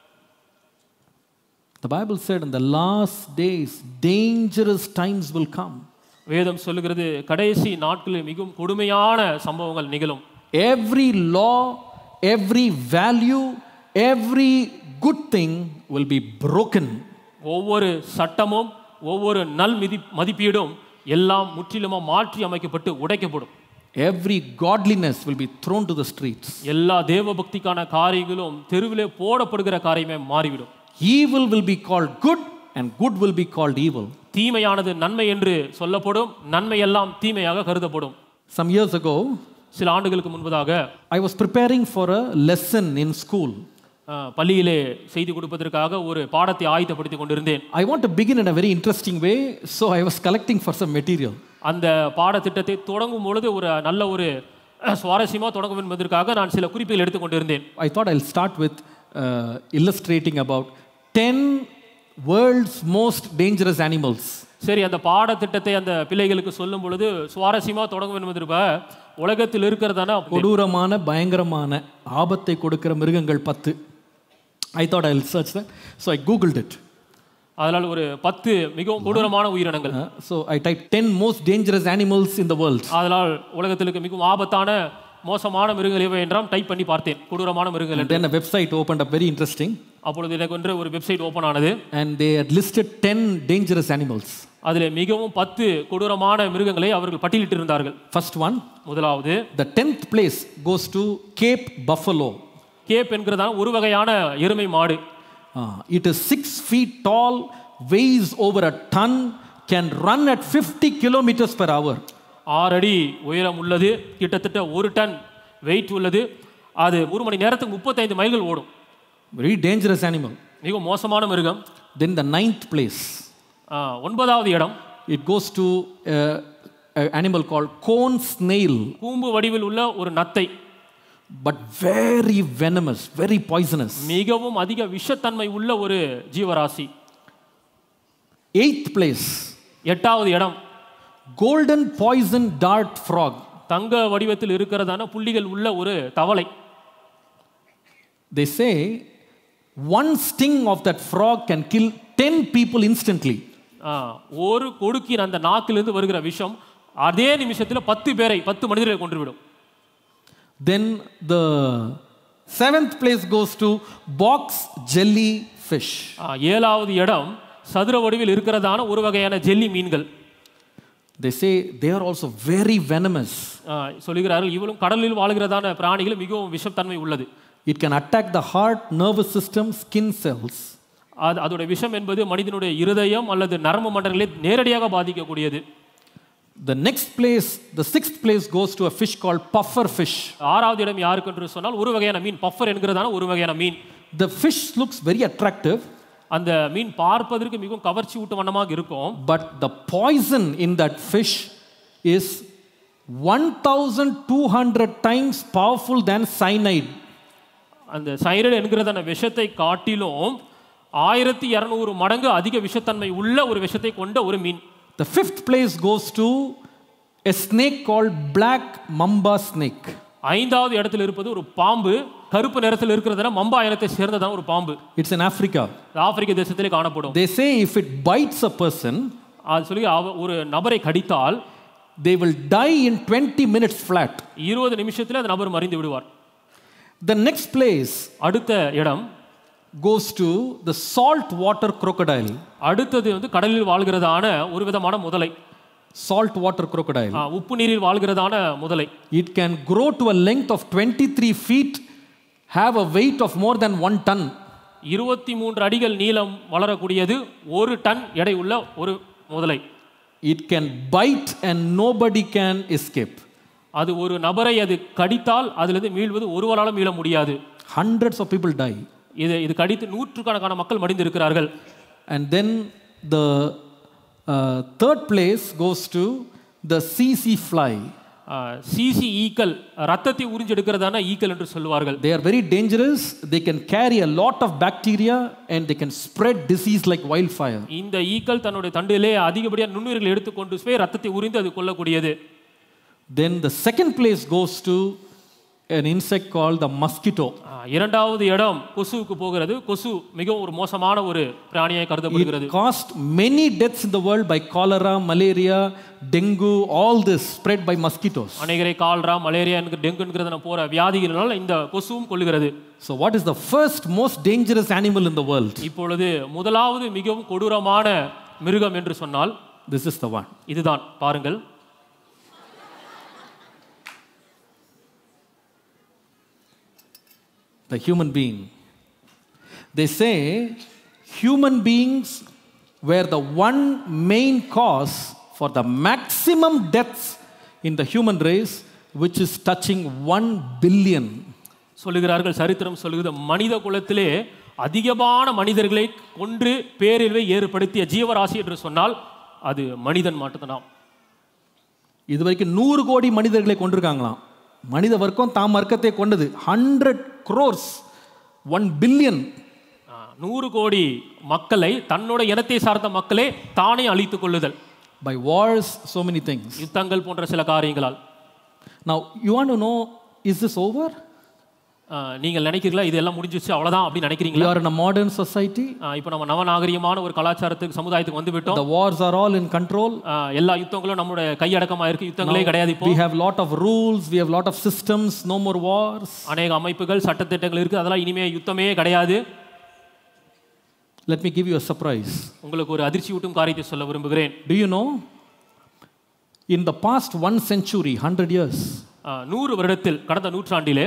The Bible said in the last days, dangerous times will come. வேதம் சொல்லுகிறது கடைசி நாட்களில் மிகவும் கொடுமையான சம்பவங்கள் நிகழும் Every law, every value, every good thing will be broken. ஒவ்வொரு சட்டமும் ஒவ்வொரு நல் மிதி மதிப்பீடும் எல்லாம் முற்றிலுமாக மாற்றி அமைக்கப்பட்டு உடைக்கப்படும் Every godliness will be thrown to the streets. எல்லா தேவபக்திக்கான காரியங்களும் தெருவிலே போடப்படுகிற காரியமே மாறிவிடும் Evil will be called good, and good will be called evil. தீமையானது நன்மை என்று சொல்லப்படும் நன்மை எல்லாம் தீமையாக கருதப்படும் Some years ago, சில ஆண்டுகளுக்கு முன்பதாக I was preparing for a lesson in school. அஹ், பள்ளியிலே செய்தி கொடுப்பதற்காக ஒரு பாடத்தை ஆயத்தப்படுத்தி கொண்டிருந்தேன் I want to begin in a very interesting way, so I was collecting for some material. அந்த பாடத்திட்டத்தை தொடங்கும் பொழுது ஒரு நல்ல ஒரு அஹ், சுவாரஸ்யமா தொடங்கும் என்பதற்காக நான் சில குறிப்புகள் எடுத்துக்கொண்டிருந்தேன் I thought I'll start with uh, illustrating about 10 world's most dangerous animals. சரி அந்த பாடத்திட்டத்தை அந்த பிள்ளைகளுக்கு சொல்லும் பொழுது சுவாரஸ்யமா தொடங்கும் என்பதற்காக உலகத்தில் இருக்கிறதான கொடூரமான பயங்கரமான ஆபத்தை கொடுக்கிற மிருகங்கள் பத்து I thought I search that so I googled it அதனால் ஒரு பத்து மிகவும் கொடூரமான உயிரினங்கள் so I type ten most dangerous animals in the world அதனால் உலகத்திற்கு மிகவும் ஆபத்தான மோசமான மிருகங்கள் எவை என்றால் டைப் பண்ணி பார்த்தேன் கொடூரமான மிருகங்கள் என்று then a website open up very interesting அப்பொழுது எனக்கு ஒன்று ஒரு வெப்சைட் ஓப்பன் ஆனது and they had listed ten dangerous animals அதில் மிகவும் பத்து கொடூரமான மிருகங்களை அவர்கள் பட்டியலிட்டிருந்தார்கள் ஃபர்ஸ்ட் ஒன் முதலாவது the tenth place goes to Cape buffalo Cape என்கிறதான ஒரு வகையான எருமை மாடு it is six feet tall weighs over a ton can run at fifty kilometres per hour ஆறு அடி உயரம் உள்ளது கிட்டத்தட்ட ஒரு டன் வெயிட் உள்ளது அது ஒரு மணி நேரத்துக்கு முப்பத்தைந்து மைல்கள் ஓடும் வெரி டேஞ்சரஸ் அனிமல் மிகவும் மோசமான மிருகம் தென் த நைன்த் பிளேஸ் ஆ, ஒன்பதாவது இடம் it goes to uh, an animal called cone snail, கூம்பு வடிவில் உள்ள ஒரு நத்தை but very venomous, very poisonous. மிகவும் அதிக விஷத்தன்மை உள்ள ஒரு ஜீவராசி Eighth place, எட்டாவது இடம் golden poison dart frog. தங்க வடிவத்தில் இருக்கிறதான புள்ளிகள் உள்ள ஒரு தவளை They say one sting of that frog can kill 10 people instantly. ஆ, ஒரு கொடுக்கின் அந்த நாக்கிலிருந்து வருகிற விஷம் அதே நிமிஷத்தில் பத்து பேரை பத்து மனிதர்களை கொன்றுவிடும் Then the seventh place goes to box jellyfish. ஆ, ஏழாவது இடம் சதுர வடிவில் இருக்கிறதான ஒரு வகையான ஜெல்லி மீன்கள் They say they are also very venomous. ஆ, சொல்லுகிறார்கள் இவளும் கடலில் வாழ்கிறதான பிராணிகள் மிகவும் விஷத்தன்மை உள்ளது It can attack the heart, nervous system, skin cells. அது அதோட விஷம் என்பது மனிதனுடைய இருதயம் அல்லது நரம்பு மண்டலங்களை நேரடியாக பாதிக்கக்கூடியது The next place, the sixth place goes to a fish called puffer fish. ஆறாவது இடம் யாருக்கு என்று சொன்னால் ஒரு வகையான மீன் பஃபர் என்கிறதான ஒரு வகையான மீன் The fish looks very attractive, அந்த மீன் பார்ப்பதற்கு மிகவும் கவர்ச்சி ஊட்ட வண்ணமாக இருக்கும் but the poison in that fish is 1200 times powerful than cyanide. அந்த சைரட் என்கிறதான விஷத்தை காட்டிலும் ஆயிரத்தி இரநூறு மடங்கு அதிக விஷத்தன்மை உள்ள ஒரு விஷத்தை கொண்ட ஒரு மீன் The fifth place goes to a snake called black mamba snake. ஐந்தாவது இடத்துல இருப்பது ஒரு பாம்பு கருப்பு நிறத்தில் இருக்கிறதுனா மம்பா இனத்தை சேர்ந்ததான ஒரு பாம்பு It's in Africa. இது ஆப்பிரிக்க தேசத்திலே காணப்படும் They say if it bites a person, அது சொல்லி அவ- ஒரு நபரை கடித்தால் they will die in 20 minutes flat. இருபது நிமிஷத்தில் அந்த நபர் மறைந்து விடுவார் The next place அடுத்த இடம் goes to the saltwater crocodile. அடுத்தது வந்து கடலில் வாழ்கிறதான ஒரு விதமான முதலை Saltwater crocodile. ஆ, உப்பு நீரில் வாழ்கிறதான முதலை It can grow to a length of 23 feet, have a weight of more than one ton. இருபத்தி மூன்று அடிகள் நீளம் வளரக்கூடியது ஒரு டன் எடை உள்ள ஒரு முதலை it can bite and nobody can escape. அது ஒரு நபரை அது கடித்தால் அதிலிருந்து மீள்வது ஒருவராலும் மீள முடியாது Hundreds of people die. இது இது கடித்து நூற்றுக்கணக்கான மக்கள் மடிந்து இருக்கிறார்கள் And then the uh, third place goes to the CC fly. CC ஈக்கள் ரத்தத்தை உறிஞ்செடுக்கிறதான ஈக்கள் என்று சொல்லுவார்கள் They are very dangerous. They can carry a lot of bacteria and they can spread disease like wildfire. இந்த ஈக்கள் தன்னுடைய தண்டிலே அதிகப்படியாக நுண்ணுயிர்கள் எடுத்துக்கொண்டு போய் ரத்தத்தை உறிந்து அது கொல்லக்கூடியது Then the second place goes to an insect called the mosquito. ஆ, இரண்டாவது இடம் கொசுவுக்கு போகிறது கொசு மிகவும் ஒரு மோசமான ஒரு பிராணியாக கருதப்படுகிறது It caused many deaths in the world by cholera, malaria, dengue, all this spread by mosquitoes. அநேகரை கால்ரா மலேரியா என்கிற டெங்குங்கிறத போற வியாதிகளினால் இந்த கொசுவும் கொள்ளுகிறது So, what is the first most dangerous animal in the world? இப்பொழுது முதலாவது மிகவும் கொடூரமான மிருகம் என்று சொன்னால் This is the one. இதுதான் பாருங்கள் the human being. They say human beings were the one main cause for the maximum deaths in the human race, which is touching 1 billion. சொல்லுகிறார்கள் சரித்திரம் சொல்லுகிறது மனித குலத்திலே அதிகமான மனிதர்களை கொன்று பேரிழ்வை ஏற்படுத்திய ஜீவராசி என்று சொன்னால் அது மனிதன் மட்டும்தான் இது வரைக்கும் நூறு கோடி மனிதர்களை கொண்டிருக்காங்களாம் மனித வர்க்கம் தாம் வர்க்கத்தை கொண்டது hundred crores one billion ah, நூறு கோடி மக்களை தன்னோட இனத்தை சார்ந்த மக்களே தானே அழித்துக் கொள்ளுதல் by wars so many things யுத்தங்கள் போன்ற சில காரியங்களால் now you want to know is this over ஆ, நீங்கள் நினைக்கிறீங்களா இது எல்லாம் முடிஞ்சிச்சு அவ்வளவுதான் அப்படின்னு we நினைக்கிறீங்களா are in a modern society ஆ, இப்போ நம்ம நவநாகரிகமான ஒரு கலாச்சாரத்துக்கு சமுதாயத்துக்கு வந்து விட்டோம் the wars are all in control ஆ, எல்லா யுத்தங்களும் நம்மளுடைய கையடக்கமா இருக்கு யுத்தங்களே கிடையாது இப்போ we have lot of rules we have lot of systems no more wars அநேக அமைப்புகள் சட்டத்திட்டங்கள் இருக்கு அதெல்லாம் இனிமே யுத்தமே கிடையாது let me give you a surprise உங்களுக்கு ஒரு அதிர்ச்சி ஊட்டும் காரியத்தை சொல்ல விரும்புகிறேன் do you know in the past one century 100 years ஆ, நூறு வருடத்தில் கடந்த நூற்றாண்டிலே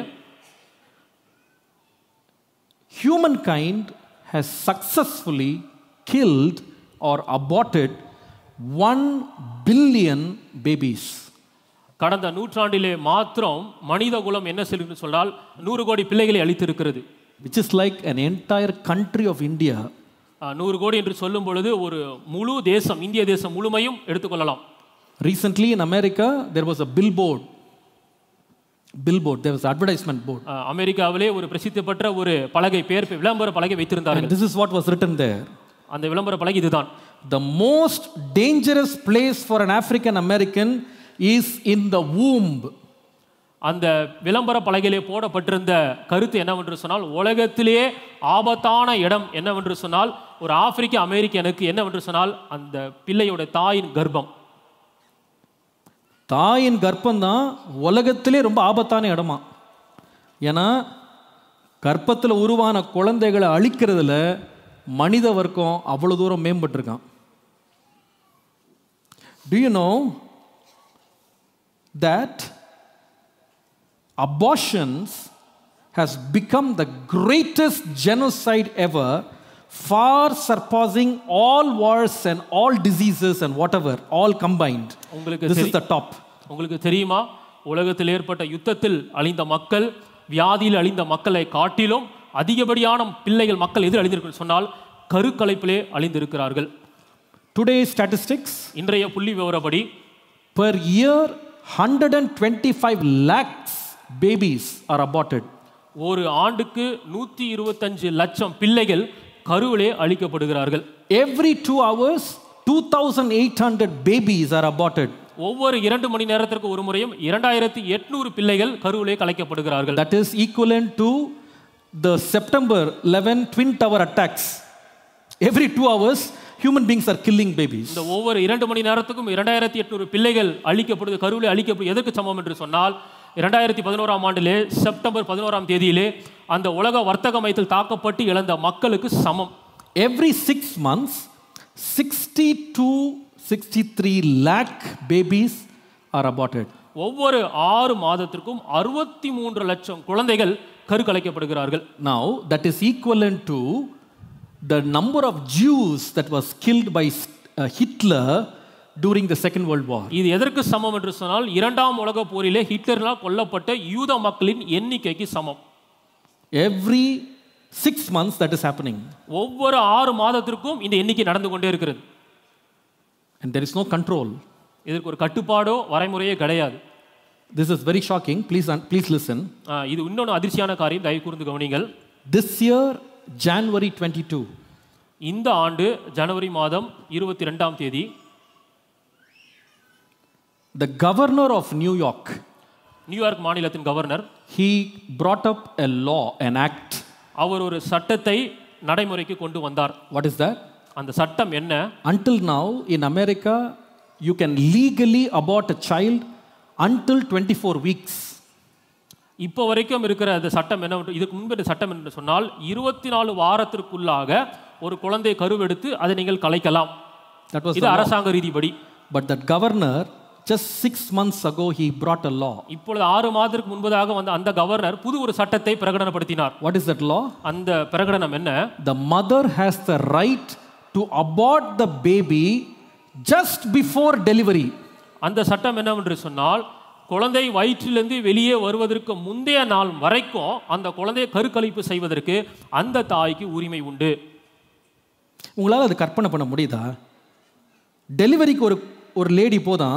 humankind has successfully killed or aborted 1 billion babies கடந்த நூற்றாண்டிலே மாத்திரம் மனித குலம் என்ன செய்யுன்னு சொன்னால் நூறு கோடி பிள்ளைகளை அளித்திருக்கிறது which is like an entire country of india ஆ, நூறு கோடி என்று சொல்லும் பொழுது ஒரு முழு தேசம் இந்திய தேசம் முழுமையும் எடுத்துக்கொள்ளலாம் recently in america there was a billboard billboard there was advertisement board ஆ, அமெரிக்காவிலே ஒரு பிரசித்தி பெற்ற ஒரு பலகை பேர் விளம்பர பலகை வைத்திருந்தார்கள் and this is what was written there அந்த விளம்பர பலகை இதுதான் The most dangerous place for an African American is in the womb. அந்த விளம்பர பலகையிலே போடப்பட்டிருந்த கருத்து என்னவென்று சொன்னால் உலகத்திலேயே ஆபத்தான இடம் என்னவென்று சொன்னால் ஒரு ஆப்பிரிக்க அமெரிக்கனுக்கு என்னவென்று சொன்னால் அந்த பிள்ளையோட தாயின் கர்ப்பம் தாயின் கர்ப்பம் தான் உலகத்திலே ரொம்ப ஆபத்தான இடமா ஏன்னா கர்ப்பத்தில் உருவான குழந்தைகளை அழிக்கிறதுல மனித வர்க்கம் அவ்வளோ தூரம் மேம்பட்டிருக்கான் Do you know that abortions has become the greatest genocide ever, far surpassing all wars and all diseases and whatever, all combined. உங்களுக்கு This is தெரி- the top. உங்களுக்கு தெரியுமா உலகத்தில் ஏற்பட்ட யுத்தத்தில் அழிந்த மக்கள் வியாதியில் அழிந்த மக்களை காட்டிலும் அதிகப்படியான பிள்ளைகள் மக்கள் எதிர் அழிந்திருக்கும் சொன்னால் கருக்கலைப்பிலே அழிந்திருக்கிறார்கள் Today's statistics இன்றைய புள்ளி விவரப்படி per year 125 lakhs babies are aborted. ஒரு ஆண்டுக்கு நூற்றி இருபத்தஞ்சு லட்சம் பிள்ளைகள் கருவிலே அழிக்கப்படுகிறார்கள் Every two hours, 2,800 babies are aborted. ஒவ்வொரு இரண்டு மணி நேரத்திற்கு ஒரு முறையும் இரண்டாயிரத்தி எட்நூறு பிள்ளைகள் கருவிலே கலைக்கப்படுகிறார்கள் That is equivalent to the September 11 Twin Tower attacks. Every two hours, human beings are killing babies. இந்த ஒவ்வொரு இரண்டு மணி நேரத்துக்கும் இரண்டாயிரத்தி எட்நூறு பிள்ளைகள் அழிக்கப்படுது கருவிலே அழிக்கப்படுது எதற்கு சமம் என்று சொன்னால் இரண்டாயிரத்தி பதினோராம் ஆண்டிலே செப்டம்பர் பதினோராம் தேதியிலே அந்த உலக வர்த்தக மையத்தில் தாக்கப்பட்டு இழந்த மக்களுக்கு சமம் Every six months, 62, 63 lakh babies are aborted. ஒவ்வொரு ஆறு மாதத்திற்கும் அறுபத்தி மூன்று லட்சம் குழந்தைகள் கருக்கலைக்கப்படுகிறார்கள் Now, that is equivalent to the number of Jews that was killed by uh, Hitler during the Second World War. இது எதற்கு சமம் என்று சொன்னால் இரண்டாம் உலக போரிலே ஹிட்லர்னால் கொல்லப்பட்ட யூத மக்களின் எண்ணிக்கைக்கு சமம் Every six months that is happening. ஒவ்வொரு ஆறு மாதத்திற்கும் இந்த எண்ணிக்கை நடந்து கொண்டே இருக்கிறது And there is no control. இதற்கு ஒரு கட்டுப்பாடோ வரைமுறையோ கிடையாது This is very shocking. Please, please listen. ஆ, இது இன்னொன்று அதிர்ச்சியான காரியம் தயவு கூர்ந்து கவனிங்கள் This year, January 22, இந்த ஆண்டு ஜனவரி மாதம் இருபத்தி ரெண்டாம் தேதி the governor of New York, New York மாநிலத்தின் governor he brought up a law, an act. அவர் ஒரு சட்டத்தை நடைமுறைக்கு கொண்டு வந்தார் What is that? அந்த சட்டம் என்ன Until now, in America, you can legally abort a child until 24 weeks. இப்போ வரைக்கும் இருக்கிற அந்த சட்டம் என்ன இதுக்கு முன்பு இந்த சட்டம் என்று சொன்னால் இருபத்தி நாலு வாரத்திற்குள்ளாக ஒரு குழந்தை கருவெடுத்து அதை நீங்கள் கலைக்கலாம் That was இது the law. அரசாங்க ரீதிப்படி But that governor, just six months ago, he brought a law. இப்பொழுது ஆறு மாதத்திற்கு முன்பதாக வந்த அந்த கவர்னர் புது ஒரு சட்டத்தை பிரகடனப்படுத்தினார் What is that law? அந்த பிரகடனம் என்ன The mother has the right to abort the baby just before delivery. அந்த சட்டம் என்னவென்று சொன்னால் குழந்தை வயிற்றிலிருந்து வெளியே வருவதற்கு முந்தைய நாள் வரைக்கும் அந்த குழந்தையை கருக்கலைப்பு செய்வதற்கு அந்த தாய்க்கு உரிமை உண்டு உங்களால் அது கற்பனை பண்ண முடியுதா டெலிவரிக்கு ஒரு ஒரு லேடி போதான்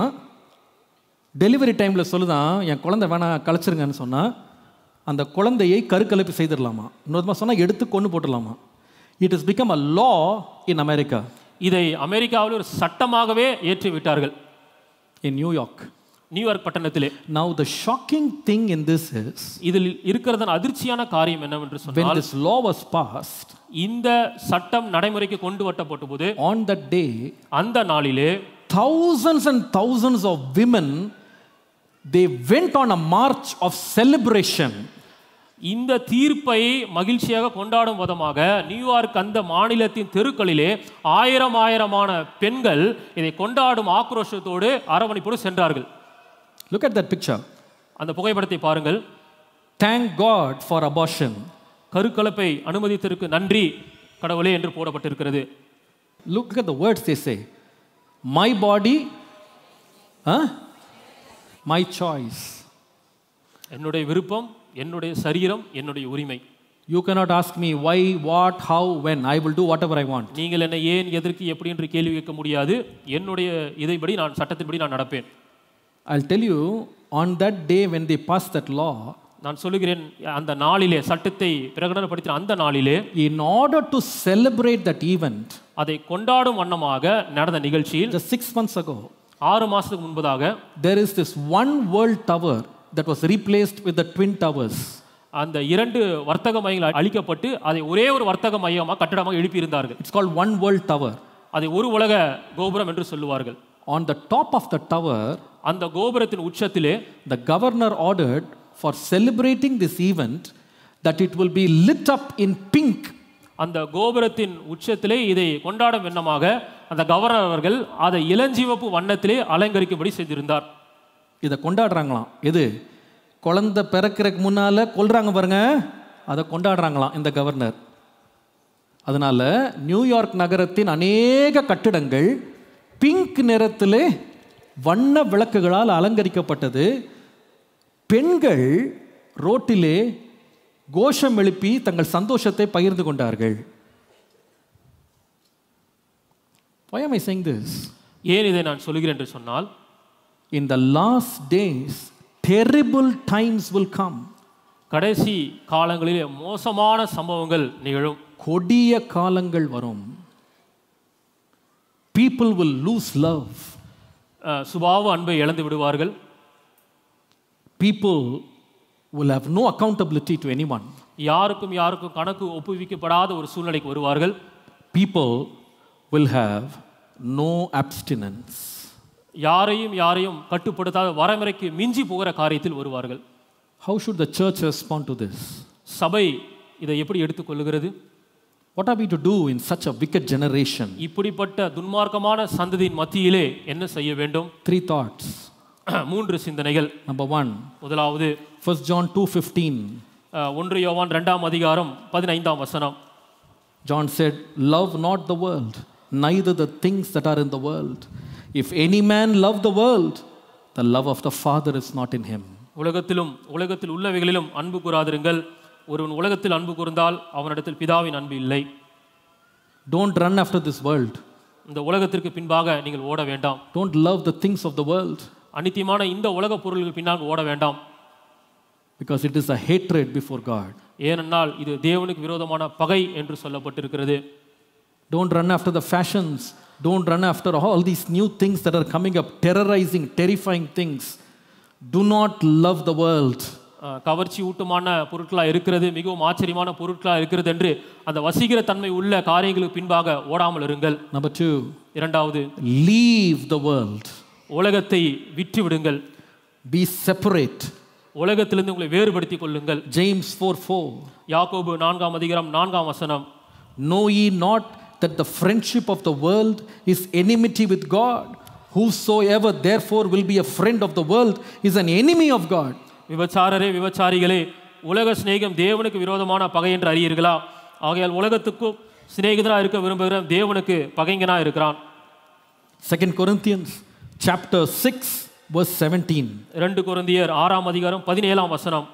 டெலிவரி டைமில் சொல்லுதான் என் குழந்தை வேணாம் கலைச்சிருங்கன்னு சொன்னால் அந்த குழந்தையை கருக்கலைப்பு செய்திடலாமா இன்னொரு சொன்னால் எடுத்து கொண்டு போட்டுடலாமா it is become a law in America இதை அமெரிக்காவில் ஒரு சட்டமாகவே ஏற்றி விட்டார்கள் இன் நியூயார்க் நியூயார்க் பட்டணத்திலே now the shocking thing in this is இதில் இருக்கிறதன் அதிர்ச்சியான காரியம் என்னவென்று when சொன்னால் this law was passed இந்த சட்டம் நடைமுறைக்கு கொண்டு வரப்பட்ட போது on that day அந்த நாளிலே thousands and thousands of women they went on a march of celebration இந்த தீர்ப்பை மகிழ்ச்சியாக கொண்டாடும் விதமாக நியூயார்க் அந்த மாநிலத்தின் தெருக்களிலே ஆயிரம் ஆயிரமான பெண்கள் இதை கொண்டாடும் ஆக்ரோஷத்தோடு அரவணைப்போடு சென்றார்கள் look at that picture அந்த புகைப்படத்தை பாருங்கள் thank god for abortion கருக்கலப்பை அனுமதித்திற்கு நன்றி கடவுளே என்று போடப்பட்டிருக்கிறது look at the words they say my body huh? my choice என்னுடைய விருப்பம் என்னுடைய சரீரம் என்னுடைய உரிமை you cannot ask me why what how when i will do whatever i want நீங்கள் என்னை ஏன் எதற்கு எப்படி என்று கேள்வி கேட்க முடியாது என்னுடைய இதைப்படி நான் சட்டத்தின்படி நான் நடப்பேன் i'll tell you on that day when they passed that law நான் சொல்லுகிறேன் அந்த நாளிலே சட்டத்தை பிரகடனப்படுத்தின அந்த நாளிலே in order to celebrate that event அதை கொண்டாடும் வண்ணமாக நடந்த நிகழ்ச்சியில் just 6 months ago ஆறு மாசத்துக்கு முன்பதாக there is this one world tower that was replaced with the twin towers. அந்த இரண்டு வர்த்தக மையங்கள் அழிக்கப்பட்டு அதை ஒரே ஒரு வர்த்தக மையமாக கட்டடமாக எழுப்பியிருந்தார்கள் It's called one world tower. அதை ஒரு உலக கோபுரம் என்று சொல்லுவார்கள் On the top of the tower, அந்த கோபுரத்தின் உச்சத்திலே the governor ordered for celebrating this event that it will be lit up in pink. அந்த கோபுரத்தின் உச்சத்திலே இதை கொண்டாடும் வண்ணமாக அந்த கவர்னர் அவர்கள் அதை இளஞ்சிவப்பு வண்ணத்திலே அலங்கரிக்கும்படி செய்திருந்தார் இதை கொண்டாடுறாங்களாம் எது குழந்தை பிறக்கிறதுக்கு முன்னால கொல்றாங்க பாருங்க அதை கொண்டாடுறாங்களாம் இந்த கவர்னர் அதனால நியூயார்க் நகரத்தின் அநேக கட்டிடங்கள் பிங்க் நிறத்திலே வண்ண விளக்குகளால் அலங்கரிக்கப்பட்டது பெண்கள் ரோட்டிலே கோஷம் எழுப்பி தங்கள் சந்தோஷத்தை பகிர்ந்து கொண்டார்கள் Why am I saying this? ஏன் இதை நான் சொல்கிறேன் என்று சொன்னால் In the last days, terrible times will come. கடைசி காலங்களிலே மோசமான சம்பவங்கள் நிகழும் கொடிய காலங்கள் வரும் people will lose love அஹ், சுபாவ அன்பை இழந்து விடுவார்கள் people will have no accountability to anyone யாருக்கும் யாருக்கும் கணக்கு ஒப்புவிக்கப்படாத ஒரு சூழ்நிலைக்கு வருவார்கள் people will have no abstinence யாரையும் யாரையும் கட்டுப்படுத்தாத வரைமுறைக்கு மிஞ்சி போகிற காரியத்தில் வருவார்கள் how should the church respond to this சபை இதை எப்படி எடுத்துக்கொள்ளுகிறது what are we to do in such a wicked generation இப்படிப்பட்ட துன்மார்க்கமான சந்ததியின் மத்தியிலே என்ன செய்ய வேண்டும் three thoughts மூன்று சிந்தனைகள் number 1 முதலாவது first john 2:15 அஹ், ஒன்று யோவான் ரெண்டாம் அதிகாரம் பதினைந்தாம் வசனம் John said, Love not the world, neither the things that are in the world. If any man love the world, the love of the Father is not in him. உலகத்திலும் உலகத்தில் உள்ளவைகளிலும் அன்பு கூறாதிருங்கள் ஒருவன் உலகத்தில் அன்பு கூர்ந்தால் அவனிடத்தில் பிதாவின் அன்பு இல்லை Don't run after this world. இந்த உலகத்திற்கு பின்பாக நீங்கள் ஓட வேண்டாம் Don't love the things of the world அனித்தியமான இந்த உலக பொருளுக்கு பின்னால் ஓட வேண்டாம் because it is a hatred before God. ஏனென்றால் இது தேவனுக்கு விரோதமான பகை என்று சொல்லப்பட்டிருக்கிறது Don't run after the fashions. Don't run after all these new things that are coming up, terrorizing, terrifying things. Do not love the world. அஹ், கவர்ச்சி ஊட்டமான பொருட்களாக இருக்கிறது மிகவும் ஆச்சரியமான பொருட்களாக இருக்கிறது என்று அந்த வசீகர தன்மை உள்ள காரியங்களுக்கு பின்பாக ஓடாமல் இருங்கள் Number two, இரண்டாவது leave the world. உலகத்தை விற்று விடுங்கள் Be separate. உலகத்திலிருந்து உங்களை வேறுபடுத்திக் கொள்ளுங்கள் James 4 4. யாக்கோபு நான்காம் அதிகாரம் நான்காம் வசனம் Know ye not that the friendship of the world is enmity with God? Whosoever therefore will be a friend of the world is an enemy of God. விபச்சாரரே விபச்சாரிகளே உலக சிநேகம் தேவனுக்கு விரோதமான பகை என்று அறியீர்களா ஆகையால் உலகத்துக்கும் சிநேகிதராக இருக்க விரும்புகிற தேவனுக்கு பகைங்கனா இருக்கிறான் 2 Corinthians chapter 6 verse 17. இரண்டு கொரிந்தியர் ஆறாம் அதிகாரம் பதினேழாம் வசனம்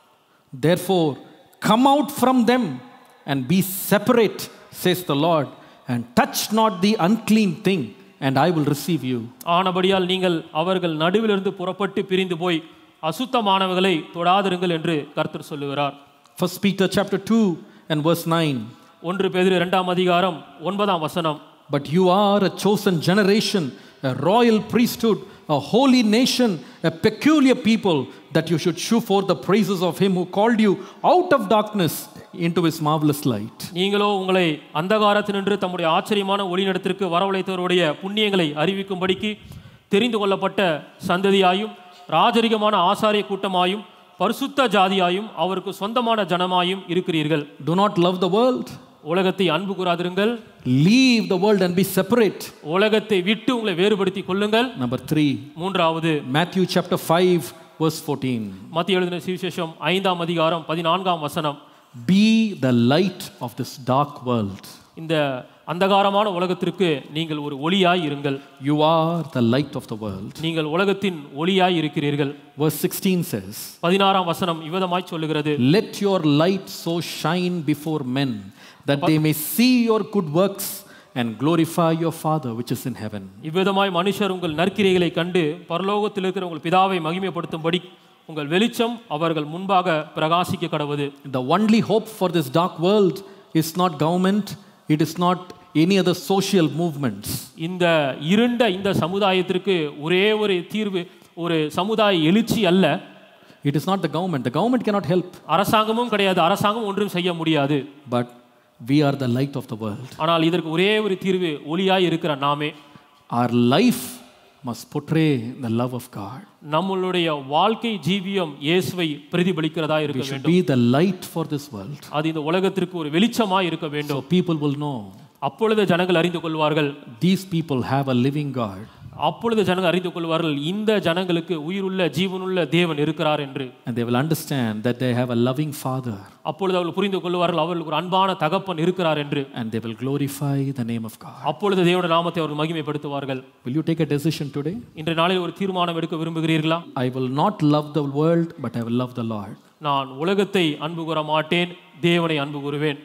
Therefore, come out from them and be separate, says the Lord, and touch not the unclean thing, and I will receive you. ஆனபடியால் நீங்கள் அவர்கள் நடுவிலிருந்து புறப்பட்டு பிரிந்து போய் அசுத்தமானவர்களை தொடாதிருங்கள் என்று கர்த்தர் சொல்லுகிறார் 1 Peter chapter 2 and verse 9. ஒன்று பேதிரு இரண்டாம் அதிகாரம் ஒன்பதாம் வசனம் But you are a chosen generation, a royal priesthood, a holy nation, a peculiar people, that you should shew forth the praises of him who called you out of darkness into his marvelous light. நீங்களோ உங்களை அந்தகாரத்தினின்று தம்முடைய ஆச்சரியமான ஒளிநடத்திற்கு வரவழைத்தவருடைய புண்ணியங்களை அறிவிக்கும்படிக்கு தெரிந்து கொள்ளப்பட்ட சந்ததியாயும் ராஜரிகமான ஆசாரிய கூட்டமாயும் பரிசுத்த ஜாதியாயும் அவருக்கு சொந்தமான ஜனமாயும் இருக்கிறீர்கள் Do not love the world, உலகத்தை அன்பு கூறாதிருங்கள் leave the world and be separate. உலகத்தை விட்டு உங்களை வேறுபடுத்திக் கொள்ளுங்கள் Number three, மூன்றாவது Matthew chapter 5, verse 14. மத்திய எழுதின சுவிசேஷம் ஐந்தாம் அதிகாரம் பதினான்காம் வசனம் Be the light of this dark world. இந்த அந்தகாரமான உலகத்திற்கு நீங்கள் ஒரு ஒளியாய் இருங்கள் You are the light of the world. நீங்கள் உலகத்தின் ஒளியாய் இருக்கிறீர்கள் Verse 16 says, பதினாறாம் வசனம் இவ்விதமாய் சொல்லுகிறது Let your light so shine before men that they may see your good works and glorify your Father which is in heaven. இவ்விதமாய் மனுஷர் உங்கள் நற்கிரைகளை கண்டு பரலோகத்தில் இருக்கிற உங்கள் பிதாவை மகிமைப்படுத்தும்படி உங்கள் வெளிச்சம் அவர்கள் முன்பாக பிரகாசிக்க கடவுது The only hope for this dark world is not government, it is not any other social movements. இந்த இருண்ட இந்த சமுதாயத்திற்கு ஒரே ஒரு தீர்வு ஒரு சமுதாய எழுச்சி அல்ல It is not the government. The government cannot help, அரசாங்கமும் கிடையாது அரசாங்கம் ஒன்றும் செய்ய முடியாது but we are the light of the world. ஆனால் இதற்கு ஒரே ஒரு தீர்வு ஒளியாய் இருக்கிற நாமே Our life must portray the love of God. நம்மளுடைய வாழ்க்கை ஜீவியம் இயேசுவை பிரதிபலிக்கிறதா இருக்க We should வேண்டும் be the light for this world. அது இந்த உலகத்திற்கு ஒரு வெளிச்சமாய் இருக்க வேண்டும் So people will know அப்பொழுது ஜனங்கள் அறிந்து கொள்வார்கள் these people have a living God. அப்பொழுது ஜனங்கள் அறிந்து கொள்வார்கள் இந்த ஜனங்களுக்கு உயிருள்ள ஜீவனுள்ள தேவன் இருக்கிறார் என்று And they will understand that they have a loving Father அப்பொழுது அவர்கள் புரிந்து கொள்வார்கள் அவர்களுக்கு ஒரு அன்பான தகப்பன் இருக்கிறார் என்று and they will glorify the name of God. அப்பொழுது தேவனுடைய நாமத்தை அவர்கள் மகிமைப்படுத்துவார்கள் Will you take a decision today? இன்றைய நாளில் ஒரு தீர்மானம் எடுக்க விரும்புகிறீர்களா I will not love the world, but I will love the Lord. நான் உலகத்தை அன்பு கூற மாட்டேன் தேவனை அன்பு கூறுவேன்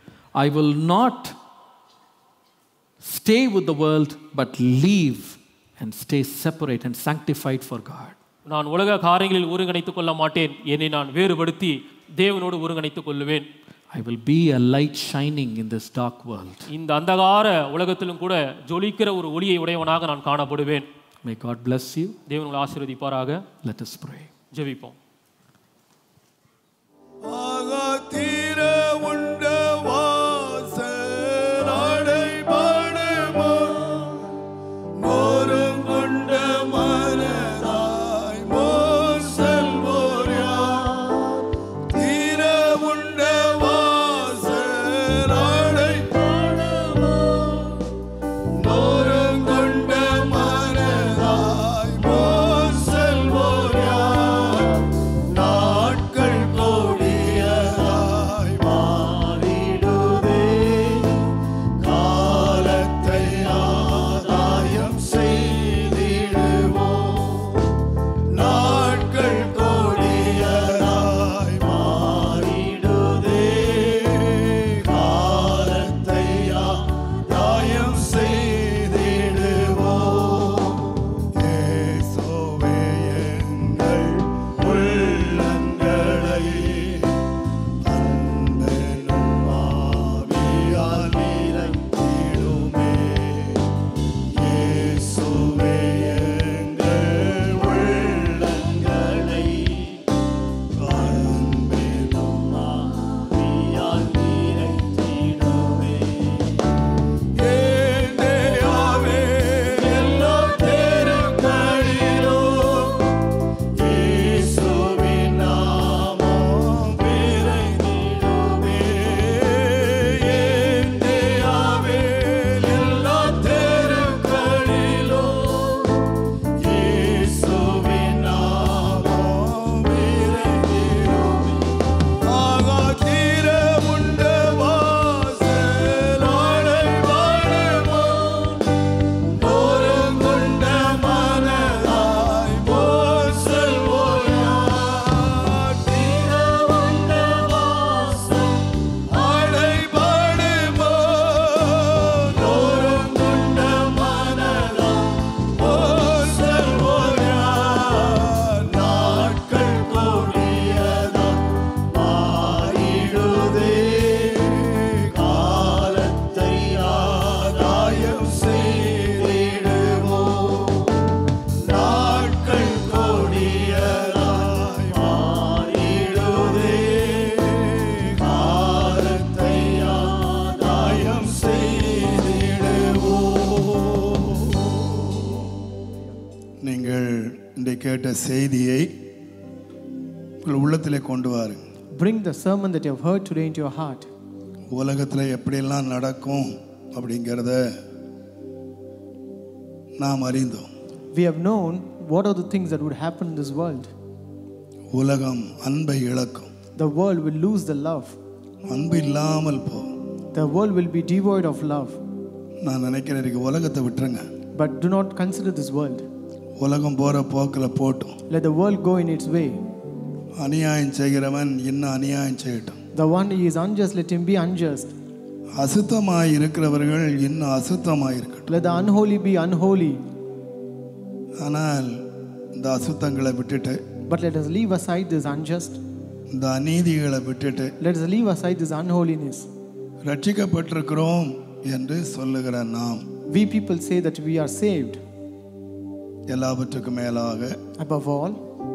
I will not stay with the world, but leave and stay separate and sanctified for God. நான் உலக காரியங்களில் ஒருங்கிணைத்துக் கொள்ள மாட்டேன் என்னை நான் வேறுபடுத்தி தேவனோடு ஒருங்கிணைத்துக் கொள்ளுவேன் I will be a light shining in this dark world. இந்த அந்தகார உலகத்திலும் கூட ஜொலிக்கிற ஒரு ஒளியை உடையவனாக நான் காணப்படுவேன் May God bless you. தேவன் உங்களை ஆசீர்வதிப்பாராக Let us pray. ஜெபிப்போம் ஆகாத்தீர உண்ட வாசல் அடைபடுமோ நோரும் கொண்ட மனதாய் மோர் செல்வோர் யார்? தீர உண்ட வாசல் அடைபடுமோ நோரும் கொண்ட மனதாய் மோர் செல்வோர் யார்? செய்தியை உங்கள் உள்ளத்திலே கொண்டு வாருங்க Bring the sermon that you have heard today into your heart. உலகத்தில் எப்படியெல்லாம் நடக்கும் அப்படிங்கிறத நாம் அறிந்தோம் We have known what are the things that would happen in this world. உலகம் அன்பை இழக்கும் The world will lose the love. அன்பு இல்லாமல் போகும் The world will be devoid of love. நான் நினைக்கிறேன் இன்னைக்கு உலகத்தை விட்டுருங்க But do not consider this world. உலகம் போகிற போக்கில் போட்டும் Let the world go in its way. அநியாயம் செய்கிறவன் இன்னும் அநியாயம் செய்யட்டும் The one who is unjust, let him be unjust. அசுத்தமாய் இருக்கிறவர்கள் இன்னும் அசுத்தமாய் இருக்கட்டும் Let the unholy be unholy. ஆனால் இந்த அசுத்தங்களை விட்டுட்டு But let us leave aside this unjust. இந்த அநீதிகளை விட்டுட்டு Let us leave aside this unholiness. ரட்சிக்கப்பட்டிருக்கிறோம் என்று சொல்லுகிற நாம் We people say that we are saved. எல்லாவற்றுக்கும் மேலாக Above all,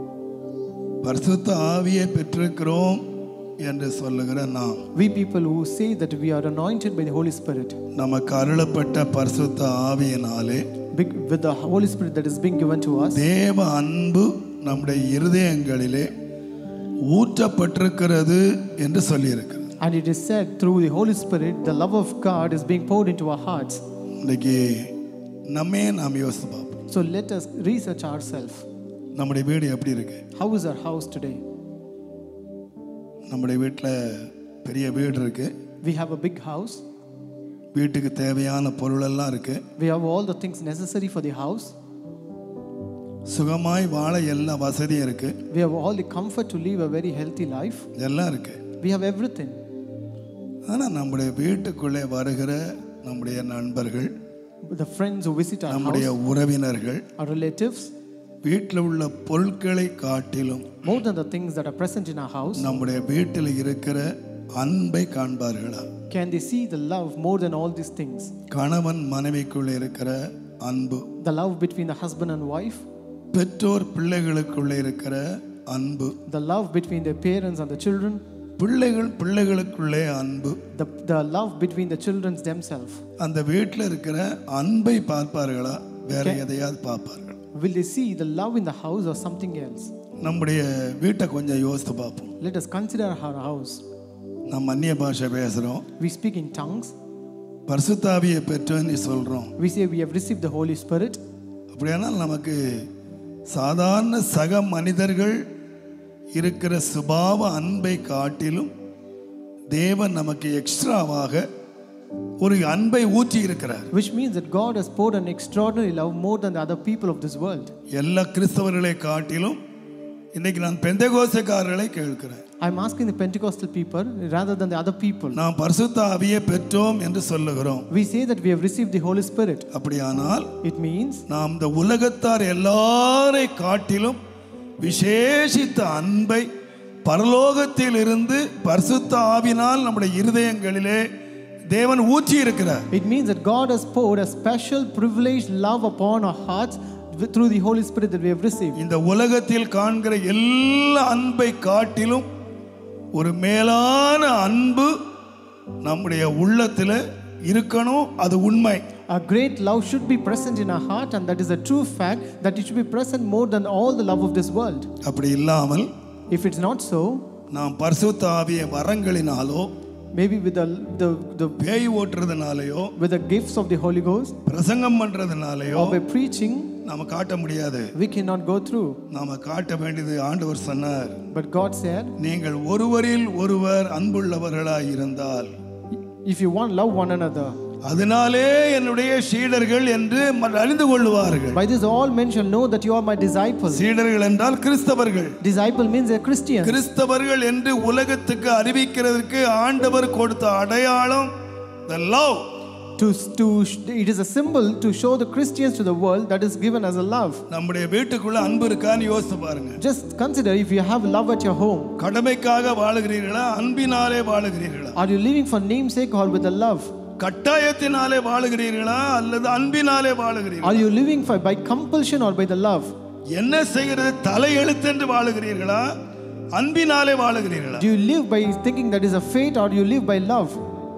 பரிசுத்த ஆவியை பெற்றிருக்கிறோம் என்று சொல்லுகிற நாம் we people who say that we are anointed by the Holy Spirit, நமக்கு அருளப்பட்ட பரிசுத்த ஆவியினாலே big- with the Holy Spirit that is being given to us, தேவ அன்பு நம்முடைய இருதயங்களிலே ஊற்றப்பட்டிருக்கிறது என்று சொல்லியிருக்கிறது and it is said through the Holy Spirit, the love of God is being poured into our hearts. இன்னைக்கு நம்மே நாம் யோசித்து பார்ப்போம் So let us research ourselves. நம்முடைய வீடு எப்படி இருக்கு How is our house today? நம்முடைய வீட்டில் பெரிய வீடு இருக்கு We have a big house. வீட்டுக்கு தேவையான பொருளெல்லாம் இருக்கு We have all the things necessary for the house. சுகமாய் வாழ எல்லா வசதியும் இருக்கு We have all the comfort to live a very healthy life. எல்லாம் இருக்கு We have everything. ஆனால் நம்முடைய வீட்டுக்குள்ளே வருகிற நம்முடைய நண்பர்கள் The friends who visit our நம்முடைய house, உறவினர்கள் our relatives, வீட்டில் உள்ள பொருட்களை காட்டிலும் more than the things that are present in our house, நம்முடைய வீட்டில் இருக்கிற அன்பை காண்பார்களா can they see the love more than all these things? கணவன் மனைவிக்குள்ள இருக்கிற அன்பு The love between the husband and wife, பெற்றோர் பிள்ளைகளுக்குள்ள இருக்கிற அன்பு the love between the parents and the children, பிள்ளைகள் பிள்ளைகளுக்குள்ளே அன்பு the, the love between the children themselves. அந்த வீட்டில் இருக்கிற அன்பை பார்ப்பார்களா வேற எதையாவது பார்ப்பார்கள் Will they see the love in the house or something else? நம்முடைய வீட்டை கொஞ்சம் யோசித்து பார்ப்போம் Let us consider our house. நம்ம அந்நிய பாஷை பேசுகிறோம் We speak in tongues. பரிசுத்தாவியை பெற்றோன்னு சொல்கிறோம் We say we have received the Holy Spirit. அப்படியானால் நமக்கு சாதாரண சக மனிதர்கள் இருக்கிற சுபாவ அன்பை காட்டிலும் தேவன் நமக்கு எக்ஸ்ட்ராவாக ஒரு அன்பை ஊற்றி இருக்கிறார் Which means that God has poured an extraordinary love more than the other people of this world. எல்லா கிறிஸ்தவர்களை காட்டிலும் இன்னைக்கு நான் பெந்தகோசக்காரர்களை கேட்கிறேன் I'm asking the Pentecostal people rather than the other people. நாம் பரிசுத்த ஆவியை பெற்றோம் என்று சொல்லுகிறோம் We say that we have received the Holy Spirit. அப்படியானால் It means நாம் இந்த உலகத்தார் எல்லாரை காட்டிலும் விசேஷித்த அன்பை பரலோகத்தில் இருந்து பரிசுத்த ஆவினால் நம்முடைய இருதயங்களிலே தேவன் ஊற்றி இருக்கிறார் it means that God has poured a special privileged love upon our hearts with- through the Holy Spirit that we have received. இந்த உலகத்தில் காண்கிற எல்லா அன்பை காட்டிலும் ஒரு மேலான அன்பு நம்முடைய உள்ளத்தில் இருக்கணும் அது உண்மை A great love should be present in our heart, and that is a true fact that it should be present more than all the love of this world. அப்படி இல்லாமல் If it's not so, நாம் பரிசுத்த ஆவிய வரங்களினாலோ maybe with the, the, the பேய் ஓட்டுறதுனாலயோ with the gifts of the Holy Ghost பிரசங்கம் பண்றதுனாலயோ or by preaching, நாம காட்ட முடியாது we cannot go through. நாம காட்ட வேண்டியது ஆண்டவர் சொன்னார் But God said, நீங்கள் ஒருவரில் ஒருவர் அன்புள்ளவர்களாய் இருந்தால் if you want, love one another. அதனாலே என்னுடைய சீடர்கள் என்று ம- அறிந்து கொள்வார்கள் By this, all men shall know that you are my disciples. சீடர்கள் என்றால் கிறிஸ்தவர்கள் Disciple means a Christian. கிறிஸ்தவர்கள் என்று உலகத்துக்கு அறிவிக்கிறதுக்கு ஆண்டவர் கொடுத்த அடையாளம் the love To, to, it is a symbol to show the Christians to the world that is given as a love. நம்முடைய வீட்டுக்குள்ள அன்பு இருக்கான்னு யோசித்து பாருங்க Just consider if you have love at your home. கடமைக்காக வாழுகிறீர்களா அன்பினாலே வாழுகிறீர்களா Are you living for namesake or with a love? கட்டாயத்தினாலே வாழுகிறீர்களா அல்லது அன்பினாலே வாழுகிறீர்களா Are you living for by compulsion or by the love? என்ன செய்கிறது தலையெழுத்தென்று வாழுகிறீர்களா அன்பினாலே வாழுகிறீர்களா Do you live by thinking that is a fate or do you live by love?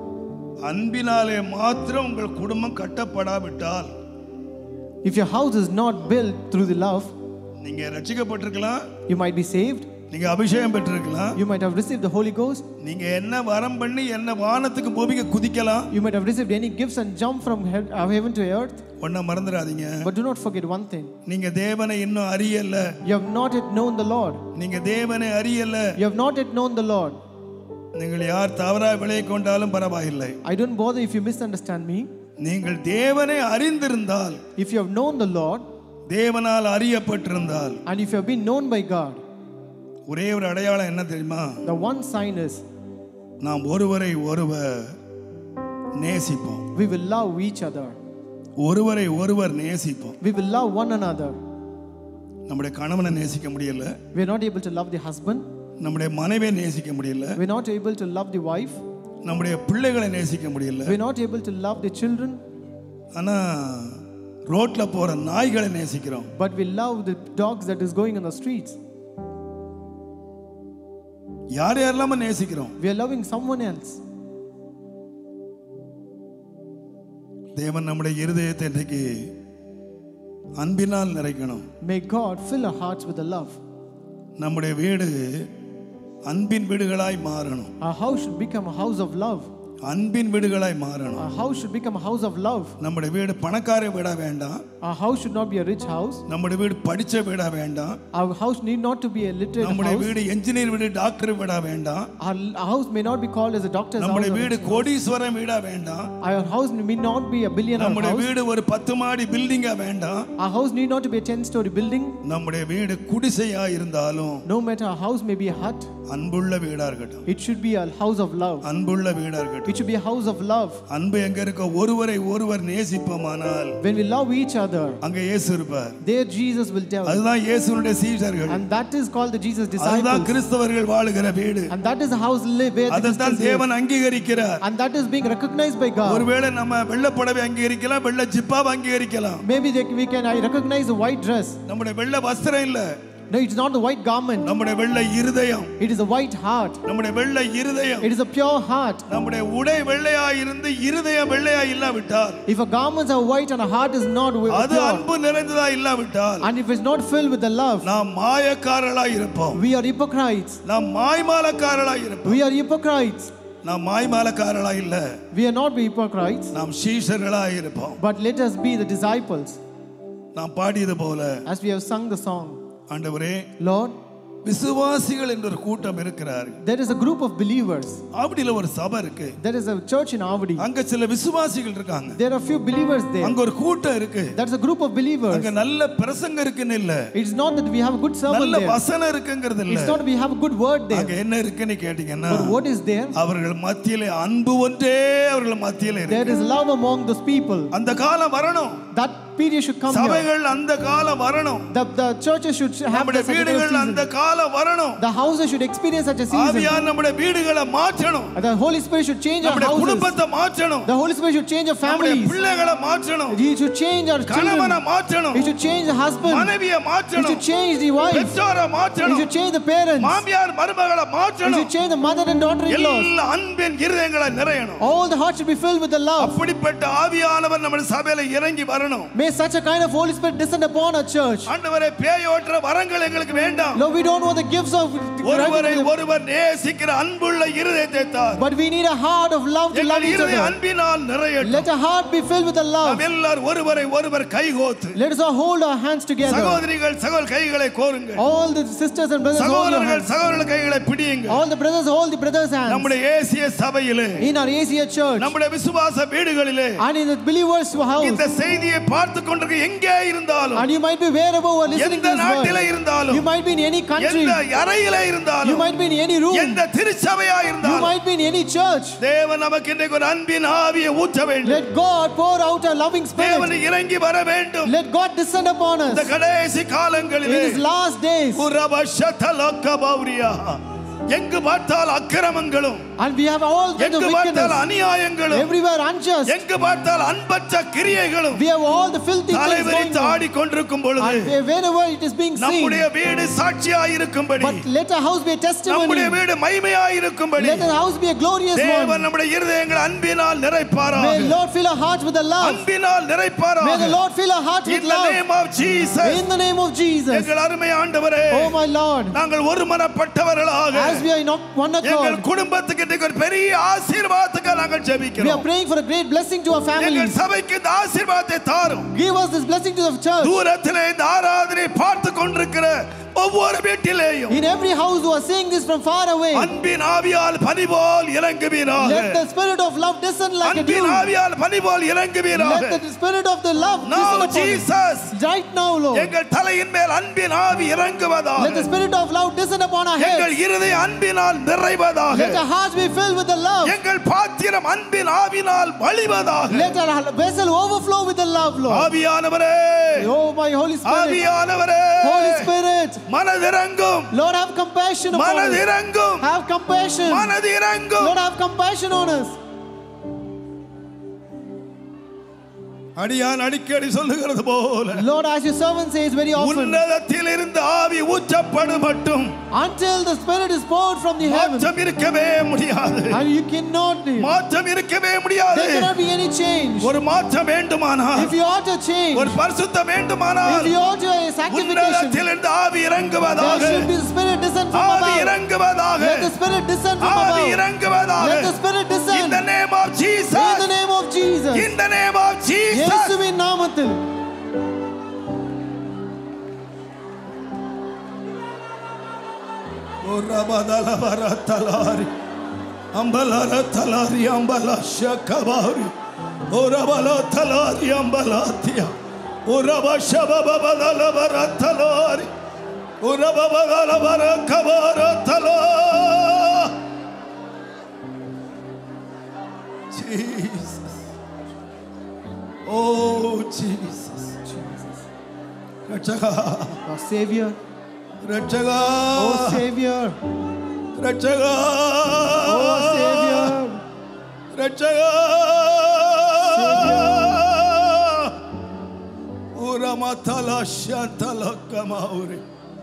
அன்பினாலே மாத்திரம் உங்கள் குடும்பம் கட்டப்படாவிட்டால் If your house is not built through the love, நீங்க ரட்சிக்கப்பட்டிருக்கலாம் You might be saved. நீங்க அபிஷேகம் பெற்றிருக்கலாம் You might have received the Holy Ghost. நீங்க என்ன வரம் பண்ணி என்ன வானத்துக்கு பூமிக்கு குதிக்கலாம் You might have received any gifts and jump from he- uh, heaven to earth. ஒன்ன மறந்துடாதீங்க But do not forget one thing. நீங்க தேவனை இன்னும் அறியல You have not yet known the Lord. நீங்க தேவனை அறியல You have not yet known the Lord. நீங்கள் யார் தவறாக விலை கொண்டாலும் பரவாயில்லை I don't bother if you misunderstand me. நீங்கள் தேவனை அறிந்திருந்தால் If you have known the Lord தேவனால் அறியப்பட்டிருந்தால் and if you have been known by God, ஒரே ஒரு அடையாளம் என்ன தெரியுமா the one sign is நாம் ஒருவரை ஒருவர் நேசிப்போம் we will love each other. ஒருவரை ஒருவர் நேசிப்போம் We will love one another. நம்முடைய கணவனை நேசிக்க முடியல We are not able to love the husband. நம்முடைய மனைவியை நேசிக்க முடியல We are not able to love the wife. நம்முடைய பிள்ளைகளை நேசிக்க முடியல We are not able to love the children. ஆனா ரோட்ல போற நாய்களை நேசிக்கிறோம் But we love the dogs that is going on the streets. யார் யாரெல்லாம நேசிக்கிறோம் We are loving someone else. தேவன் நம்முடைய இருதயத்தை இன்றைக்கு அன்பினால் நிறைக்கணும் May God fill our hearts with the love. நம்முடைய வீடு அன்பின் வீடுகளாய் மாறணும் Our house should become a house of love. அன்பின் வீடுகளாய் மாறணும் Our house should become a house of love. நம்முடைய வீடு பணக்கார வீடா வேண்டாம் Our house should not be a rich house. நம்முடைய வீடு படிச்ச வீடா வேண்டாம் Our house need not to be a literate நம்முடைய house. வீடு என்ஜினியர் வீடு டாக்டர் வீடா வேண்டாம் Our our house may not be called as a doctor's house. நம்முடைய or வீடு a- கோடீஸ்வரன் வீடா வேண்டாம் Our house may not be a billionaire நம்முடைய house. வீடு ஒரு பத்து மாடி பில்டிங்கா வேண்டாம் Our house need not to be a 10 story building. நம்முடைய வீடு குடிசையா இருந்தாலும் No matter our house may be a hut, அன்புள்ள வீடா இருக்கட்டும் it should be a house of love. அன்புள்ள வீடா இருக்கட்டும் It should be a house of love. அன்பு எங்க இருக்க ஒருவரை ஒருவர் நேசிப்போமானால் When we love each other, அங்க இயேசு இருப்பார் there Jesus will dwell. அதுதான் இயேசுனுடைய சீஷர்கள் And that is called the Jesus அதுதான் disciples. கிறிஸ்தவர்கள் வாழுகிற வீடு And that is the house live where the அதைத்தான் Christians live. தேவன் அங்கீகரிக்கிறார் And that is being recognized by God. ஒருவேளை நம்ம வெள்ளை புடவை அங்கீகரிக்கலாம் வெள்ளை ஜிப்பாவை அங்கீகரிக்கலாம் Maybe they, we can I recognize the white dress. நம்முடைய வெள்ளை வஸ்திரம் இல்ல No, it's not the white garment. நம்முடைய வெள்ளை இருதயம் It is a white heart. நம்முடைய வெள்ளை இருதயம் It is a pure heart. நம்முடைய உடை வெள்ளையா இருந்து இருதயம் வெள்ளையா இல்லாவிட்டால் If a garments are white and a heart is not wi- அது pure, அன்பு நிறைந்ததா இல்லாவிட்டால் and if it's not filled with the love, நாம் மாயக்காரர்களா இருப்போம் we are hypocrites. நாம் மாய்மாலக்காரர்களா இருப்போம் We are hypocrites. நாம் மாய்மாலக்காரர்களா இல்ல We are not hypocrites, நாம் சீஷர்களா இருப்போம் but let us be the disciples. நாம் பாடியது போல As we have sung the song, ஆண்டவரே Lord, விசுவாசிகள் என்ற ஒரு கூட்டம் இருக்கிறார் there is a group of believers. அப்படில ஒரு சபை இருக்கு There is a church in Avadi. அங்க சில விசுவாசிகள் இருக்காங்க There are few believers there. அங்க ஒரு கூட்டம் இருக்கு That's a group of believers. அங்க நல்ல பிரசங்க இருக்குன்னு இல்ல It's not that we have a good sermon நல்ல there. வசனம் இருக்குங்கிறது இல்ல It's not that we have a good word there. அங்க என்ன இருக்குன்னு கேட்டீங்கன்னா But what is there? அவர்கள் மத்தியிலே அன்பு ஒன்றே அவர்கள் மத்தியிலே இருக்கு There is love among those people. அந்த காலம் வரணும் That period should come here. சபைகள் அந்த காலம் வரணும் The, the churches should have நம்முடைய the such a வீடுகள் season. அந்த காலம் வரணும் The houses should experience such a season. ஆவியார் நம்முடைய வீடுகளை மாற்றணும் The Holy Spirit should change our நம்முடைய houses. குடும்பத்தை மாற்றணும் The Holy Spirit should change our நம்முடைய families. பிள்ளைகளை மாற்றணும் He should change our கணவனை children. மாற்றணும் He should change the husband. மனைவியை He மாற்றணும் should change the wife. பெற்றோரை He மாற்றணும் should change the parents. மாமியார் மருமகளை He மாற்றணும் should change the mother and daughter-in-laws. எல்லா அன்பின் இருதயங்களை நிறையணும் All the hearts should be filled with the love. அப்படிப்பட்ட ஆவியானவர் நம்ம சபையில இறங்கி வரணும் May such a kind of Holy Spirit descend upon our church. ஆண்டவரே பேயோட்டுற வரங்கள் எங்களுக்கு வேண்டாம் Lord, we don't want the gifts of ஒருவரை ஒருவர் நேசிக்கிற அன்புள்ள இருதயத்தை தார் but we need a heart of love to love எங்கள் each இருதய other. அன்பினால் நிறையட்டும் Let our heart be filled with the love. நாம் எல்லாரும் ஒருவரை ஒருவர் கைகோத்து Let us all hold our hands together. சகோதரிகள் சகோதர கைகளை கோருங்கள் All the sisters and brothers hold your சகோதரர்கள் hands. சகோதரர்கள் கைகளை பிடியுங்கள் All the brothers hold the brothers' hands. நம்முடைய ஏசிய சபையிலே In our Asia church நம்முடைய விசுவாச வீடுகளிலே and in the believers' house. இந்த செய்தியை பார்த்து கொண்டிருக்க எங்கே இருந்தாலும் And you might be wherever you are listening எந்த to this நாட்டிலே word. இருந்தாலும் You might be in any country. எந்த அறையிலே You இருந்தாலும் might be in any room. எந்த திருச்சபையா You இருந்தாலும் might be in any church. தேவன் நமக்கு இன்றைக்கு ஒரு அன்பின் ஆவியை ஊற்ற வேண்டும் Let God pour out a loving தேவன் spirit. இறங்கி வர வேண்டும் Let God descend upon இந்த us கடைசி in காலங்களிலே His last days. உரவ சதலக்க பௌரியா. எங்கு பார்த்தால் அக்கிரமங்களும் And we have all kinds of எங்கு பார்த்தால் wickedness. அநியாயங்களும் Everywhere unjust. எங்கு பார்த்தால் அன்பற்ற கிரியைகளும் We have all the filthy things going தலைவரித்து on. ஆடிக்கொண்டிருக்கும் பொழுது And whenever it is being seen, நம்முடைய வீடு சாட்சியாயிருக்கும்படி but let our house be a testimony. நம்முடைய வீடு மைமையாயிருக்கும்படி Let our house be a glorious தேவன் one. நம்முடைய இருதயங்கள் அன்பினால் May நிறைப்பாராக Lord fill our hearts with the love. அன்பினால் May the நிறைப்பாராக Lord fill our hearts with In the love. name of Jesus In the name of Jesus. எங்கள் அருமை ஆண்டவரே Oh my Lord. நாங்கள் ஒருமனப்பட்டவர்களாக As we are not one எங்கள் accord, குடும்பத்துக்கு இன்றைக்கு ஒரு பெரிய ஆசீர்வாதத்துக்கு நாங்கள் we are ஜெபிக்கிறோம் praying for a great blessing to our எங்கள் families. சபைக்கு இந்த ஆசீர்வாதத்தை தாரும் Give us this blessing to the church. தூரத்திலே இந்த ஆராதனை பார்த்து கொண்டிருக்கிற ஒவ்வொரு வீட்டிலேயும் In every house who are seeing this from far away, அன்பின் ஆவியால் பனிபோல் இறங்குவீராக let the spirit of love descend like a அன்பின் dew. ஆவியால் பனிபோல் இறங்குவீராக Let the spirit of the love Now descend upon us. Jesus Right now, Lord. எங்கள் தலையின் மேல் அன்பின் ஆவி Let the இறங்குவதாக spirit of love descend upon our எங்கள் heads. இருதய அன்பினால் நிறைவதாக Let our hearts be filled with the love. எங்கள் பாத்திரம் அன்பின் ஆவினால் வழிவதாக Let our vessel overflow with the love, Lord. ஆவியானவரே Oh, my Holy Spirit. ஆவியானவரே Holy Spirit. மனதிறங்கும் Lord, have compassion upon us. மனதிறங்கும் Have compassion. மனதிறங்கும் Lord, have compassion on us. அடியான் அடிக்கடி சொல்லுகிறது போல Lord, as your servant says very often, உன்னதத்தில் இருந்து ஆவி ஊற்றப்படும் மட்டும் until the Spirit is poured from the heavens, மாற்றம் இருக்கவே முடியாது and you cannot, there மாற்றம் இருக்கவே முடியாது cannot be any change. ஒரு மாற்றம் வேண்டுமானால் If you ought to change, ஒரு பரிசுத்தம் வேண்டுமானால் if you ought to a sanctification, உன்னதத்தில் இருந்து ஆவி there இறங்குவதாக should be the Spirit descend from ஆவி above. இறங்குவதாக Let the Spirit descend from ஆவி above. இறங்குவதாக Let the Spirit in descend the name of in Jesus the name of Jesus. in the name of Jesus இயேசுவின் நாமத்தில் Orabadalabara talari. Ambalara talari ambala shakavari. Orabala talari ambalatia. Oraba shabababadalabara talari. Orababadalabara kabara tala. Jesus. Oh Jesus. ரட்சகா our Savior, ரட்சகா oh Savior, ரட்சகா oh Savior, ரட்சகா உரமத்தல ஷத்தல கமாவுரி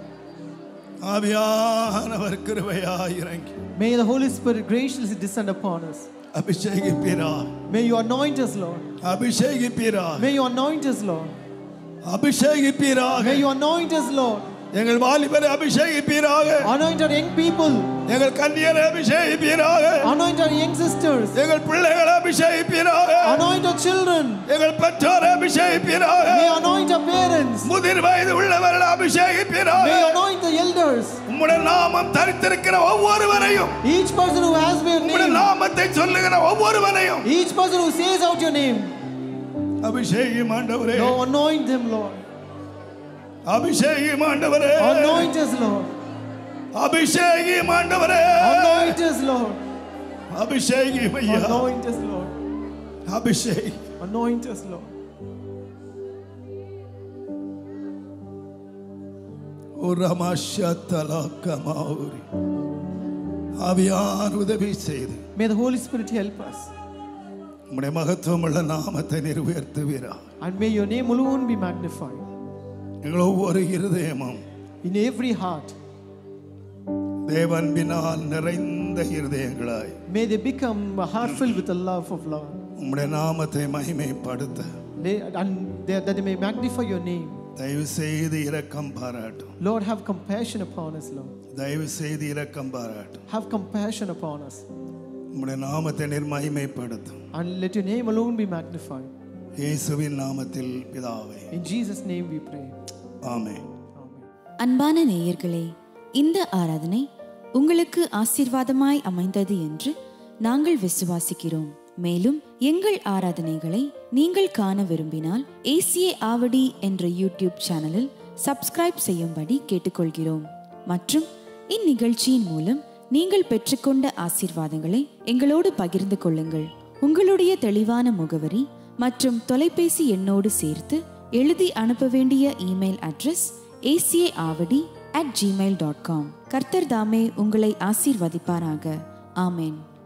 ஆவியானவர் கிருபையாய் இறங்கி may the Holy Spirit graciously descend upon us. அபிஷேகிப்பீரா May you anoint us, Lord. அபிஷேகிப்பீரா May you anoint us, Lord. அபிஷேகிப்பீராக May you anoint us, Lord. எங்கள் வாலிபரை அபிஷேகிப்பீராக Anoint our young people. எங்கள் கன்னியரை அபிஷேகிப்பீராக Anoint our young sisters. எங்கள் பிள்ளைகளை அபிஷேகிப்பீராக Anoint our children. எங்கள் பெற்றோரை அபிஷேகிப்பீராக May anoint our parents. முதிர் வயது உள்ளவர்களை அபிஷேகிப்பீராக May anoint the elders. உம்முடைய நாமம் தரித்திருக்கிற ஒவ்வொருவரையும் Each person who has your உம்முடைய name. நாமத்தை சொல்லுகிற ஒவ்வொருவரையும் Each person who says out your name. அபிஷேகம் ஆண்டவரே Lord, anoint them, Lord. அபிஷேகம் ஆண்டவரே Anoint us, Lord. அபிஷேகம் ஆண்டவரே Anoint us, Lord. அபிஷேகம் ஐயா Anoint us, Lord. அபிஷேகம் Anoint us, Lord. உரமஷத்தலா கமாவுரி ஆவியார் உதவி செய்து May the Holy Spirit help us. உம்முடைய மகத்துவமுள்ள நாமத்தை நிறுவேற்றுவீரா And may your name alone be magnified எங்கள் ஒவ்வொரு இருதயமும் in every heart. தேவன்பினால் நிறைந்த இருதயங்களாய் May they become a heart filled with the love of love. உம்முடைய நாமத்தை மகிமைப்படுத்த They- And they- that they may magnify your name. தயவு செய்து இரக்கம் பாராட்டும் Lord, have compassion upon us, Lord. தயவு செய்து இரக்கம் பாராட்டும் Have compassion upon us. உம்முடைய நாமத்தை நீர் மகிமைப்படுத்தும் And let your name alone be magnified. இயேசுவின் நாமத்தில் பிதாவே In Jesus' name we pray. Amen Amen. அன்பான நேயர்களே இந்த ஆராதனை உங்களுக்கு ஆசீர்வாதமாய் அமைந்தது என்று நாங்கள் விசுவாசிக்கிறோம் மேலும் எங்கள் ஆராதனைகளை நீங்கள் காண விரும்பினால் ஏசிஏ ஆவடி என்ற யூடியூப் சேனலில் சப்ஸ்கிரைப் செய்யும்படி கேட்டுக்கொள்கிறோம் மற்றும் இந்நிகழ்ச்சியின் மூலம் நீங்கள் பெற்றுக்கொண்ட ஆசீர்வாதங்களை எங்களோடு பகிர்ந்து கொள்ளுங்கள் உங்களுடைய தெளிவான முகவரி மற்றும் தொலைபேசி எண்ணோடு சேர்த்து எழுதி அனுப்ப வேண்டிய email address ACA Avadi at Gmail dot com கர்த்தர் தாமே உங்களை ஆசீர்வதிப்பாராக ஆமேன்